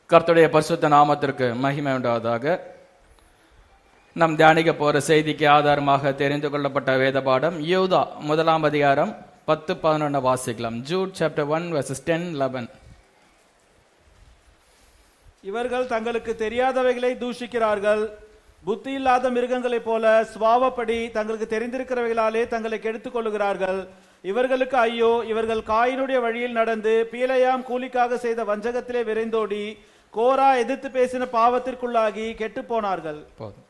கர்த்தருடைய பரிசுத்த நாமத்திற்கு மகிமை உண்டாவதாக நம் தியானிக்க போற செய்திக்கு ஆதாரமாக தெரிந்து கொள்ளப்பட்ட வேத பாடம் யூதா முதலாம் அதிகாரம் பத்து பதினொன்று வாசிக்கலாம் Jude chapter one verses ten eleven இவர்கள் தங்களுக்கு தெரியாதவைகளை தூஷிக்கிறார்கள் புத்தி இல்லாத மிருகங்களைப் போல சுவாவப்படி தங்களுக்கு தெரிந்திருக்கிறவைகளாலே தங்களை கெடுத்துக் கொள்ளுகிறார்கள் இவர்களுக்கு ஐயோ இவர்கள் காயினுடைய வழியில் நடந்து பீலையாம் கூலிக்காக செய்த வஞ்சகத்திலே விரைந்தோடி கோரா எதிர்த்து பேசின பாவத்திற்குள்ளாகி கெட்டுப் போனார்கள் போதும்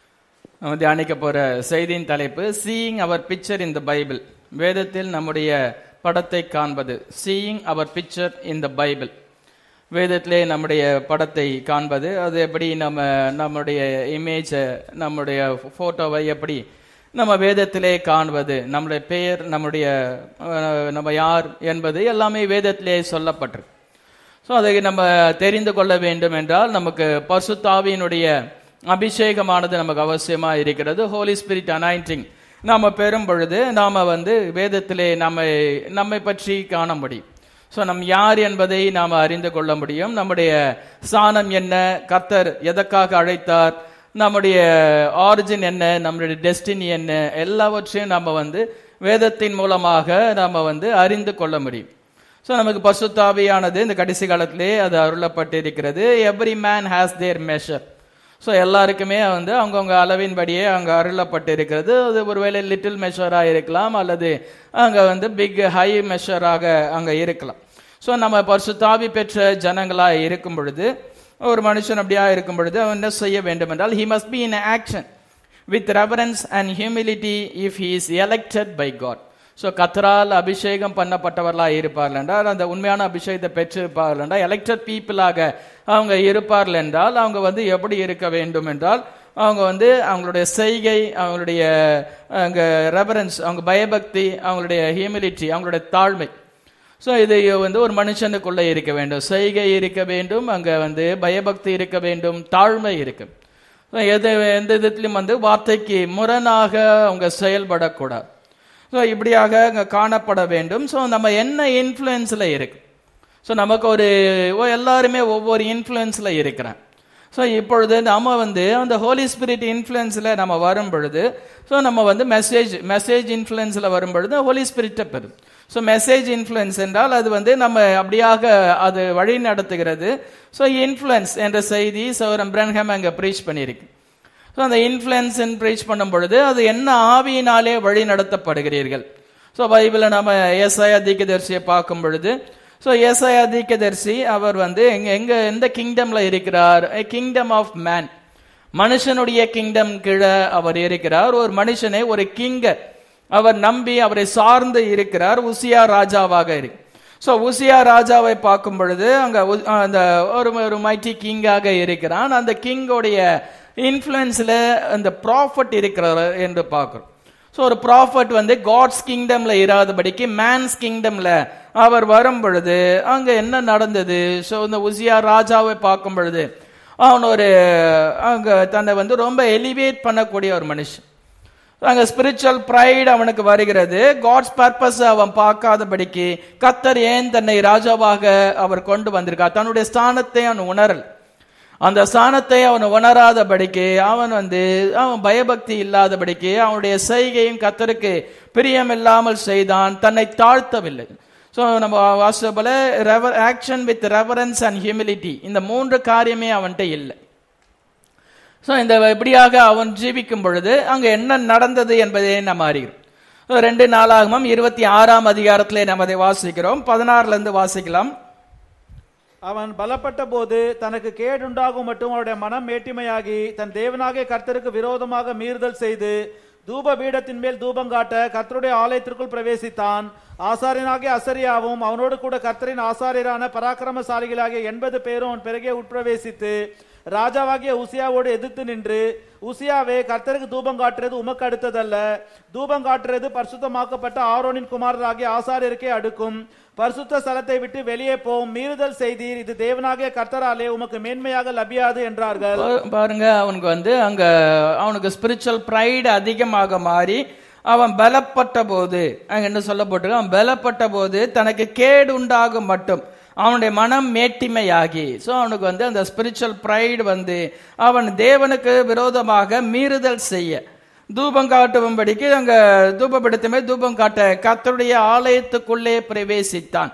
நம்ம தியானிக்க போற செய்தியின் தலைப்பு seeing our picture in the Bible வேதத்தில் நம்முடைய படத்தை காண்பது seeing our picture in the Bible வேதத்திலே நம்முடைய படத்தை காண்பது அது எப்படி நம்ம நம்முடைய இமேஜை நம்முடைய போட்டோவை எப்படி நம்ம வேதத்திலே காண்பது நம்முடைய பெயர் நம்முடைய அஹ், நம்ம யார் என்பது எல்லாமே வேதத்திலே சொல்லப்பட்டிருக்கு ஸோ அதை நம்ம தெரிந்து கொள்ள வேண்டும் என்றால் நமக்கு பசுத்தாவியினுடைய அபிஷேகமானது நமக்கு அவசியமா இருக்கிறது ஹோலி ஸ்பிரிட் அனாயிண்டிங் நாம பெறும் பொழுது நாம வந்து வேதத்திலே நம்மை நம்மை பற்றி காண முடியும் ஸோ நம் யார் என்பதை நாம் அறிந்து கொள்ள முடியும் நம்முடைய ஸ்தானம் என்ன கர்த்தர் எதற்காக அழைத்தார் நம்முடைய ஆரிஜின் என்ன நம்முடைய டெஸ்டினி என்ன எல்லாவற்றையும் நம்ம வந்து வேதத்தின் மூலமாக நாம வந்து அறிந்து கொள்ள முடியும் ஸோ நமக்கு பசுத்தாவியானது இந்த கடைசி காலத்திலே அது அருளப்பட்டிருக்கிறது every man has their measure so எல்லாருக்குமே வந்து அவங்கவுங்க அளவின்படியே அங்கே அருளப்பட்டிருக்கிறது அது ஒருவேளை லிட்டில் மெஷராக இருக்கலாம் அல்லது அங்கே வந்து பிக் ஹை மெஷராக அங்கே இருக்கலாம் ஸோ நம்ம பரிசுத்தாவி பெற்ற ஜனங்களாக இருக்கும் பொழுது ஒரு மனுஷன் அப்படியா இருக்கும் பொழுது அவன் என்ன செய்ய வேண்டும் என்றால் he must be in action with reverence and humility if he is elected by God so கத்தரால் அபிஷேகம் பண்ணப்பட்டவர்களாக இருப்பார்கள் என்றால் அந்த உண்மையான அபிஷேகத்தை பெற்றிருப்பார்கள் என்றால் எலெக்டட் பீப்புளாக அவங்க இருப்பார்கள் என்றால் அவங்க வந்து எப்படி இருக்க வேண்டும் என்றால் அவங்க வந்து அவங்களுடைய செய்கை அவங்களுடைய அங்க ரெவரன்ஸ் அவங்க பயபக்தி அவங்களுடைய ஹியூமிலிட்டி அவங்களுடைய தாழ்மை ஸோ இது வந்து ஒரு மனுஷனுக்குள்ள இருக்க வேண்டும் செய்கை இருக்க வேண்டும் அங்க வந்து பயபக்தி இருக்க வேண்டும் தாழ்மை இருக்கு So, எது எந்த விதத்திலும் வந்து வார்த்தைக்கு முரணாக அவங்க செயல்படக்கூடாது ஸோ இப்படியாக அங்கே காணப்பட வேண்டும் ஸோ நம்ம என்ன இன்ஃப்ளூயன்ஸில் இருக்கு ஸோ நமக்கு ஒரு ஓ, எல்லாருமே ஒவ்வொரு இன்ஃப்ளூயன்ஸில் இருக்கிறேன் ஸோ இப்பொழுது நம்ம வந்து அந்த ஹோலி ஸ்பிரிட் இன்ஃப்ளூயன்ஸில் நம்ம வரும் பொழுது ஸோ நம்ம வந்து மெசேஜ் மெசேஜ் இன்ஃப்ளூயன்ஸில் வரும் பொழுது ஹோலி ஸ்பிரிட்டை பெறும் ஸோ மெசேஜ் இன்ஃப்ளூயன்ஸ் என்றால் அது வந்து நம்ம அப்படியாக அது வழி நடத்துகிறது ஸோ இன்ஃப்ளூயன்ஸ் என்ற செய்தி சௌரம் பிரன்ஹம் அங்கே ப்ரீச் பண்ணியிருக்கு ஸோ அந்த இன்ஃப்ளூயன்ஸ் ப்ரீச் பண்ணும் பொழுது அது என்ன ஆவியினாலே வழி நடத்தப்படுகிறீர்கள் ஸோ பைபிளில் நம்ம ஏசாயா தீர்க்கதரிசியை பார்க்கும் பொழுது ஸோ ஏசாயா தீர்க்கதரிசி அவர் வந்து எங்க எங்க எந்த கிங்டம்ல இருக்கிறார் கிங்டம் ஆஃப் மேன் மனுஷனுடைய கிங்டம் கீழே அவர் இருக்கிறார் ஒரு மனுஷனை ஒரு கிங்க அவர் நம்பி அவரை சார்ந்து இருக்கிறார் உசியா ராஜாவாக இருக்கு ஸோ உசியா ராஜாவை பார்க்கும் பொழுது அங்க உ- அந்த ஒரு ஒரு மைட்டி கிங்காக இருக்கிறான் அந்த கிங்கோடைய இன்ஃப்ளூயன்ஸ்ல அந்த ப்ராஃபட் இருக்கிறார் என்று பார்க்கிறோம் ஸோ ஒரு ப்ராஃபட் வந்து காட்ஸ் கிங்டம்ல இராதபடிக்கு மேன்ஸ் கிங்டம்ல அவர் வரும் பொழுது அங்க என்ன நடந்தது ஸோ இந்த உசியா ராஜாவை பார்க்கும் பொழுது அவன் ஒரு அங்க தன்னை வந்து ரொம்ப எலிவேட் பண்ணக்கூடிய ஒரு மனுஷன் அங்க ஸ்பிரிச்சுவல் ப்ரைட் அவனுக்கு வருகிறது காட்ஸ் பர்பஸ் அவன் பார்க்காதபடிக்கு கத்தர் ஏன் தன்னை ராஜாவாக அவர் கொண்டு வந்திருக்கார் தன்னுடைய ஸ்தானத்தை அவன் உணரல் அந்த ஸ்தானத்தை அவன் உணராதபடிக்கு அவன் வந்து அவன் பயபக்தி இல்லாதபடிக்கு அவனுடைய செய்கையும் கத்தருக்கு பிரியமில்லாமல் செய்தான் தன்னை தாழ்த்தவில்லை ஸோ நம்ம வாசித்த போல revere action with reverence and humility இந்த மூன்று காரியமே அவன்கிட்ட இல்லை ஸோ இந்த இப்படியாக அவன் ஜீவிக்கும் பொழுது அங்க என்ன நடந்தது என்பதை நம்ம அறிகிறோம் So, ரெண்டு நாளாகமும் இருபத்தி ஆறாம் அதிகாரத்திலே நம்ம அதை வாசிக்கிறோம் பதினாறுல இருந்து வாசிக்கலாம் அவன் பலப்பட்ட போது தனக்கு கேடுண்டாகும் மட்டும் அவருடைய மனம் மேட்டிமையாகி தன் தேவனாகிய கர்த்தருக்கு விரோதமாக மீறுதல் செய்து தூப பீடத்தின் மேல் தூபம் காட்ட கர்த்தருடைய ஆலயத்திற்குள் பிரவேசித்தான் ஆசாரியனாகிய அசரியாவும் அவனோடு கூட கர்த்தரின் ஆசாரியரான பராக்கிரமசாலிகளாகிய எண்பது பேரும் அவன் பிறகே உட்பிரவேசித்து ராஜாவாகிய உசியாவோடு எதிர்த்து நின்று உசியாவே கர்த்தருக்கு தூபம் காட்டுறது உமக்கு அடுத்ததல்ல தூபம் காட்டுறது பரிசுத்தமாக்கப்பட்ட ஆரோனின் குமாரராகிய ஆசாரியருக்கே அடுக்கும் பரிசுத்த ஸ்தலத்தை விட்டு வெளியே போம் மீறுதல் செய்தீர் இது தேவனாகிய கர்த்தராலே உமக்கு மேன்மையாக லபியாது என்றார்கள் பா- பாருங்க அவனுக்கு வந்து அங்க அவனுக்கு ஸ்பிரிச்சுவல் ப்ரைடு அதிகமாக மாறி அவன் பலப்பட்ட போது அங்க என்ன சொல்லப்பட்டிருக்கு அவன் பலப்பட்ட போது தனக்கு கேடு உண்டாகும் மட்டும் அவனுடைய மனம் மேட்டிமையாகி ஸோ அவனுக்கு வந்து அந்த ஸ்பிரிச்சுவல் ப்ரைடு வந்து அவன் தேவனுக்கு விரோதமாக மீறுதல் செய்ய தூபம் காட்டும்படிக்கு அங்க தூபப்படுத்துமே தூபம் காட்ட கர்த்தருடைய ஆலயத்துக்குள்ளே பிரவேசித்தான்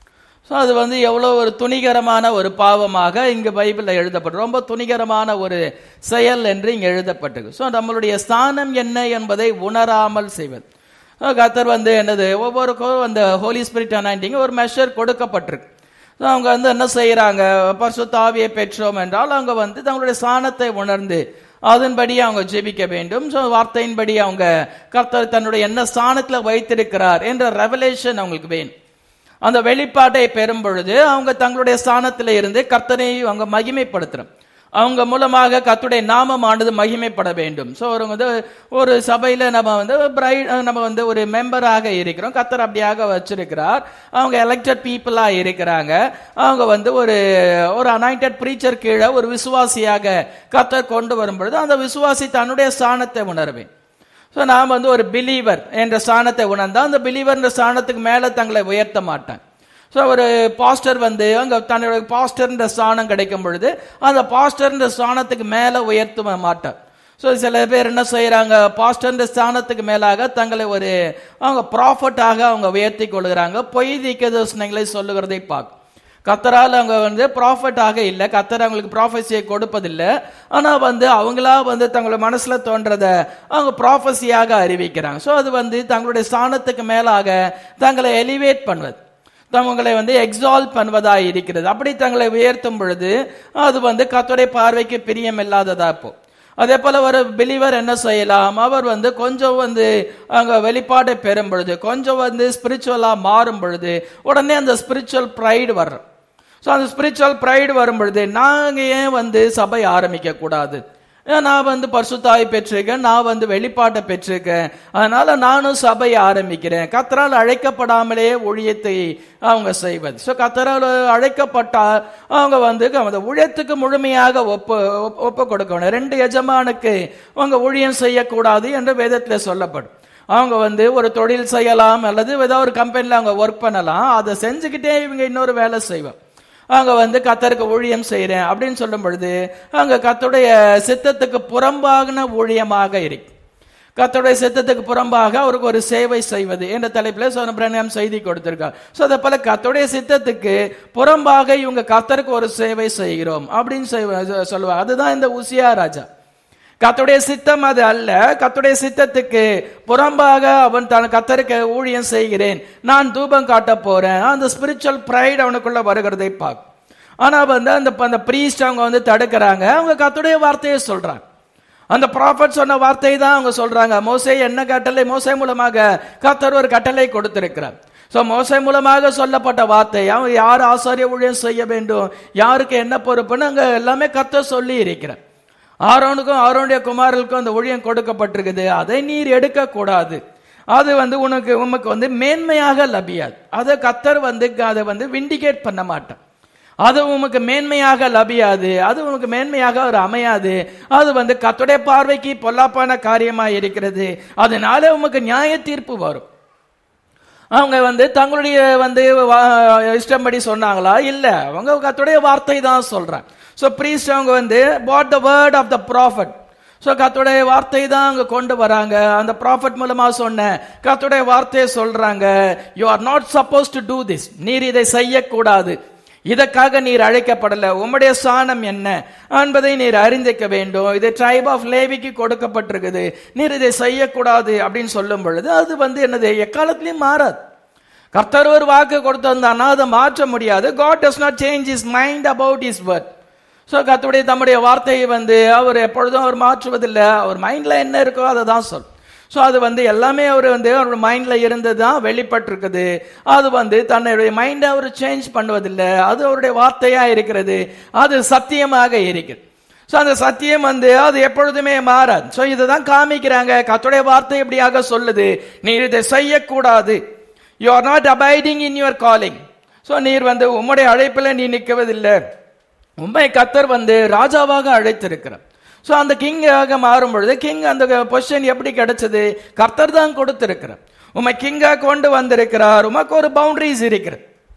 ஸோ அது வந்து எவ்வளோ ஒரு துணிகரமான ஒரு பாவமாக இங்கு பைபிளில் எழுதப்பட்டு ரொம்ப துணிகரமான ஒரு செயல் என்று இங்கே எழுதப்பட்டிருக்கு ஸோ நம்மளுடைய ஸ்தானம் என்ன என்பதை உணராமல் செய்வது So, கர்த்தர் வந்து என்னது ஒவ்வொருக்கும் அந்த ஹோலி ஸ்பிரிட் அனாயிண்டிங் ஒரு மெஷர் கொடுக்கப்பட்டிருக்கு So, அவங்க வந்து என்ன செய்யறாங்க பரிசுத்த ஆவியை பெற்றோம் என்றால் அவங்க வந்து தங்களுடைய ஸ்தானத்தை உணர்ந்து அதன்படி அவங்க ஜெபிக்க வேண்டும் ஸோ வார்த்தையின்படி அவங்க கர்த்தர் தன்னுடைய என்ன ஸ்தானத்தில் வைத்திருக்கிறார் என்ற ரெவலேஷன் அவங்களுக்கு வேணும் அந்த வெளிப்பாட்டை பெறும் பொழுது அவங்க தங்களுடைய ஸ்தானத்தில் இருந்து கர்த்தனை அவங்க மகிமைப்படுத்துறோம் அவங்க மூலமாக கர்த்தருடைய நாமமானது மகிமைப்பட வேண்டும் ஸோ ஒரு வந்து ஒரு சபையில நம்ம வந்து பிரைட் நம்ம வந்து ஒரு மெம்பராக இருக்கிறோம் கர்த்தர் அப்படியாக வச்சிருக்கிறார் அவங்க எலெக்டட் பீப்புளா இருக்கிறாங்க அவங்க வந்து ஒரு ஒரு அனாயிண்டட் ப்ரீச்சர் கீழே ஒரு விசுவாசியாக கர்த்தர் கொண்டு வரும் பொழுது அந்த விசுவாசி தன்னுடைய ஸ்தானத்தை உணர்வேன் ஸோ நாம் வந்து ஒரு பிலீவர் என்ற ஸ்தானத்தை உணர்ந்தா அந்த பிலீவர் என்ற ஸ்தானத்துக்கு மேலே தங்களை உயர்த்த மாட்டான் ஸோ ஒரு பாஸ்டர் வந்து அங்கே தன்னுடைய பாஸ்டர்ன்ற ஸ்தானம் கிடைக்கும் பொழுது அந்த பாஸ்டர்ன்ற ஸ்தானத்துக்கு மேலே உயர்த்த மாட்டார் ஸோ சில பேர் என்ன செய்கிறாங்க பாஸ்டர்ன்ற ஸ்தானத்துக்கு மேலாக தங்களை ஒரு அவங்க ப்ராஃபட்டாக அவங்க உயர்த்தி கொள்கிறாங்க பொய் தீக்கதர்சனங்களை சொல்லுகிறதை பார்க்கும் கத்தரால் அவங்க வந்து ப்ராஃபட்டாக இல்லை கத்தர் அவங்களுக்கு ப்ராஃபஸியை கொடுப்பதில்லை ஆனால் வந்து அவங்களா வந்து தங்களுடைய மனசில் தோன்றதை அவங்க ப்ராஃபஸியாக அறிவிக்கிறாங்க ஸோ அது வந்து தங்களுடைய ஸ்தானத்துக்கு மேலாக தங்களை எலிவேட் பண்ணுவது தங்களை வந்து எக்ஸால்வ் பண்ணுவதாக இருக்கிறது அப்படி தங்களை உயர்த்தும் பொழுது அது வந்து கத்தோடைய பார்வைக்கு பிரியம் இல்லாததா இப்போ அதே போல ஒரு பிலீவர் என்ன செய்யலாம் அவர் வந்து கொஞ்சம் வந்து அங்க வெளிப்பாடை பெறும் பொழுது கொஞ்சம் வந்து ஸ்பிரிச்சுவலா மாறும் பொழுது உடனே அந்த ஸ்பிரிச்சுவல் ப்ரைடு வர்றோம் ஸோ அந்த ஸ்பிரிச்சுவல் ப்ரைடு வரும் பொழுது நாங்க ஏன் வந்து சபை ஆரம்பிக்க கூடாது ஏன் நான் வந்து பரிசுத்தாய் பெற்றிருக்கேன் நான் வந்து வெளிப்பாட்டை பெற்றிருக்கேன் அதனால நானும் சபையை ஆரம்பிக்கிறேன் கத்தரால் அழைக்கப்படாமலே ஊழியத்தை அவங்க செய்வது ஸோ கத்தரால் அழைக்கப்பட்டா அவங்க வந்து அந்த ஊழியத்துக்கு முழுமையாக ஒப்பு ஒப்பு- ஒப்பு கொடுக்கணும் ரெண்டு எஜமானுக்கு அவங்க ஊழியம் செய்யக்கூடாது என்று வேதத்தில் சொல்லப்படும் அவங்க வந்து ஒரு தொழில் செய்யலாம் அல்லது ஏதாவது ஒரு கம்பெனியில் அவங்க ஒர்க் பண்ணலாம் அதை செஞ்சுக்கிட்டே இவங்க இன்னொரு வேலை செய்வாங்க அங்க வந்து கத்தருக்கு ஊழியம் செய்றேன் அப்படின்னு சொல்லும் பொழுது அங்க கத்தருடைய சித்தத்துக்கு புறம்பாகின ஊழியமாக இருக்கு கத்தருடைய சித்தத்துக்கு புறம்பாக அவருக்கு ஒரு சேவை செய்வது என்ற தலைப்பில் சோன பிரணியம் செய்தி கொடுத்திருக்கார் ஸோ அதை போல கத்தருடைய சித்தத்துக்கு புறம்பாக இவங்க கத்தருக்கு ஒரு சேவை செய்கிறோம் அப்படின்னு செய்வ- சொல்லுவாங்க அதுதான் இந்த உசியா ராஜா கத்துடைய சித்தம் அது அல்ல கத்துடைய சித்தத்துக்கு புறம்பாக அவன் தன் கத்தருக்கு ஊழியம் செய்கிறேன் நான் தூபம் காட்ட போறேன் அந்த ஸ்பிரிச்சுவல் ப்ரைட் அவனுக்குள்ள வருகிறதை பார்க்கும் ஆனா வந்து அந்த அந்த பிரீஸ்ட் அவங்க வந்து தடுக்கிறாங்க அவங்க கத்துடைய வார்த்தையை சொல்றாங்க அந்த ப்ராஃபட் சொன்ன வார்த்தை தான் அவங்க சொல்றாங்க மோசே என்ன கட்டளை மோசே மூலமாக கத்தர் ஒரு கட்டளை கொடுத்திருக்கிறார் சோ மோசே மூலமாக சொல்லப்பட்ட வார்த்தை அவன் யார் ஆசாரிய ஊழியம் செய்ய வேண்டும் யாருக்கு என்ன பொறுப்புன்னு அங்க எல்லாமே கத்தர் சொல்லி இருக்கிறார் ஆரோனுக்கும் ஆரோனுடைய குமாரர்களுக்கும் அந்த ஊழியம் கொடுக்கப்பட்டிருக்குது அதை நீர் எடுக்க கூடாது அது வந்து உனக்கு உமக்கு வந்து மேன்மையாக லபியாது அதை கத்தர் வந்து அதை வந்து விண்டிகேட் பண்ண மாட்டான் அது உமக்கு மேன்மையாக லபியாது அது உனக்கு மேன்மையாக ஒரு அமையாது அது வந்து கத்துடைய பார்வைக்கு பொல்லாப்பான காரியமா இருக்கிறது அதனால உமக்கு நியாய தீர்ப்பு வரும் அவங்க வந்து தங்களுடைய வந்து வா- இஷ்டப்படி சொன்னாங்களா இல்ல அவங்க கத்துடைய வார்த்தை தான் சொல்றாங்க ஸோ ப்ரீஸ்ட் அவங்க வந்து put the word of the prophet so கத்துடைய வார்த்தை தான் அங்க கொண்டு வராங்க அந்த ப்ராஃபட் மூலமா சொன்ன கத்துடைய வார்த்தையை சொல்றாங்க you are not suppose to do this நீர் இதை செய்யக்கூடாது இதற்காக நீர் அழைக்கப்படல உம்முடைய சாணம் என்ன என்பதை நீர் அறிந்திக்க வேண்டும் இது ட்ரைப் ஆஃப் லேவிக்கு கொடுக்கப்பட்டிருக்குது நீர் இதை செய்யக்கூடாது அப்படின்னு சொல்லும் பொழுது அது வந்து என்னது எக்காலத்திலையும் மாறாது கர்த்தர் ஒரு வாக்கு கொடுத்திருந்தானா அதை மாற்ற முடியாது God does not change his mind about his word so கர்த்தருடைய தம்முடைய வார்த்தையை வந்து அவர் எப்பொழுதும் அவர் மாற்றுவதில்லை அவர் மைண்ட்ல என்ன இருக்கோ அதை தான் சொல் ஸோ அது வந்து எல்லாமே அவர் வந்து அவரோட மைண்ட்ல இருந்து தான் வெளிப்பட்டிருக்குது அது வந்து தன்னுடைய மைண்டை அவர் சேஞ்ச் பண்ணுவதில்லை அது அவருடைய வார்த்தையா இருக்கிறது அது சத்தியமாக இருக்கிறது ஸோ அந்த சத்தியம் வந்து அது எப்பொழுதுமே மாறாது ஸோ இதை தான் காமிக்கிறாங்க கர்த்தருடைய வார்த்தை இப்படியாக சொல்லுது நீர் இதை செய்யக்கூடாது you are not abiding in your calling so நீர் வந்து உம்முடைய அழைப்பில் நீ நிற்கவதில்லை உண்மை கத்தர் வந்து ராஜாவாக அழைத்திருக்கிறார் ஸோ அந்த கிங்காக மாறும் பொழுது கிங் அந்த பொசிஷன் எப்படி கிடைச்சது கர்த்தர் தான் கொடுத்திருக்கிறார் உமை கிங்கா கொண்டு வந்திருக்கிறார் உமக்கு ஒரு பவுண்டரிஸ் இருக்கிறது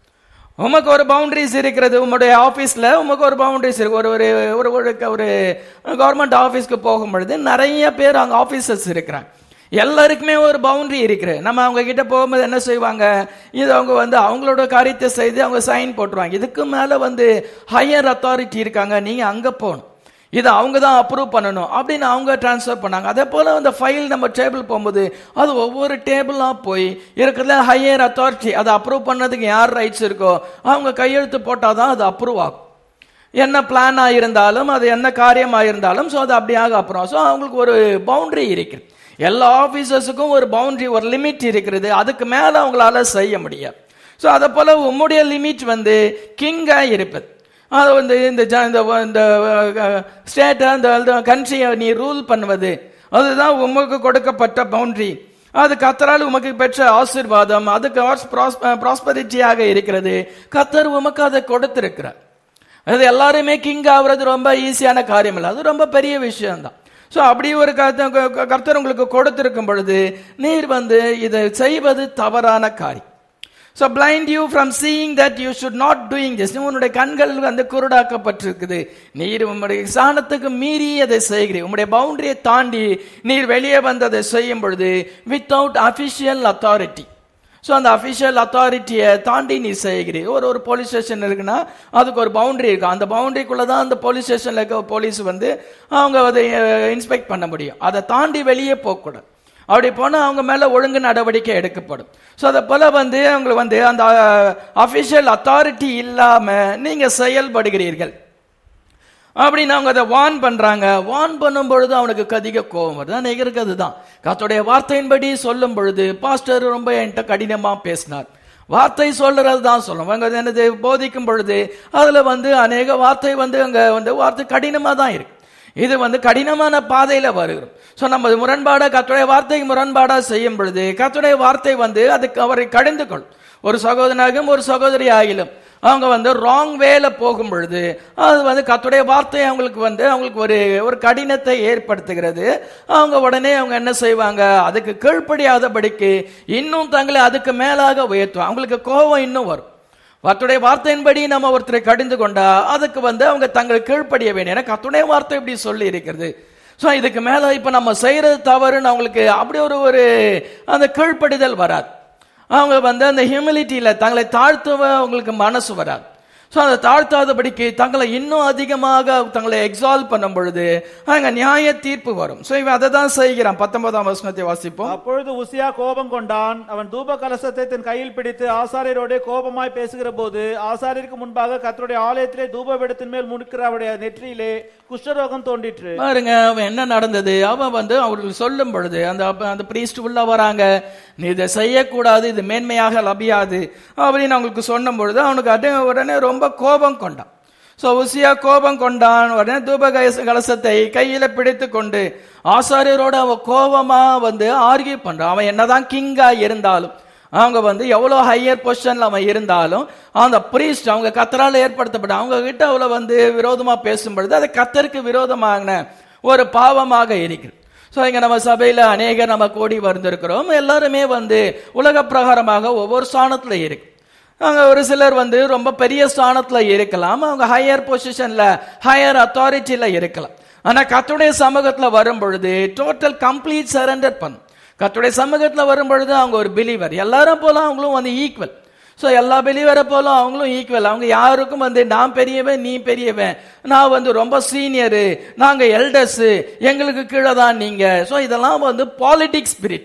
உமக்கு ஒரு பவுண்டரிஸ் இருக்கிறது உங்களுடைய ஆபீஸ்ல உமக்கு ஒரு பவுண்டரிஸ் இருக்கு ஒரு ஒரு ஒரு ஒரு ஒரு கவர்மெண்ட் ஆபீஸ்க்கு போகும் பொழுது நிறைய பேர் அங்க ஆபீசர்ஸ் இருக்கிறாங்க எல்லாருக்குமே ஒரு பவுண்டரி இருக்கு நம்ம அவங்க கிட்ட போகும்போது என்ன செய்வாங்க இது அவங்க வந்து அவங்களோட காரியத்தை செய்து அவங்க சைன் போட்டுருவாங்க இதுக்கு மேல வந்து ஹையர் அத்தாரிட்டி இருக்காங்க நீங்க அங்க போகணும் இதை அவங்க தான் அப்ரூவ் பண்ணணும் அப்படின்னு அவங்க டிரான்ஸ்ஃபர் பண்ணாங்க அதே போல அந்த ஃபைல் நம்ம டேபிள் போகும்போது அது ஒவ்வொரு டேபிளாக போய் இருக்கிறதுல ஹையர் அத்தாரிட்டி அதை அப்ரூவ் பண்ணதுக்கு யார் ரைட்ஸ் இருக்கோ அவங்க கையெழுத்து போட்டால் தான் அது அப்ரூவ் ஆகும் என்ன பிளான் இருந்தாலும் அது என்ன காரியமாக இருந்தாலும் ஸோ அது அப்படியாக அப்புறம் ஸோ அவங்களுக்கு ஒரு பவுண்டரி இருக்குது எல்லா ஆஃபீஸர்ஸுக்கும் ஒரு பவுண்டரி ஒரு லிமிட் இருக்கிறது அதுக்கு மேலே அவங்களால செய்ய முடியாது ஸோ அதை போல உம்முடைய லிமிட் வந்து கிங்காக இருப்பது அது வந்து இந்த ஜ- இந்த இந்த ஸ்டேட்டை அந்த கண்ட்ரியை நீ ரூல் பண்ணுவது அதுதான் உமக்கு கொடுக்கப்பட்ட பவுண்டரி அது கத்தரால் உமக்கு பெற்ற ஆசீர்வாதம் அது ப்ராஸ்பரிட்டியாக இருக்கிறது கத்தர் உமக்கு அதை கொடுத்திருக்கிறார் அது எல்லாருமே கிங் ஆகுறது ரொம்ப ஈஸியான காரியம் இல்லை அது ரொம்ப பெரிய விஷயம் தான் ஸோ அப்படி ஒரு கர்த்த- க- கர்த்தர் உங்களுக்கு கொடுத்திருக்கும் பொழுது நீர் வந்து இதை செய்வது தவறான காரியம் so blind you from seeing that you should not doing this உன்னுடைய கண்கள் வந்து குருடாக்கப்பட்டிருக்குது நீர் உம்முடைய சாணத்துக்கு மீறி அதை செய்கிறீர் உம்முடைய பவுண்டரியை தாண்டி நீர் வெளியே வந்து அதை செய்யும் பொழுது வித்தவுட் அஃபிஷியல் அத்தாரிட்டி ஸோ அந்த அஃபிஷியல் அத்தாரிட்டியை தாண்டி நீ செய்கிறீர் ஒரு ஒரு போலீஸ் ஸ்டேஷன் இருக்குன்னா அதுக்கு ஒரு பவுண்டரி இருக்கு அந்த பவுண்டரிக்குள்ள தான் அந்த போலீஸ் ஸ்டேஷன்ல இருக்க போலீஸ் வந்து அவங்க அதை இன்ஸ்பெக்ட் பண்ண முடியும் அதை தாண்டி வெளியே போகக்கூடாது அப்படி போனால் அவங்க மேல ஒழுங்கு நடவடிக்கை எடுக்கப்படும் ஸோ அதை போல வந்து அவங்க வந்து அந்த அஃபிஷியல் அத்தாரிட்டி இல்லாம நீங்க செயல்படுகிறீர்கள் அப்படின்னு அவங்க அதை வான் பண்றாங்க வான் பண்ணும் பொழுது அவனுக்கு கதிக கோபம் வருது அன்னைக்கு அதுதான் கத்தோடைய வார்த்தையின்படி சொல்லும் பொழுது பாஸ்டர் ரொம்ப என்கிட்ட கடினமா பேசினார் வார்த்தை சொல்றது தான் சொல்லும் அவங்க என்னது போதிக்கும் பொழுது அதுல வந்து அநேக வார்த்தை வந்து அங்க வந்து வார்த்தை கடினமா தான் இருக்கு இது வந்து கடினமான பாதையில வருகிறோம் சோ நம்ம முரண்பாடா கத்துடைய வார்த்தைக்கு முரண்பாடா செய்யும் பொழுது கத்துடைய வார்த்தை வந்து அதுக்கு அவரை கடிந்து கொள்ளும் ஒரு சகோதரனாகவும் ஒரு சகோதரி ஆகிலும் அவங்க வந்து ராங் வேல போகும் பொழுது அது வந்து கத்துடைய வார்த்தை அவங்களுக்கு வந்து அவங்களுக்கு ஒரு ஒரு கடினத்தை ஏற்படுத்துகிறது அவங்க உடனே அவங்க என்ன செய்வாங்க அதுக்கு கீழ்ப்படியாதபடிக்கு இன்னும் தங்களை அதுக்கு மேலாக உயர்த்துவாங்க அவங்களுக்கு கோபம் இன்னும் வரும் கர்த்தருடைய வார்த்தையின்படி நம்ம ஒருத்தரை கடிந்து கொண்டா அதுக்கு வந்து அவங்க தங்களை கீழ்ப்படிய வேண்டிய ஏன்னா கர்த்தருடைய வார்த்தை இப்படி சொல்லி இருக்கிறது ஸோ இதுக்கு மேல இப்ப நம்ம செய்யறது தவறுன்னு அவங்களுக்கு அப்படி ஒரு ஒரு அந்த கீழ்ப்படிதல் வராது அவங்க வந்து அந்த ஹியூமிலிட்டியில தங்களை தாழ்த்துவ அவங்களுக்கு மனசு வராது ஸோ அதை தாழ்த்தாதபடிக்கு தங்களை இன்னும் அதிகமாக தங்களை எக்ஸால்வ் பண்ணும் பொழுது அங்க நியாய தீர்ப்பு வரும் ஸோ இவன் அதை தான் செய்கிறான் பத்தொன்பதாம் வசனத்தை வாசிப்போம் அப்பொழுது உசியா கோபம் கொண்டான் அவன் தூப கலசத்தை தன் கையில் பிடித்து ஆசாரியரோட கோபமாய் பேசுகிற போது ஆசாரியருக்கு முன்பாக கர்த்தருடைய ஆலயத்திலே தூப பீடத்தின் மேல் முடுக்கிற அவருடைய நெற்றியிலே குஷ்டரோகம் தோன்றிற்று பாருங்க அவன் என்ன நடந்தது அவன் வந்து அவர்கள் சொல்லும் பொழுது அந்த அந்த பிரீஸ்ட் உள்ள வராங்க நீ இதை செய்யக்கூடாது இது மேன்மையாக லபியாது அப்படின்னு அவங்களுக்கு சொன்னும் பொழுது அவனுக்கு அடே உடனே ரொம்ப கோபம் கொண்டான் சோ உசியா கோபம் கொண்டான் உடனே தூப கலச- கலசத்தை கையில பிடித்து கொண்டு ஆசாரியரோட அவன் கோபமா வந்து ஆர்கியூ பண்றான் அவன் என்னதான் கிங்கா இருந்தாலும் அவங்க வந்து எவ்வளவு ஹையர் பொசிஷன்ல அவன் இருந்தாலும் அந்த பிரீஸ்ட் அவங்க கத்தரால ஏற்படுத்தப்பட்ட அவங்க கிட்ட அவளை வந்து விரோதமா பேசும் பொழுது அது கத்தருக்கு விரோதமான ஒரு பாவமாக இருக்கிறது ஸோ இங்க நம்ம சபையில அநேகர் நம்ம கூடி வந்திருக்கிறோம் எல்லாருமே வந்து உலக பிரகாரமாக ஒவ்வொரு ஸ்தானத்துல இருக்கு அங்க ஒரு சிலர் வந்து ரொம்ப பெரிய ஸ்தானத்துல இருக்கலாம் அவங்க ஹையர் பொசிஷன்ல ஹையர் அத்தாரிட்டியில இருக்கலாம் ஆனா கத்துடைய சமூகத்துல வரும் பொழுது டோட்டல் கம்ப்ளீட் சரண்டர் பண்ணும் கத்துடைய சமூகத்துல வரும் பொழுது அவங்க ஒரு பிலீவர் எல்லாரும் போல அவங்களும் வந்து ஈக்குவல் ஸோ எல்லா பிலீவரை போல அவங்களும் ஈக்குவல் அவங்க யாருக்கும் வந்து நான் பெரியவன் நீ பெரியவன் நான் வந்து ரொம்ப சீனியரு நாங்க எல்டர்ஸ் எங்களுக்கு கீழே தான் நீங்க ஸோ இதெல்லாம் வந்து பாலிடிக்ஸ் ஸ்பிரிட்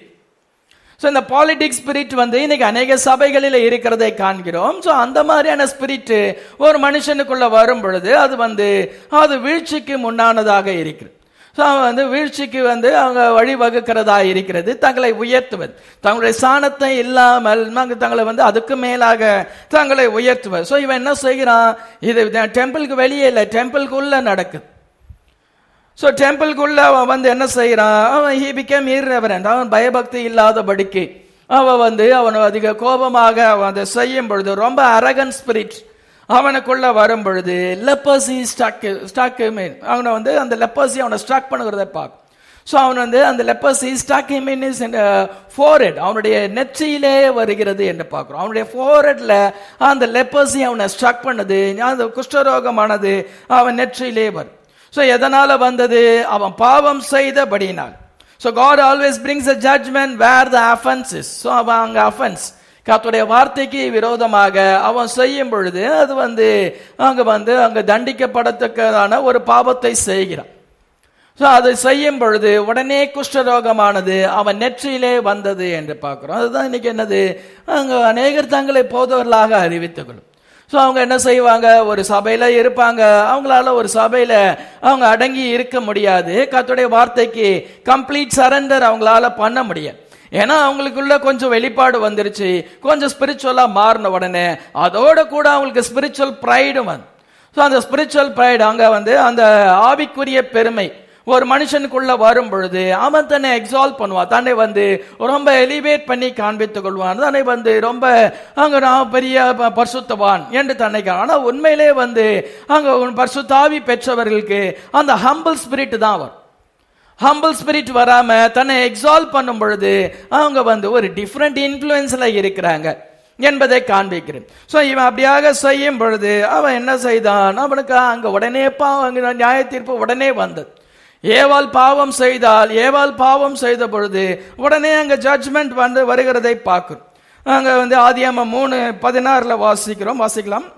ஸோ இந்த பாலிடிக்ஸ் ஸ்பிரிட் வந்து இன்னைக்கு அநேக சபைகளில் இருக்கிறதை காண்கிறோம் ஸோ அந்த மாதிரியான ஸ்பிரிட் ஒரு மனுஷனுக்குள்ள வரும் பொழுது அது வந்து அது வீழ்ச்சிக்கு முன்னானதாக இருக்கிறது ஸோ அவன் வந்து வீழ்ச்சிக்கு வந்து அவங்க வழிவகுக்கிறதா இருக்கிறது தங்களை உயர்த்துவது தங்களுடைய சாணத்தை இல்லாமல் நாங்க தங்களை வந்து அதுக்கு மேலாக தங்களை உயர்த்துவது ஸோ இவன் என்ன செய்கிறான் இது டெம்பிளுக்கு வெளியே இல்லை டெம்பிளுக்குள்ள நடக்குது ஸோ டெம்பிள்குள்ள அவன் வந்து என்ன செய்யறான் அவன் ஹி பிகேம் irreverent அவன் பயபக்தி இல்லாதபடிக்கு அவன் வந்து அவன் அதிக கோபமாக அவன் அதை செய்யும் பொழுது ரொம்ப அரகன் ஸ்பிரிட் அவனுக்குள்ள வரும் பொழுது லெப்பசி ஸ்டாக் ஸ்டாக் மீன் அவனை வந்து அந்த லெப்பசி அவனை ஸ்டாக் பண்ணுகிறத பார்க்கும் ஸோ அவன் வந்து அந்த leprosy struck him in his forehead அவனுடைய நெற்றியிலே வருகிறது என்று பார்க்கிறோம் அவனுடைய ஃபோரெட்ல அந்த லெப்பசி அவனை ஸ்ட்ரக் பண்ணது அந்த குஷ்டரோகமானது அவன் நெற்றியிலே வரும் ஸோ எதனால வந்தது அவன் பாவம் செய்தபடினால் so God always brings a judgment where the offence is so அவன் அங்கே அஃபென்ஸ் கர்த்தருடைய வார்த்தைக்கு விரோதமாக அவன் செய்யும் பொழுது அது வந்து அங்க வந்து அங்க தண்டிக்கப்படத்தக்கதான ஒரு பாவத்தை செய்கிறான் ஸோ அதை செய்யும் பொழுது உடனே குஷ்டரோகமானது அவன் நெற்றியிலே வந்தது என்று பார்க்கிறோம் அதுதான் இன்னைக்கு என்னது அங்க அநேகர் தங்களை போதவர்களாக அறிவித்துக் கொள்ளும் ஸோ அவங்க என்ன செய்வாங்க ஒரு சபையில இருப்பாங்க அவங்களால ஒரு சபையில அவங்க அடங்கி இருக்க முடியாது கர்த்தருடைய வார்த்தைக்கு கம்ப்ளீட் சரண்டர் அவங்களால பண்ண முடியாது ஏன்னா அவங்களுக்குள்ள கொஞ்சம் வெளிப்பாடு வந்துருச்சு கொஞ்சம் ஸ்பிரிச்சுவலா மாறின உடனே அதோட கூட அவங்களுக்கு ஸ்பிரிச்சுவல் ப்ரைடும் வந்து ஸோ அந்த ஸ்பிரிச்சுவல் ப்ரைடு அங்க வந்து அந்த ஆவிக்குரிய பெருமை ஒரு மனுஷனுக்குள்ள வரும் பொழுது அவன் தன்னை எக்ஸால்வ் பண்ணுவான் தன்னை வந்து ரொம்ப எலிவேட் பண்ணி காண்பித்துக் கொள்வான் தன்னை வந்து ரொம்ப அங்க நான் பெரிய ப- பரிசுத்தவான் என்று தன்னை கா- ஆனா உண்மையிலே வந்து அங்க ஒரு பரிசுத்தாவி பெற்றவர்களுக்கு அந்த ஹம்பிள் ஸ்பிரிட் தான் வரும் ஹம்பிள் ஸ்பிரிட் வராம தன்னை எக்ஸால்வ் பண்ணும் பொழுது அவங்க வந்து ஒரு டிஃப்ரெண்ட் இன்ஃப்ளூயன்ஸ்ல இருக்கிறாங்க என்பதை காண்பிக்கிறேன் ஸோ இவன் அப்படியாக செய்யும் பொழுது அவன் என்ன செய்தான் அவனுக்கு அங்க உடனே பாவம் நியாய தீர்ப்பு உடனே வந்தது ஏவாள் பாவம் செய்தால் ஏவாள் பாவம் செய்த பொழுது உடனே அங்க ஜட்ஜ்மெண்ட் வந்து வருகிறதை பார்க்கிறோம் அங்க வந்து ஆதியாம மூணு பதினாறுல வாசிக்கிறோம் வாசிக்கலாம்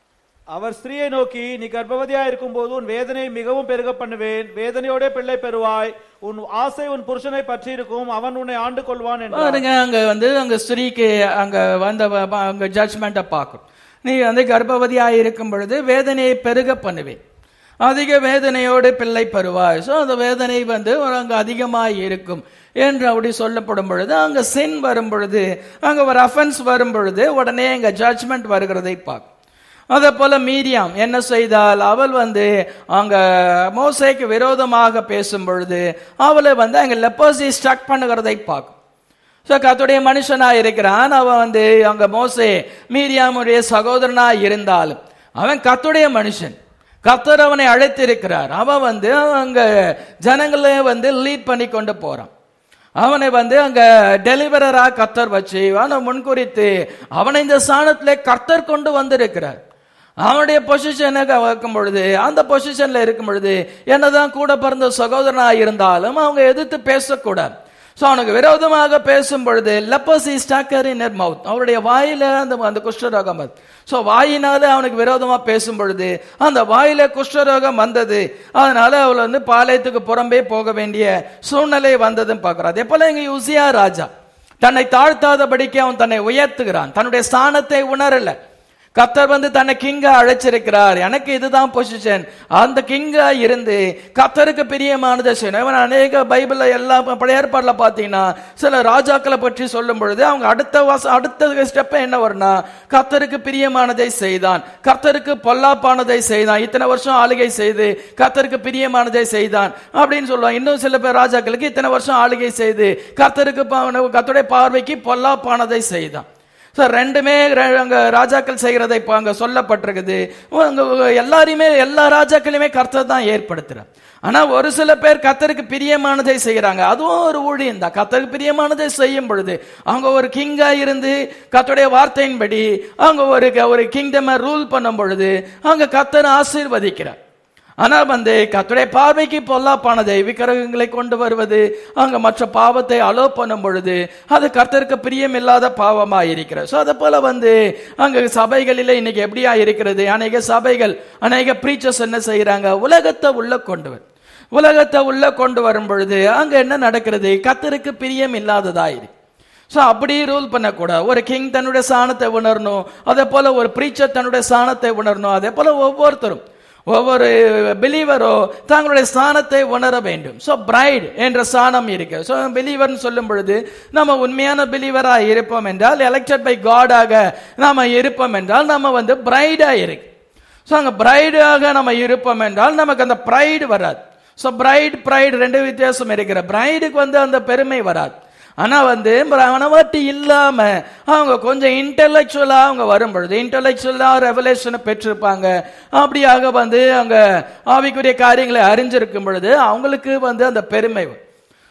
அவர் ஸ்திரீயை நோக்கி நீ கர்ப்பவதியா இருக்கும்போது உன் வேதனையை மிகவும் பெருக பண்ணுவேன் வேதனையோட பிள்ளை பெறுவாய் உன் ஆசை உன் புருஷனை பற்றி இருக்கும் அவன் உன்னை ஆண்டு கொள்வான் என்றார் பாருங்க அங்க வந்து அங்க ஸ்திரீக்கு அங்க வந்த வ- வ- அங்க ஜட்ஜ்மெண்ட்டை பார்க்கும் நீ வந்து கர்ப்பவதியாக இருக்கும் பொழுது வேதனையை பெருக பண்ணுவேன் அதிக வேதனையோடு பிள்ளை பெறுவாய் ஸோ அந்த வேதனை வந்து ஒரு அங்க அதிகமாக இருக்கும் என்று அப்படி சொல்லப்படும் பொழுது அங்க சின் வரும் பொழுது அங்க ஒரு அஃபென்ஸ் வரும் பொழுது உடனே அங்க ஜட்ஜ்மெண்ட் வருகிறதை பார்க்கும் அதே போல மீரியாம் என்ன செய்தால் அவள் வந்து அங்க மோசேக்கு விரோதமாக பேசும் பொழுது அவளை வந்து அங்க லெப்பர்சி ஸ்ட்ரக் பண்ணுகிறதை பார்க்கும் ஸோ கத்துடைய மனுஷனா இருக்கிறான் அவன் வந்து அங்க மோசே மீரியாமுடைய சகோதரனா இருந்தாலும் அவன் கத்துடைய மனுஷன் கத்தர் அவனை அழைத்திருக்கிறார் அவன் வந்து அங்க ஜனங்களை வந்து லீட் பண்ணி கொண்டு போறான் அவனை வந்து அங்க டெலிவரரா கத்தர் வச்சு அவனை முன்குறித்து அவனை இந்த ஸ்தானத்திலே கர்த்தர் கொண்டு வந்திருக்கிறார் அவனுடைய பொசிஷனுக்கு வைக்கும் பொழுது அந்த பொசிஷன்ல இருக்கும் பொழுது என்னதான் கூட பிறந்த சகோதரனா இருந்தாலும் அவங்க எதிர்த்து பேசக்கூடாது ஸோ அவனுக்கு விரோதமாக பேசும் பொழுது லெப்பசி ஸ்டாக்கர் இன் மவுத் அவருடைய வாயில அந்த அந்த குஷ்டரோகம் வந்து ஸோ வாயினால அவனுக்கு விரோதமா பேசும் பொழுது அந்த வாயில குஷ்டரோகம் வந்தது அதனால அவள் வந்து பாளையத்துக்கு புறம்பே போக வேண்டிய சூழ்நிலை வந்ததுன்னு பார்க்கிறோம் அதே போல இங்க உசியா ராஜா தன்னை தாழ்த்தாதபடிக்கு அவன் தன்னை உயர்த்துகிறான் தன்னுடைய ஸ்தானத்தை உணரல கத்தர் வந்து தன்னை கிங்கா அழைச்சிருக்கிறார் எனக்கு இதுதான் பொசிஷன் அந்த கிங்கா இருந்து கத்தருக்கு பிரியமானதை செய்யணும் இவன் அநேக பைபிள்ல எல்லா பழைய ஏற்பாடுல பாத்தீங்கன்னா சில ராஜாக்களை பற்றி சொல்லும் பொழுது அவங்க அடுத்த வாச அடுத்த ஸ்டெப் என்ன வரும்னா கத்தருக்கு பிரியமானதை செய்தான் கத்தருக்கு பொல்லாப்பானதை செய்தான் இத்தனை வருஷம் ஆளுகை செய்து கத்தருக்கு பிரியமானதை செய்தான் அப்படின்னு சொல்லுவாங்க இன்னும் சில பேர் ராஜாக்களுக்கு இத்தனை வருஷம் ஆளுகை செய்து கத்தருக்கு கத்தருடைய பார்வைக்கு பொல்லாப்பானதை செய்தான் ஸோ ரெண்டுமே ரெ- அங்க ராஜாக்கள் செய்கிறதை இப்போ அங்க சொல்லப்பட்டிருக்குது அங்க எல்லாரையுமே எல்லா ராஜாக்களையுமே கர்த்தர் தான் ஏற்படுத்துறார் ஆனா ஒரு சில பேர் கத்தருக்கு பிரியமானதை செய்கிறாங்க அதுவும் ஒரு ஊழியம் தான் கத்தருக்கு பிரியமானதை செய்யும் பொழுது அவங்க ஒரு கிங்கா இருந்து கத்தருடைய வார்த்தையின்படி அவங்க ஒரு ஒரு கிங்டம் ரூல் பண்ணும் பொழுது அங்க கத்தர் ஆசீர்வதிக்கிறார் ஆனால் வந்து கத்துடைய பார்வைக்கு பொல்லாப்பானதை விக்கிரகங்களை கொண்டு வருவது அங்க மற்ற பாவத்தை அலோ பண்ணும் பொழுது அது கர்த்தருக்கு பிரியம் இல்லாத பாவமா இருக்கிறது ஸோ அதை போல வந்து அங்க சபைகளில இன்னைக்கு எப்படியா இருக்கிறது அநேக சபைகள் அநேக பிரீச்சர்ஸ் என்ன செய்யறாங்க உலகத்தை உள்ள கொண்டு வரும் உலகத்தை உள்ள கொண்டு வரும் பொழுது அங்க என்ன நடக்கிறது கர்த்தருக்கு பிரியம் இல்லாததா இருக்கு ஸோ அப்படி ரூல் பண்ணக்கூடாது ஒரு கிங் தன்னுடைய சாணத்தை உணரணும் அதே போல ஒரு பிரீச்சர் தன்னுடைய சாணத்தை உணரணும் அதே போல ஒவ்வொருத்தரும் ஒவ்வொரு பிலீவரோ தங்களுடைய ஸ்தானத்தை உணர வேண்டும் ஸோ பிரைட் என்ற ஸ்தானம் இருக்கு ஸோ பிலீவர்னு சொல்லும் பொழுது நம்ம உண்மையான பிலீவரா இருப்போம் என்றால் எலெக்டட் பை காடாக நாம இருப்போம் என்றால் நம்ம வந்து பிரைடா இருக்கு ஸோ அங்கே பிரைடாக நம்ம இருப்போம் என்றால் நமக்கு அந்த ப்ரைடு வராது ஸோ பிரைட் ப்ரைடு ரெண்டு வித்தியாசம் இருக்கிற பிரைடுக்கு வந்து அந்த பெருமை வராது ஆனா வந்து மனவாட்டி இல்லாம அவங்க கொஞ்சம் இன்டெலெக்சுவலா அவங்க வரும் பொழுது இன்டெலெக்சுவலா ரெவலேஷனை பெற்றிருப்பாங்க அப்படியாக வந்து அவங்க ஆவிக்குரிய காரியங்களை அறிஞ்சிருக்கும் பொழுது அவங்களுக்கு வந்து அந்த பெருமை வரும்.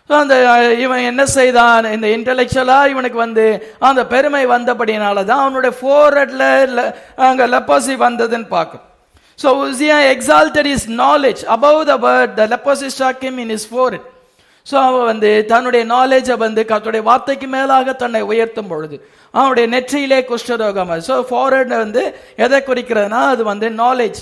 So, அந்த அஹ், இவன் என்ன செய்தான் இந்த இன்டெலெக்சுவலா இவனுக்கு வந்து அந்த பெருமை வந்தபடினால தான் அவனுடைய ஃபோர்ஹெட்ல அங்க லெப்பசி வந்ததுன்னு பார்க்கும் So Uzziah exalted his knowledge above the word. The leprosy struck him in his forehead. So அவன் வந்து தன்னுடைய நாலேஜை வந்து கர்த்தருடைய வார்த்தைக்கு மேலாக தன்னை உயர்த்தும் பொழுது அவனுடைய நெற்றியிலே குஷ்டரோகம் ஸோ ஃபார்வர்ட் வந்து எதை குறிக்கிறதுனா அது வந்து நாலேஜ்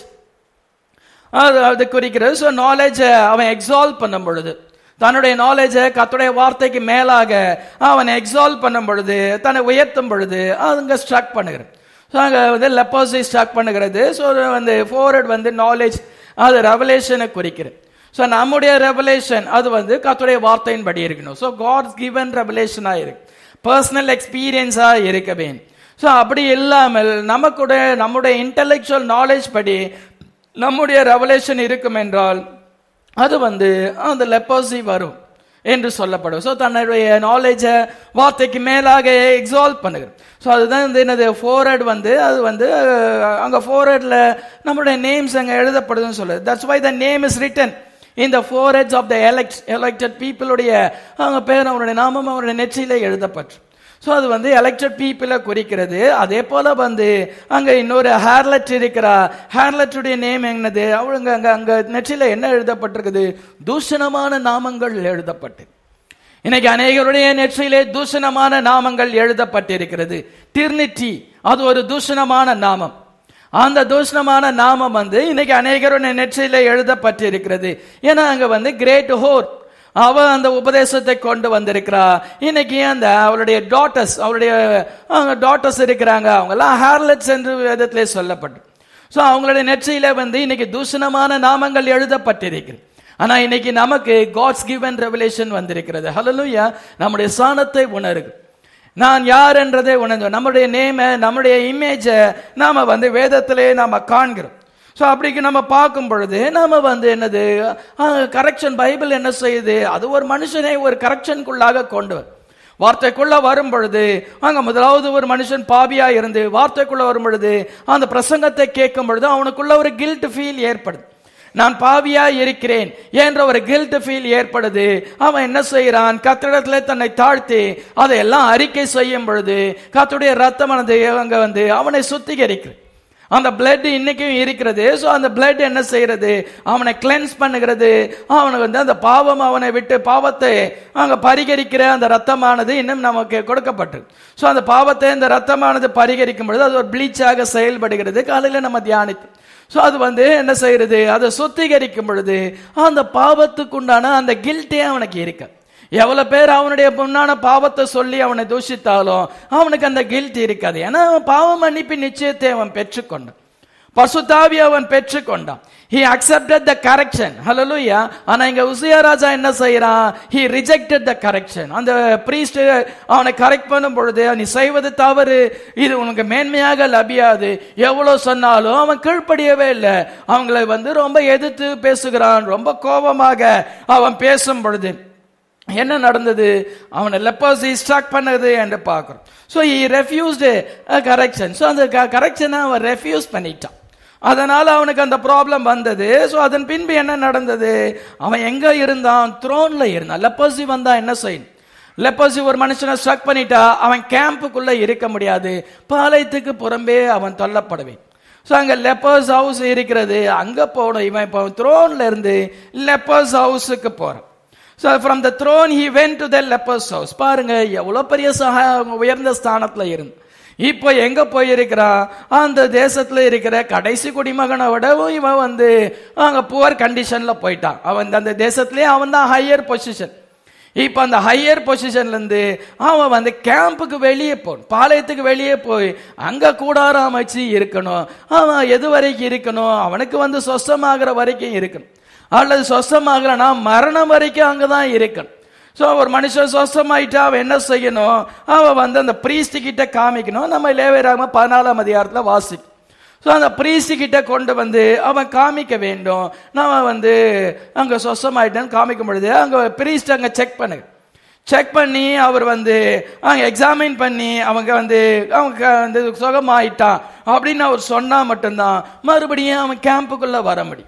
அது அது குறிக்கிறது ஸோ நாலேஜை அவன் எக்ஸால்வ் பண்ணும் பொழுது தன்னுடைய நாலேஜை கத்துடைய வார்த்தைக்கு மேலாக அவன் எக்ஸால்வ் பண்ணும் பொழுது தன்னை உயர்த்தும் பொழுது அதுங்க ஸ்ட்ரக் பண்ணுகிறது ஸோ அங்கே வந்து லெப்போசி ஸ்ட்ரக் பண்ணுகிறது ஸோ வந்து ஃபோர்வர்ட் வந்து நாலேஜ் அது ரெவலேஷனை குறிக்கிறது ஸோ நம்முடைய ரெவலேஷன் அது வந்து கத்துடைய வார்த்தையின்படி இருக்கணும் ஸோ காட்ஸ் கிவன் ரெவலேஷனாக இருக்கு பர்சனல் எக்ஸ்பீரியன்ஸாக இருக்க வேண்டும் ஸோ அப்படி இல்லாமல் நமக்குடைய நம்முடைய இன்டெலெக்சுவல் நாலேஜ் படி நம்முடைய ரெவலேஷன் இருக்கும் என்றால் அது வந்து அந்த லெப்போசி வரும் என்று சொல்லப்படும் ஸோ தன்னுடைய நாலேஜை வார்த்தைக்கு மேலாக எக்ஸால்வ் பண்ணுகிறது ஸோ அதுதான் வந்து என்னது ஃபோர்ஹெட் வந்து அது வந்து அஹ், அங்க ஃபோர்ஹெட்ல நம்மளுடைய நேம்ஸ் அங்க எழுதப்படுதுன்னு சொல்லுது that's why the name is written in the foreheads of the elect elected people உடைய அவங்க பேர் அவருடைய நாமம் அவருடைய நெற்றியில எழுதப்பட்டு ஸோ அது வந்து எலெக்டட் பீப்புளை குறிக்கிறது அதே போல வந்து அங்க இன்னொரு ஹேர்லெட் இருக்கிறா ஹேர்லெட்டுடைய நேம் என்னது அவளுங்க அங்க அங்க நெற்றியில என்ன எழுதப்பட்டிருக்குது தூஷணமான நாமங்கள் எழுதப்பட்டு இன்னைக்கு அநேகருடைய நெற்றியிலே தூஷணமான நாமங்கள் எழுதப்பட்டிருக்கிறது டிர்னிட்டி அது ஒரு தூஷணமான நாமம் அந்த தூஷணமான நாமம் வந்து இன்னைக்கு அநேகருடைய நெற்றியிலே எழுதப்பட்டிருக்கிறது ஏன்னா அங்க வந்து கிரேட் ஹோர் அவ அந்த உபதேசத்தை கொண்டு வந்திருக்கிறா இன்னைக்கு அந்த அவளுடைய டாட்டர்ஸ் அவளுடைய அவங்க டாட்டர்ஸ் இருக்கிறாங்க அவங்க எல்லாம் ஹேர்லெட்ஸ் என்று வேதத்திலே சொல்லப்பட்டு ஸோ அவங்களுடைய நெற்றியில வந்து இன்னைக்கு தூஷணமான நாமங்கள் எழுதப்பட்டிருக்கிறது ஆனா இன்னைக்கு நமக்கு காட்ஸ் கிவன் ரெவலேஷன் வந்திருக்கிறது ஹalleluya நம்முடைய சாணத்தை உணருது நான் யார் என்றதை உணர்ந்தோம் நம்முடைய நேம நம்முடைய இமேஜை நாம வந்து வேதத்திலே நாம காண்கிறோம் ஸோ அப்படிக்கு நம்ம பார்க்கும் பொழுது நாம வந்து என்னது கரெக்ஷன் பைபிள் என்ன செய்யுது அது ஒரு மனுஷனை ஒரு கரெக்ஷனுக்குள்ளாக கொண்டு வரும் வார்த்தைக்குள்ள வரும் பொழுது அங்க முதலாவது ஒரு மனுஷன் பாவியா இருந்து வார்த்தைக்குள்ள வரும் பொழுது அந்த பிரசங்கத்தை கேட்கும் பொழுது அவனுக்குள்ள ஒரு கில்ட் ஃபீல் ஏற்படுது நான் பாவியா இருக்கிறேன் என்ற ஒரு கில்ட் ஃபீல் ஏற்படுது அவன் என்ன செய்யறான் கத்திடத்துல தன்னை தாழ்த்தி அதையெல்லாம் அறிக்கை செய்யும் பொழுது கத்துடைய ரத்தமானது அங்க வந்து அவனை சுத்திகரிக்கிறது அந்த பிளட் இன்னைக்கும் இருக்கிறது ஸோ அந்த பிளட் என்ன செய்யறது அவனை கிளென்ஸ் பண்ணுகிறது அவனுக்கு வந்து அந்த பாவம் அவனை விட்டு பாவத்தை அங்க பரிகரிக்கிற அந்த ரத்தமானது இன்னும் நமக்கு கொடுக்கப்பட்டு ஸோ அந்த பாவத்தை இந்த ரத்தமானது பரிகரிக்கும் பொழுது அது ஒரு ப்ளீச்சாக செயல்படுகிறது காலையில நம்ம தியானித்து ஸோ அது வந்து என்ன செய்யறது அதை சுத்திகரிக்கும் பொழுது அந்த பாவத்துக்குண்டான அந்த கில்ட்டே அவனுக்கு இருக்கு எவ்வளவு பேர் அவனுடைய பொண்ணான பாவத்தை சொல்லி அவனை தூஷித்தாலும் அவனுக்கு அந்த கில்ட் இருக்காது ஏன்னா அவன் பாவ மன்னிப்பு நிச்சயத்தை அவன் பெற்றுக்கொண்டான் பசுதாவி அவன் பெற்றுக்கொண்டான் he accepted the correction hallelujah ஆனா இங்க உசியா ராஜா என்ன செய்யறான் he rejected the correction அந்த priest அவனை கரெக்ட் பண்ணும் பொழுது நீ செய்வது தவறு இது உனக்கு மேன்மையாக லபியாது எவ்வளவு சொன்னாலும் அவன் கீழ்ப்படியவே இல்லை அவங்களை வந்து ரொம்ப எதிர்த்து பேசுகிறான் ரொம்ப கோபமாக அவன் பேசும் பொழுது என்ன நடந்தது அவனை லெப்பர்ஸை ஸ்ட்ராக் பண்ணது என்று பார்க்கிறோம் so he refused correction so அந்த கரெக்ஷனை அவன் ரெஃப்யூஸ் பண்ணிட்டான் அதனால அவனுக்கு அந்த ப்ராப்ளம் வந்தது ஸோ அதன் பின்பு என்ன நடந்தது அவன் எங்க இருந்தான் த்ரோன்ல இருந்தான் லெப்பர்சி வந்தா என்ன செய்யணும் லெப்பர்சி ஒரு மனுஷனை ஸ்ட்ரக் பண்ணிட்டா அவன் கேம்புக்குள்ள இருக்க முடியாது பாளையத்துக்கு புறம்பே அவன் தொல்லப்படுவேன் ஸோ அங்க லெப்பர்ஸ் ஹவுஸ் இருக்கிறது அங்க போகணும் இவன் இப்போ த்ரோன்ல இருந்து லெப்பர்ஸ் ஹவுஸுக்கு போறான் so from the throne he went to the lepers house பாருங்க எவ்வளோ பெரிய சக உயர்ந்த ஸ்தானத்துல இருந்து இப்போ எங்க போயிருக்கிறான் அந்த தேசத்துல இருக்கிற கடைசி குடிமகனை விடவும் இவன் வந்து அங்க புவர் கண்டிஷன்ல போயிட்டான் அவன் அந்த தேசத்திலேயே அவன் தான் ஹையர் பொசிஷன் இப்ப அந்த ஹையர் பொசிஷன்ல இருந்து அவன் வந்து கேம்புக்கு வெளியே போகணும் பாளையத்துக்கு வெளியே போய் அங்க கூடாரம் அமைச்சு இருக்கணும் அவன் எது வரைக்கும் இருக்கணும் அவனுக்கு வந்து சொஸ்தமாகிற வரைக்கும் இருக்கணும் அல்லது சொஸ்தமாகலனா மரணம் வரைக்கும் அங்கதான் இருக்கணும் ஸோ ஒரு மனுஷன் சொஸ்தமாயிட்டா அவன் என்ன செய்யணும் அவன் வந்து அந்த பிரீஸ்ட் கிட்ட காமிக்கணும் நம்ம லேவேராம பதினாலாம் அதிகாரத்தில் வாசிக்கும் ஸோ அந்த பிரீஸ்ட் கிட்ட கொண்டு வந்து அவன் காமிக்க வேண்டும் நம்ம வந்து அங்கே சொஸ்தமாயிட்டேன்னு காமிக்கும் பொழுது அங்கே பிரீஸ்ட் அங்கே செக் பண்ணு செக் பண்ணி அவர் வந்து அங்கே எக்ஸாமின் பண்ணி அவங்க வந்து அவங்க வந்து சுகமாயிட்டான் அப்படின்னு அவர் சொன்னா மட்டும்தான் மறுபடியும் அவன் கேம்புக்குள்ள வர முடியும்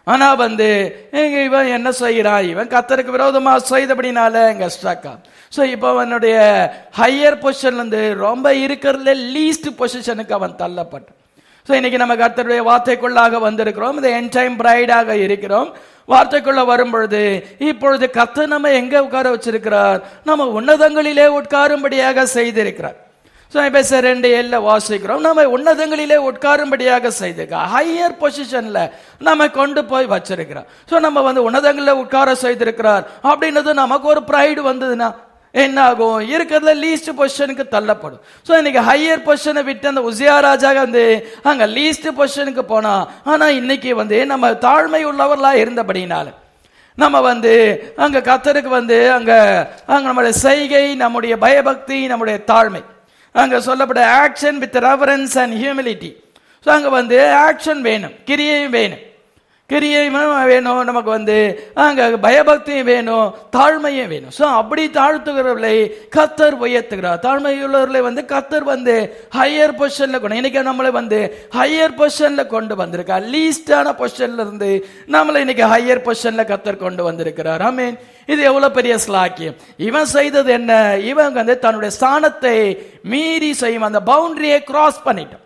ஆனா வந்து இங்க இவன் என்ன செய்யறான் இவன் கத்தருக்கு விரோதமா செய்தபடினால இங்க ஸ்ட்ரக் ஸோ இப்போ அவனுடைய ஹையர் பொசிஷன்ல இருந்து ரொம்ப இருக்கிறதுல லீஸ்ட் பொசிஷனுக்கு அவன் தள்ளப்பட்டான் ஸோ இன்னைக்கு நம்ம கர்த்தருடைய வார்த்தைக்குள்ளாக வந்திருக்கிறோம் இந்த என் டைம் பிரைடாக இருக்கிறோம் வார்த்தைக்குள்ள வரும் பொழுது இப்பொழுது கர்த்தர் நம்ம எங்க உட்கார வச்சிருக்கிறார் நம்ம உன்னதங்களிலே உட்காரும்படியாக செய்திருக்கிறார் ஸோ இப்போ ரெண்டு ஏழில் வாசிக்கிறோம் நம்ம உன்னதங்களிலே உட்காரும்படியாக செய்திருக்கோம் ஹையர் பொசிஷன்ல நம்ம கொண்டு போய் வச்சிருக்கிறோம் ஸோ நம்ம வந்து உன்னதங்களில் உட்கார செய்திருக்கிறார் அப்படின்றது நமக்கு ஒரு ப்ரைடு வந்ததுன்னா என்ன ஆகும் இருக்கிறதுல லீஸ்ட் பொசிஷனுக்கு தள்ளப்படும் ஸோ இன்னைக்கு ஹையர் பொசிஷனை விட்டு அந்த உசியா ராஜா வந்து அங்க லீஸ்ட் பொசிஷனுக்கு போனா ஆனா இன்னைக்கு வந்து நம்ம தாழ்மை உள்ளவர்களா இருந்தபடினால நம்ம வந்து அங்க கத்தருக்கு வந்து அங்க அங்க நம்முடைய செய்கை நம்முடைய பயபக்தி நம்முடைய தாழ்மை அங்க சொல்லப்பட்ட action with reverence and humility so அங்க வந்து ஆக்ஷன் வேணும் கிரியையும் வேணும் கிரியையும் வேணும் நமக்கு வந்து அங்க பயபக்தியும் வேணும் தாழ்மையும் வேணும் ஸோ அப்படி தாழ்த்துகிறவர்களை கத்தர் உயர்த்துகிறார் தாழ்மையுள்ளவர்களை வந்து கத்தர் வந்து ஹையர் பொசிஷன்ல கொண்டு இன்னைக்கு நம்மளை வந்து ஹையர் பொசிஷன்ல கொண்டு வந்திருக்கா லீஸ்டான பொசிஷன்ல இருந்து நம்மளை இன்னைக்கு ஹையர் பொசிஷன்ல கத்தர் கொண்டு வந்திருக்கிறார் ஆமீன் இது எவ்வளவு பெரிய ஸ்லாக்கியம் இவன் செய்தது என்ன இவன் வந்து தன்னுடைய ஸ்தானத்தை மீறி செய்யும் அந்த பவுண்டரியை கிராஸ் பண்ணிட்டான்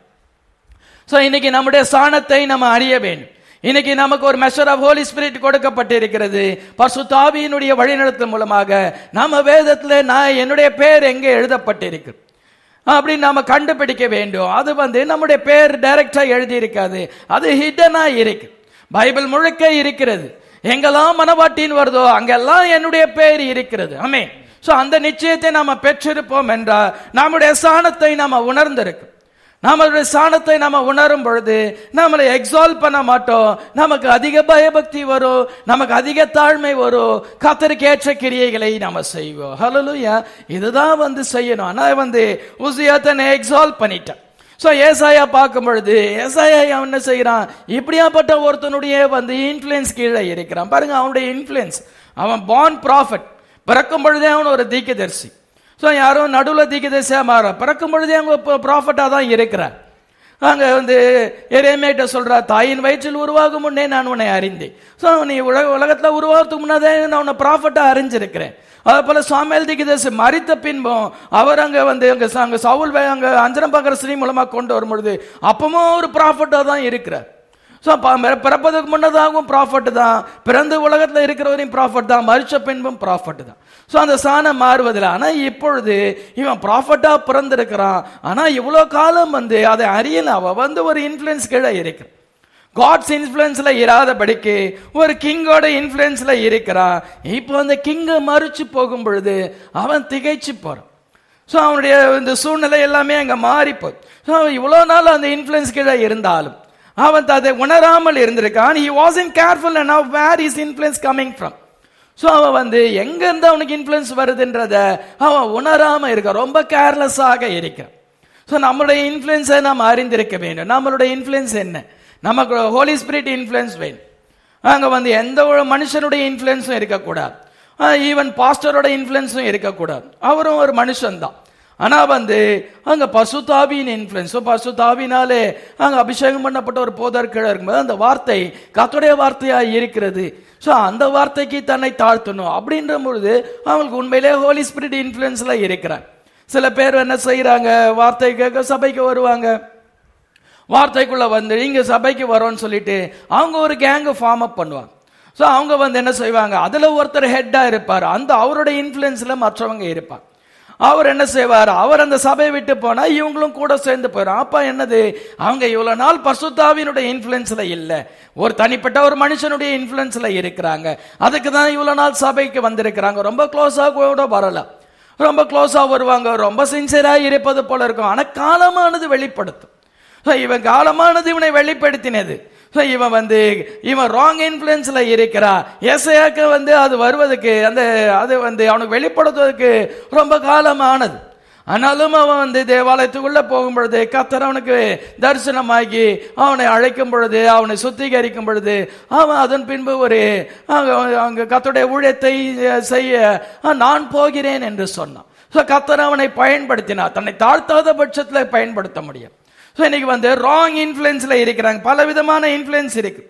ஸோ இன்னைக்கு நம்முடைய ஸ்தானத்தை நம்ம அறிய வேண்டும் இன்னைக்கு நமக்கு ஒரு மெஷர் ஆஃப் ஹோலி ஸ்பிரிட் கொடுக்கப்பட்டிருக்கிறது பசுதாவியினுடைய வழிநடத்தல் மூலமாக நம்ம வேதத்துல நான் என்னுடைய பேர் எங்கே எழுதப்பட்டிருக்கு அப்படின்னு நாம கண்டுபிடிக்க வேண்டும் அது வந்து நம்முடைய பேர் டைரக்டா எழுதி இருக்காது அது ஹிடனா இருக்கு பைபிள் முழுக்க இருக்கிறது எங்கெல்லாம் மனவாட்டின் வருதோ அங்கெல்லாம் என்னுடைய பேர் இருக்கிறது ஆமே சோ அந்த நிச்சயத்தை நாம பெற்றிருப்போம் என்றால் நம்முடைய சாணத்தை நாம உணர்ந்திருக்கும் நம்மளுடைய சாணத்தை நாம உணரும் பொழுது நம்மளை எக்ஸால் பண்ண மாட்டோம் நமக்கு அதிக பயபக்தி வரும் நமக்கு அதிக தாழ்மை வரும் கத்தருக்கு ஏற்ற கிரியைகளை நாம செய்வோம் ஹலலுயா இதுதான் வந்து செய்யணும் ஆனா வந்து உசியா தன்னை எக்ஸால் பண்ணிட்டான் சோ ஏசாயா பார்க்கும் பொழுது ஏசாயா அவன் என்ன செய்யறான் இப்படியாப்பட்ட ஒருத்தனுடைய வந்து இன்ஃபுளுன்ஸ் கீழே இருக்கிறான் பாருங்க அவனுடைய இன்ஃபுளுன்ஸ் அவன் பார்ன் ப்ராஃபிட் பிறக்கும் பொழுதே அவன் ஒரு தீக்கதரிசி ஸோ யாரும் நடுவில் தீக்கதரிசியா மாற பிறக்கும் பொழுதே அவங்க ப்ராஃபிட்டாக தான் இருக்கிறார் அங்க வந்து எரேமேட்ட சொல்றா தாயின் வயிற்றில் உருவாகும் முன்னே நான் உன்னை அறிந்தேன் ஸோ நீ உலக உலகத்துல உருவாகிறதுக்கு முன்னதே நான் உன்னை ப்ராஃபிட்டா அறிஞ்சிருக்கிறேன் அதே போல சாமியல் திகிதேசு மறித்த பின்பும் அவர் அங்க வந்து அங்க ச- அங்க சவுல் வே- அங்க அஞ்சனம் பார்க்குற ஸ்ரீ மூலமா கொண்டு வரும் பொழுது அப்பவும் ஒரு ப்ராஃபிட்டா தான் இருக்கிறார் ஸோ பிறப்பதற்கு முன்னதாகவும் ப்ராஃபிட் தான் பிறந்த உலகத்தில் இருக்கிறவரையும் ப்ராஃபிட் தான் மறிச்ச பின்பும் ப்ராஃபிட் தான் ஸோ அந்த சாணம் மாறுவதில்லை ஆனால் இப்பொழுது இவன் ப்ராஃபிட்டாக பிறந்திருக்கிறான் ஆனால் இவ்வளோ காலம் வந்து அதை அறியல அவன் வந்து ஒரு இன்ஃப்ளூயன்ஸ் கீழே இருக்கிறான் காட்ஸ் இன்ஃப்ளூயன்ஸ்ல இராதபடிக்கு ஒரு கிங்கோட இன்ஃப்ளூயன்ஸ்ல இருக்கிறான் இப்போ அந்த கிங்கை மறிச்சு போகும் பொழுது அவன் திகைச்சு போறான் ஸோ அவனுடைய இந்த சூழ்நிலை எல்லாமே அங்க மாறி போய் ஸோ இவ்வளோ நாள் அந்த இன்ஃப்ளூயன்ஸ் கீழே இருந்தாலும் அவன் அதை உணராமல் இருந்திருக்கான் he was in careful and how where is influence coming from so அவன் வந்து எங்க இருந்து அவனுக்கு இன்ஃப்ளூயன்ஸ் வருதுன்றத அவன் உணராம இருக்க ரொம்ப கேர்லெஸ்ஸாக இருக்கிறான் ஸோ நம்மளுடைய இன்ஃப்ளூயன்ஸை நாம் அறிந்திருக்க வேண்டும் நம்மளுடைய இன்ஃப்ளூயன்ஸ் என்ன நமக்கு ஹோலி ஸ்பிரிட் இன்ஃப்ளூயன்ஸ் வேணும் அங்க வந்து எந்த ஒரு மனுஷனுடைய இன்ஃப்ளூயன்ஸும் இருக்கக்கூடாது ஈவன் பாஸ்டரோட இன்ஃப்ளூயன்ஸும் இருக்கக்கூடாது அவரும் ஒரு மனுஷன் தான் ஆனா வந்து அங்க பசுதாபியின் இன்ஃப்ளூயன்ஸ் பசுதாபினாலே அங்க அபிஷேகம் பண்ணப்பட்ட ஒரு போதர் கீழே இருக்கும்போது அந்த வார்த்தை கத்துடைய வார்த்தையா இருக்கிறது ஸோ அந்த வார்த்தைக்கு தன்னை தாழ்த்தணும் அப்படின்ற பொழுது அவங்களுக்கு உண்மையிலே ஹோலி ஸ்பிரிட் இன்ஃப்ளூயன்ஸ்ல இருக்கிறாங்க சில பேர் என்ன செய்யறாங்க வார்த்தை கேட்க சபைக்கு வருவாங்க வார்த்தைக்குள்ள வந்து இங்க சபைக்கு வரோம்னு சொல்லிட்டு அவங்க ஒரு கேங்க ஃபார்ம் அப் பண்ணுவாங்க ஸோ அவங்க வந்து என்ன செய்வாங்க அதுல ஒருத்தர் ஹெட்டா இருப்பார் அந்த அவருடைய இன்ஃப்ளூயன்ஸ்ல மற்றவங்க இருப்பாங்க அவர் என்ன செய்வார் அவர் அந்த சபையை விட்டு போனா இவங்களும் கூட சேர்ந்து போயிடும் அப்ப என்னது அவங்க இவ்வளவு நாள் பசுத்தாவினுடைய இன்ஃப்ளூயன்ஸ்ல இல்ல ஒரு தனிப்பட்ட ஒரு மனுஷனுடைய இன்ஃப்ளூயன்ஸ்ல இருக்கிறாங்க அதுக்கு தான் இவ்வளவு நாள் சபைக்கு வந்திருக்கிறாங்க ரொம்ப க்ளோஸா கூட வரலாம் ரொம்ப க்ளோஸா வருவாங்க ரொம்ப சின்சியரா இருப்பது போல இருக்கும் ஆனா காலமானது வெளிப்படுத்தும் So, இவன் காலமானது இவனை வெளிப்படுத்தினது So, இவன் வந்து இவன் ராங் இன்ஃபுளுன்ஸ்ல இருக்கிறான் ஏசையாக்கு வந்து அது வருவதற்கு அந்த அது வந்து அவனுக்கு வெளிப்படுத்துவதற்கு ரொம்ப காலமானது ஆனாலும் அவன் வந்து தேவாலயத்துக்குள்ள போகும் பொழுது கத்தர் அவனுக்கு தரிசனமாகி அவனை அழைக்கும் பொழுது அவனை சுத்திகரிக்கும் பொழுது அவன் அதன் பின்பு ஒரு அங்க அங்க கத்தருடைய ஊழியத்தை செய்ய "ஆ, நான் போகிறேன் என்று சொன்னான் ஸோ கத்தர் அவனை பயன்படுத்தினார் தன்னை தாழ்த்தாத பட்சத்தில் பயன்படுத்த முடியும் ஸோ இன்னைக்கு வந்து ராங் இன்ஃப்ளூயன்ஸ்ல இருக்கிறாங்க பல விதமான இன்ஃப்ளூயன்ஸ் இருக்கு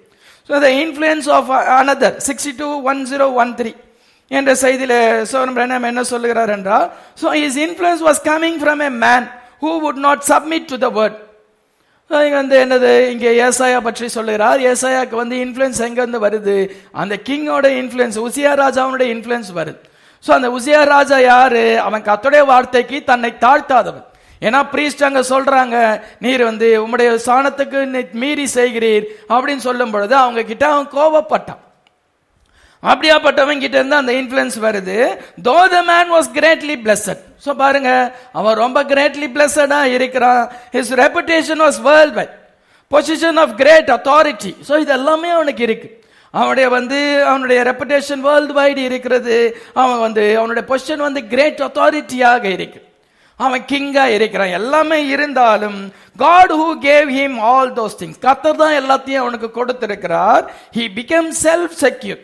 so the influence of another sixty two one zero one three என்ற செய்தியில சோரம் பிரண்ணம் என்ன சொல்லுகிறார் என்றால் so is influence was coming from a man who would not submit to the word இங்க வந்து என்னது இங்க ஏசாயா பற்றி சொல்லுகிறார் ஏசாயாக்கு வந்து இன்ஃப்ளூயன்ஸ் எங்க இருந்து வருது அந்த கிங்கோட இன்ஃப்ளூயன்ஸ் உசியா ராஜாவுடைய இன்ஃப்ளூயன்ஸ் வருது சோ அந்த உசியா ராஜா யாரு அவன் கத்துடைய வார்த்தைக்கு தன்னை தாழ்த்தாதவன் ஏன்னா பிரீஸ்ட் அங்க சொல்றாங்க நீர் வந்து உம்முடைய சாணத்துக்கு நீ- மீறி செய்கிறீர் அப்படின்னு சொல்லும் பொழுது அவங்க கிட்ட அவன் கோபப்பட்டான் அப்படியாப்பட்டவன் கிட்ட இருந்து அந்த இன்ஃப்ளூயன்ஸ் வருது though the man was greatly blessed so பாருங்க அவன் ரொம்ப கிரேட்லி பிளஸடா இருக்கிறான் his reputation was world wide position of great authority so இது எல்லாமே அவனுக்கு இருக்கு அவனுடைய வந்து அவனுடைய ரெப்புடேஷன் வேர்ல்டு வைடு இருக்கிறது அவன் வந்து அவனுடைய பொசிஷன் வந்து கிரேட் அத்தாரிட்டியாக இருக்கு அவன் கிங்கா இருக்கிறான் எல்லாமே இருந்தாலும் God who gave him all those things கத்தர் தான் எல்லாத்தையும் அவனுக்கு கொடுத்திருக்கிறார் he become self secure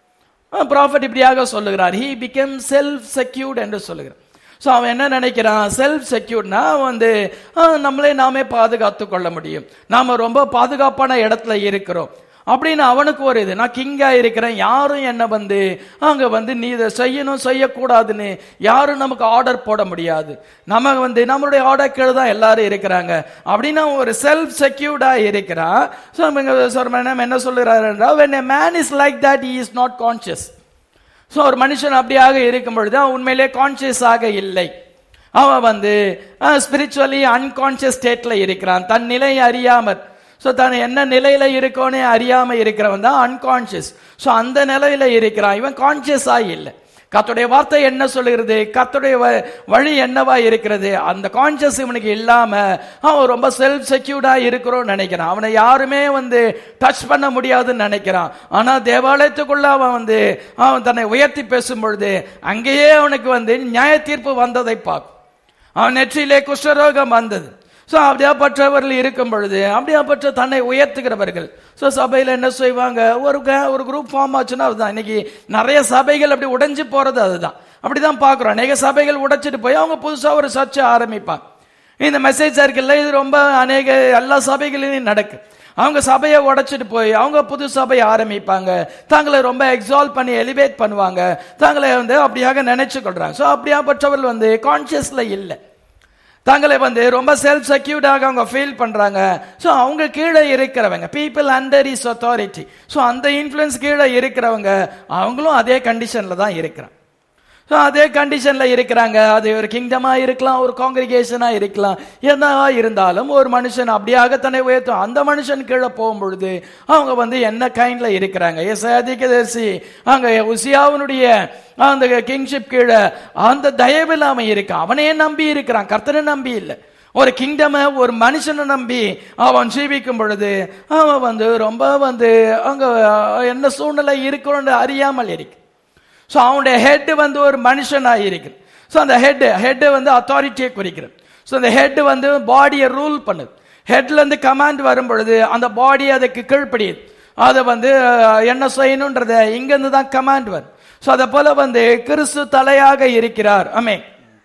prophet இப்படியாக சொல்லுகிறார் ஹி பிகம் செல்ஃப் செக்யூர்ட் என்று சொல்லுகிறார் ஸோ அவன் என்ன நினைக்கிறான் செல்ஃப் செக்யூர்ட்னா வந்து ஆ, நம்மளே நாமே பாதுகாத்து கொள்ள முடியும் நாம ரொம்ப பாதுகாப்பான இடத்துல இருக்கிறோம் அப்படின்னு அவனுக்கு ஒரு இது நான் கிங்கா இருக்கிறேன் யாரும் என்ன வந்து அங்க வந்து நீ இதை செய்யணும் செய்யக்கூடாதுன்னு யாரும் நமக்கு ஆர்டர் போட முடியாது நம்ம வந்து நம்மளுடைய ஆர்டர் கீழே தான் எல்லாரும் இருக்கிறாங்க அப்படின்னு அவன் ஒரு செல்ஃப் செக்யூர்டா இருக்கிறான் ஸோ நம்ம என்ன சொல்லுறாரு என்றால் when a man is like that he is not conscious so ஒரு மனுஷன் அப்படியாக இருக்கும் பொழுது அவன் உண்மையிலே கான்சியஸ் ஆக இல்லை அவன் வந்து ஸ்பிரிச்சுவலி அன்கான்சியஸ் ஸ்டேட்ல இருக்கிறான் தன் நிலையை அறியாமற் ஸோ தான் என்ன நிலையில இருக்கோனே அறியாம இருக்கிறவன் தான் அன்கான்சியஸ் ஸோ அந்த நிலையில இருக்கிறான் இவன் கான்சியஸா இல்லை கர்த்தருடைய வார்த்தை என்ன சொல்லுகிறது கர்த்தருடைய வ- வழி என்னவா இருக்கிறது அந்த கான்சியஸ் இவனுக்கு இல்லாம அவன் ரொம்ப செல்ஃப் செக்யூர்டா இருக்கிறோம்னு நினைக்கிறான் அவனை யாருமே வந்து டச் பண்ண முடியாதுன்னு நினைக்கிறான் ஆனா தேவாலயத்துக்குள்ள அவன் வந்து அவன் தன்னை உயர்த்தி பேசும் பொழுது அங்கேயே அவனுக்கு வந்து நியாய தீர்ப்பு வந்ததை பார்க்கும் அவன் நெற்றியிலே குஷ்டரோகம் வந்தது ஸோ அப்படியாப்பட்டவர்கள் இருக்கும் பொழுது அப்படியாப்பட்ட தன்னை உயர்த்துகிறவர்கள் ஸோ சபையில் என்ன செய்வாங்க ஒரு க- ஒரு குரூப் ஃபார்ம் ஆச்சுன்னா அதுதான் இன்னைக்கு நிறைய சபைகள் அப்படி உடைஞ்சு போறது அதுதான் அப்படிதான் பார்க்குறோம் அநேக சபைகள் உடைச்சிட்டு போய் அவங்க புதுசாக ஒரு சர்ச்சை ஆரம்பிப்பாங்க இந்த மெசேஜ் சர்க்கிளில் இது ரொம்ப அநேக எல்லா சபைகளிலும் நடக்கு அவங்க சபையை உடைச்சிட்டு போய் அவங்க புது சபையை ஆரம்பிப்பாங்க தங்களை ரொம்ப எக்ஸால்வ் பண்ணி எலிவேட் பண்ணுவாங்க தங்களை வந்து அப்படியாக நினைச்சு கொள்றாங்க ஸோ அப்படியாப்பட்டவர்கள் வந்து கான்சியஸ்ல இல்லை தங்களை வந்து ரொம்ப செல்ஃப் செக்யூர்டாக அவங்க ஃபீல் பண்றாங்க ஸோ அவங்க கீழே இருக்கிறவங்க people under is authority so அந்த இன்ஃப்ளூயன்ஸ் கீழே இருக்கிறவங்க அவங்களும் அதே கண்டிஷன்ல தான் இருக்கிறாங்க ஸோ அதே கண்டிஷன்ல இருக்கிறாங்க அது ஒரு கிங்டமா இருக்கலாம் ஒரு காங்கிரிகேஷனா இருக்கலாம் என்னவா இருந்தாலும் ஒரு மனுஷன் அப்படியாக தன்னை உயர்த்தும் அந்த மனுஷன் கீழே போகும் பொழுது அவங்க வந்து என்ன கைண்ட்ல இருக்கிறாங்க எஸ் அதிகதர்சி அங்க உசியாவினுடைய அந்த கிங்ஷிப் கீழே அந்த தயவில் அவன் இருக்கான் அவனையே நம்பி இருக்கிறான் கர்த்தனை நம்பி இல்லை ஒரு கிங்டமை ஒரு மனுஷனை நம்பி அவன் ஜீவிக்கும் பொழுது அவன் வந்து ரொம்ப வந்து அங்க என்ன சூழ்நிலை இருக்கணும்னு அறியாமல் இருக்கு ஸோ அவனுடைய ஹெட் வந்து ஒரு மனுஷனாக இருக்குது ஸோ அந்த ஹெட் ஹெட் வந்து அத்தாரிட்டியை குறிக்கிறது ஸோ அந்த ஹெட் வந்து பாடியை ரூல் பண்ணுது ஹெட்ல இருந்து கமாண்ட் வரும் பொழுது அந்த பாடி அதுக்கு கீழ்ப்படியுது அதை வந்து அஹ், என்ன செய்யணுன்றத இங்கிருந்து தான் கமாண்ட் வரும் ஸோ அதை போல வந்து கிறிஸ்து தலையாக இருக்கிறார் அமே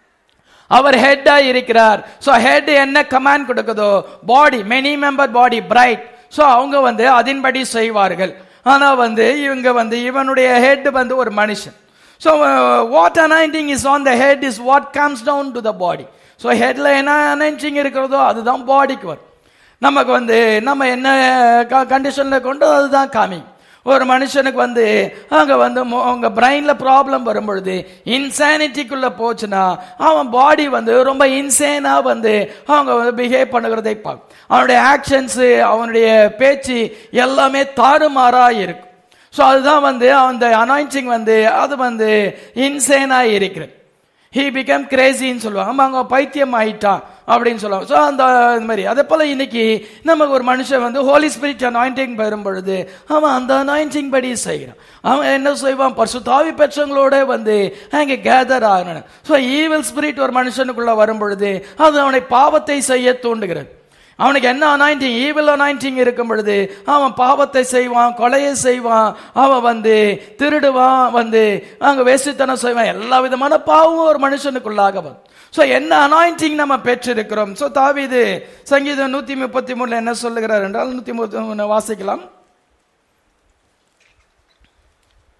அவர் ஹெட்டா இருக்கிறார் ஸோ ஹெட் என்ன கமாண்ட் கொடுக்குதோ body many member body bride so அவங்க வந்து அதன்படி செய்வார்கள் ஆனா வந்து இவங்க வந்து இவனுடைய ஹெட் வந்து ஒரு மனுஷன் so what anointing is on the head is what comes down to the body so ஹெட்ல என்ன அனாயிண்டிங் இருக்கிறதோ அதுதான் பாடிக்கு வரும் நமக்கு வந்து நம்ம என்ன கண்டிஷன்ல கொண்டு அதுதான் காமி ஒரு மனுஷனுக்கு வந்து அங்க வந்து மோ- அவங்க பிரெயின்ல ப்ராப்ளம் வரும் பொழுது இன்சானிட்டிக்குள்ள போச்சுன்னா அவன் பாடி வந்து ரொம்ப இன்சேனா வந்து அவங்க வந்து பிஹேவ் பண்ணுகிறதை பார்க்கும் அவனுடைய ஆக்ஷன்ஸ் அவனுடைய பேச்சு எல்லாமே தாறுமாறா இருக்கும் ஸோ அதுதான் வந்து அந்த அனாயிண்டிங் வந்து அது வந்து இன்சேனா இருக்கிறது ஹி பிகம் கிரேசின்னு சொல்லுவாங்க ஆமா அவங்க பைத்தியம் ஆயிட்டான் அப்படின்னு சொல்லுவாங்க ஸோ அந்த இந்த மாதிரி அதே போல இன்னைக்கு நமக்கு ஒரு மனுஷன் வந்து ஹோலி ஸ்பிரிட் அனாயிண்டிங் பெறும் பொழுது அவன் அந்த அனாயிண்டிங் படி செய்கிறான் அவன் என்ன செய்வான் பரிசுத்தாவி பெற்றவங்களோட வந்து அங்கே கேதர் ஆகணும் ஸோ ஈவில் ஸ்பிரிட் ஒரு மனுஷனுக்குள்ள வரும் பொழுது அது அவனை பாவத்தை செய்ய தூண்டுகிறது அவனுக்கு என்ன அனாயிண்டிங் ஈவில் அனாயிண்டிங் இருக்கும் பொழுது அவன் பாவத்தை செய்வான் கொலையை செய்வான் அவன் வந்து திருடுவான் வந்து அங்க வேசித்தனம் செய்வான் எல்லா விதமான பாவமும் ஒரு மனுஷனுக்குள்ளாக வரும் ஸோ என்ன அனாயிண்டிங் நம்ம பெற்றிருக்கிறோம் ஸோ தாவீது சங்கீதம் நூத்தி முப்பத்தி மூணுல என்ன சொல்லுகிறார் என்றால் நூத்தி முப்பத்தி மூணு வாசிக்கலாம்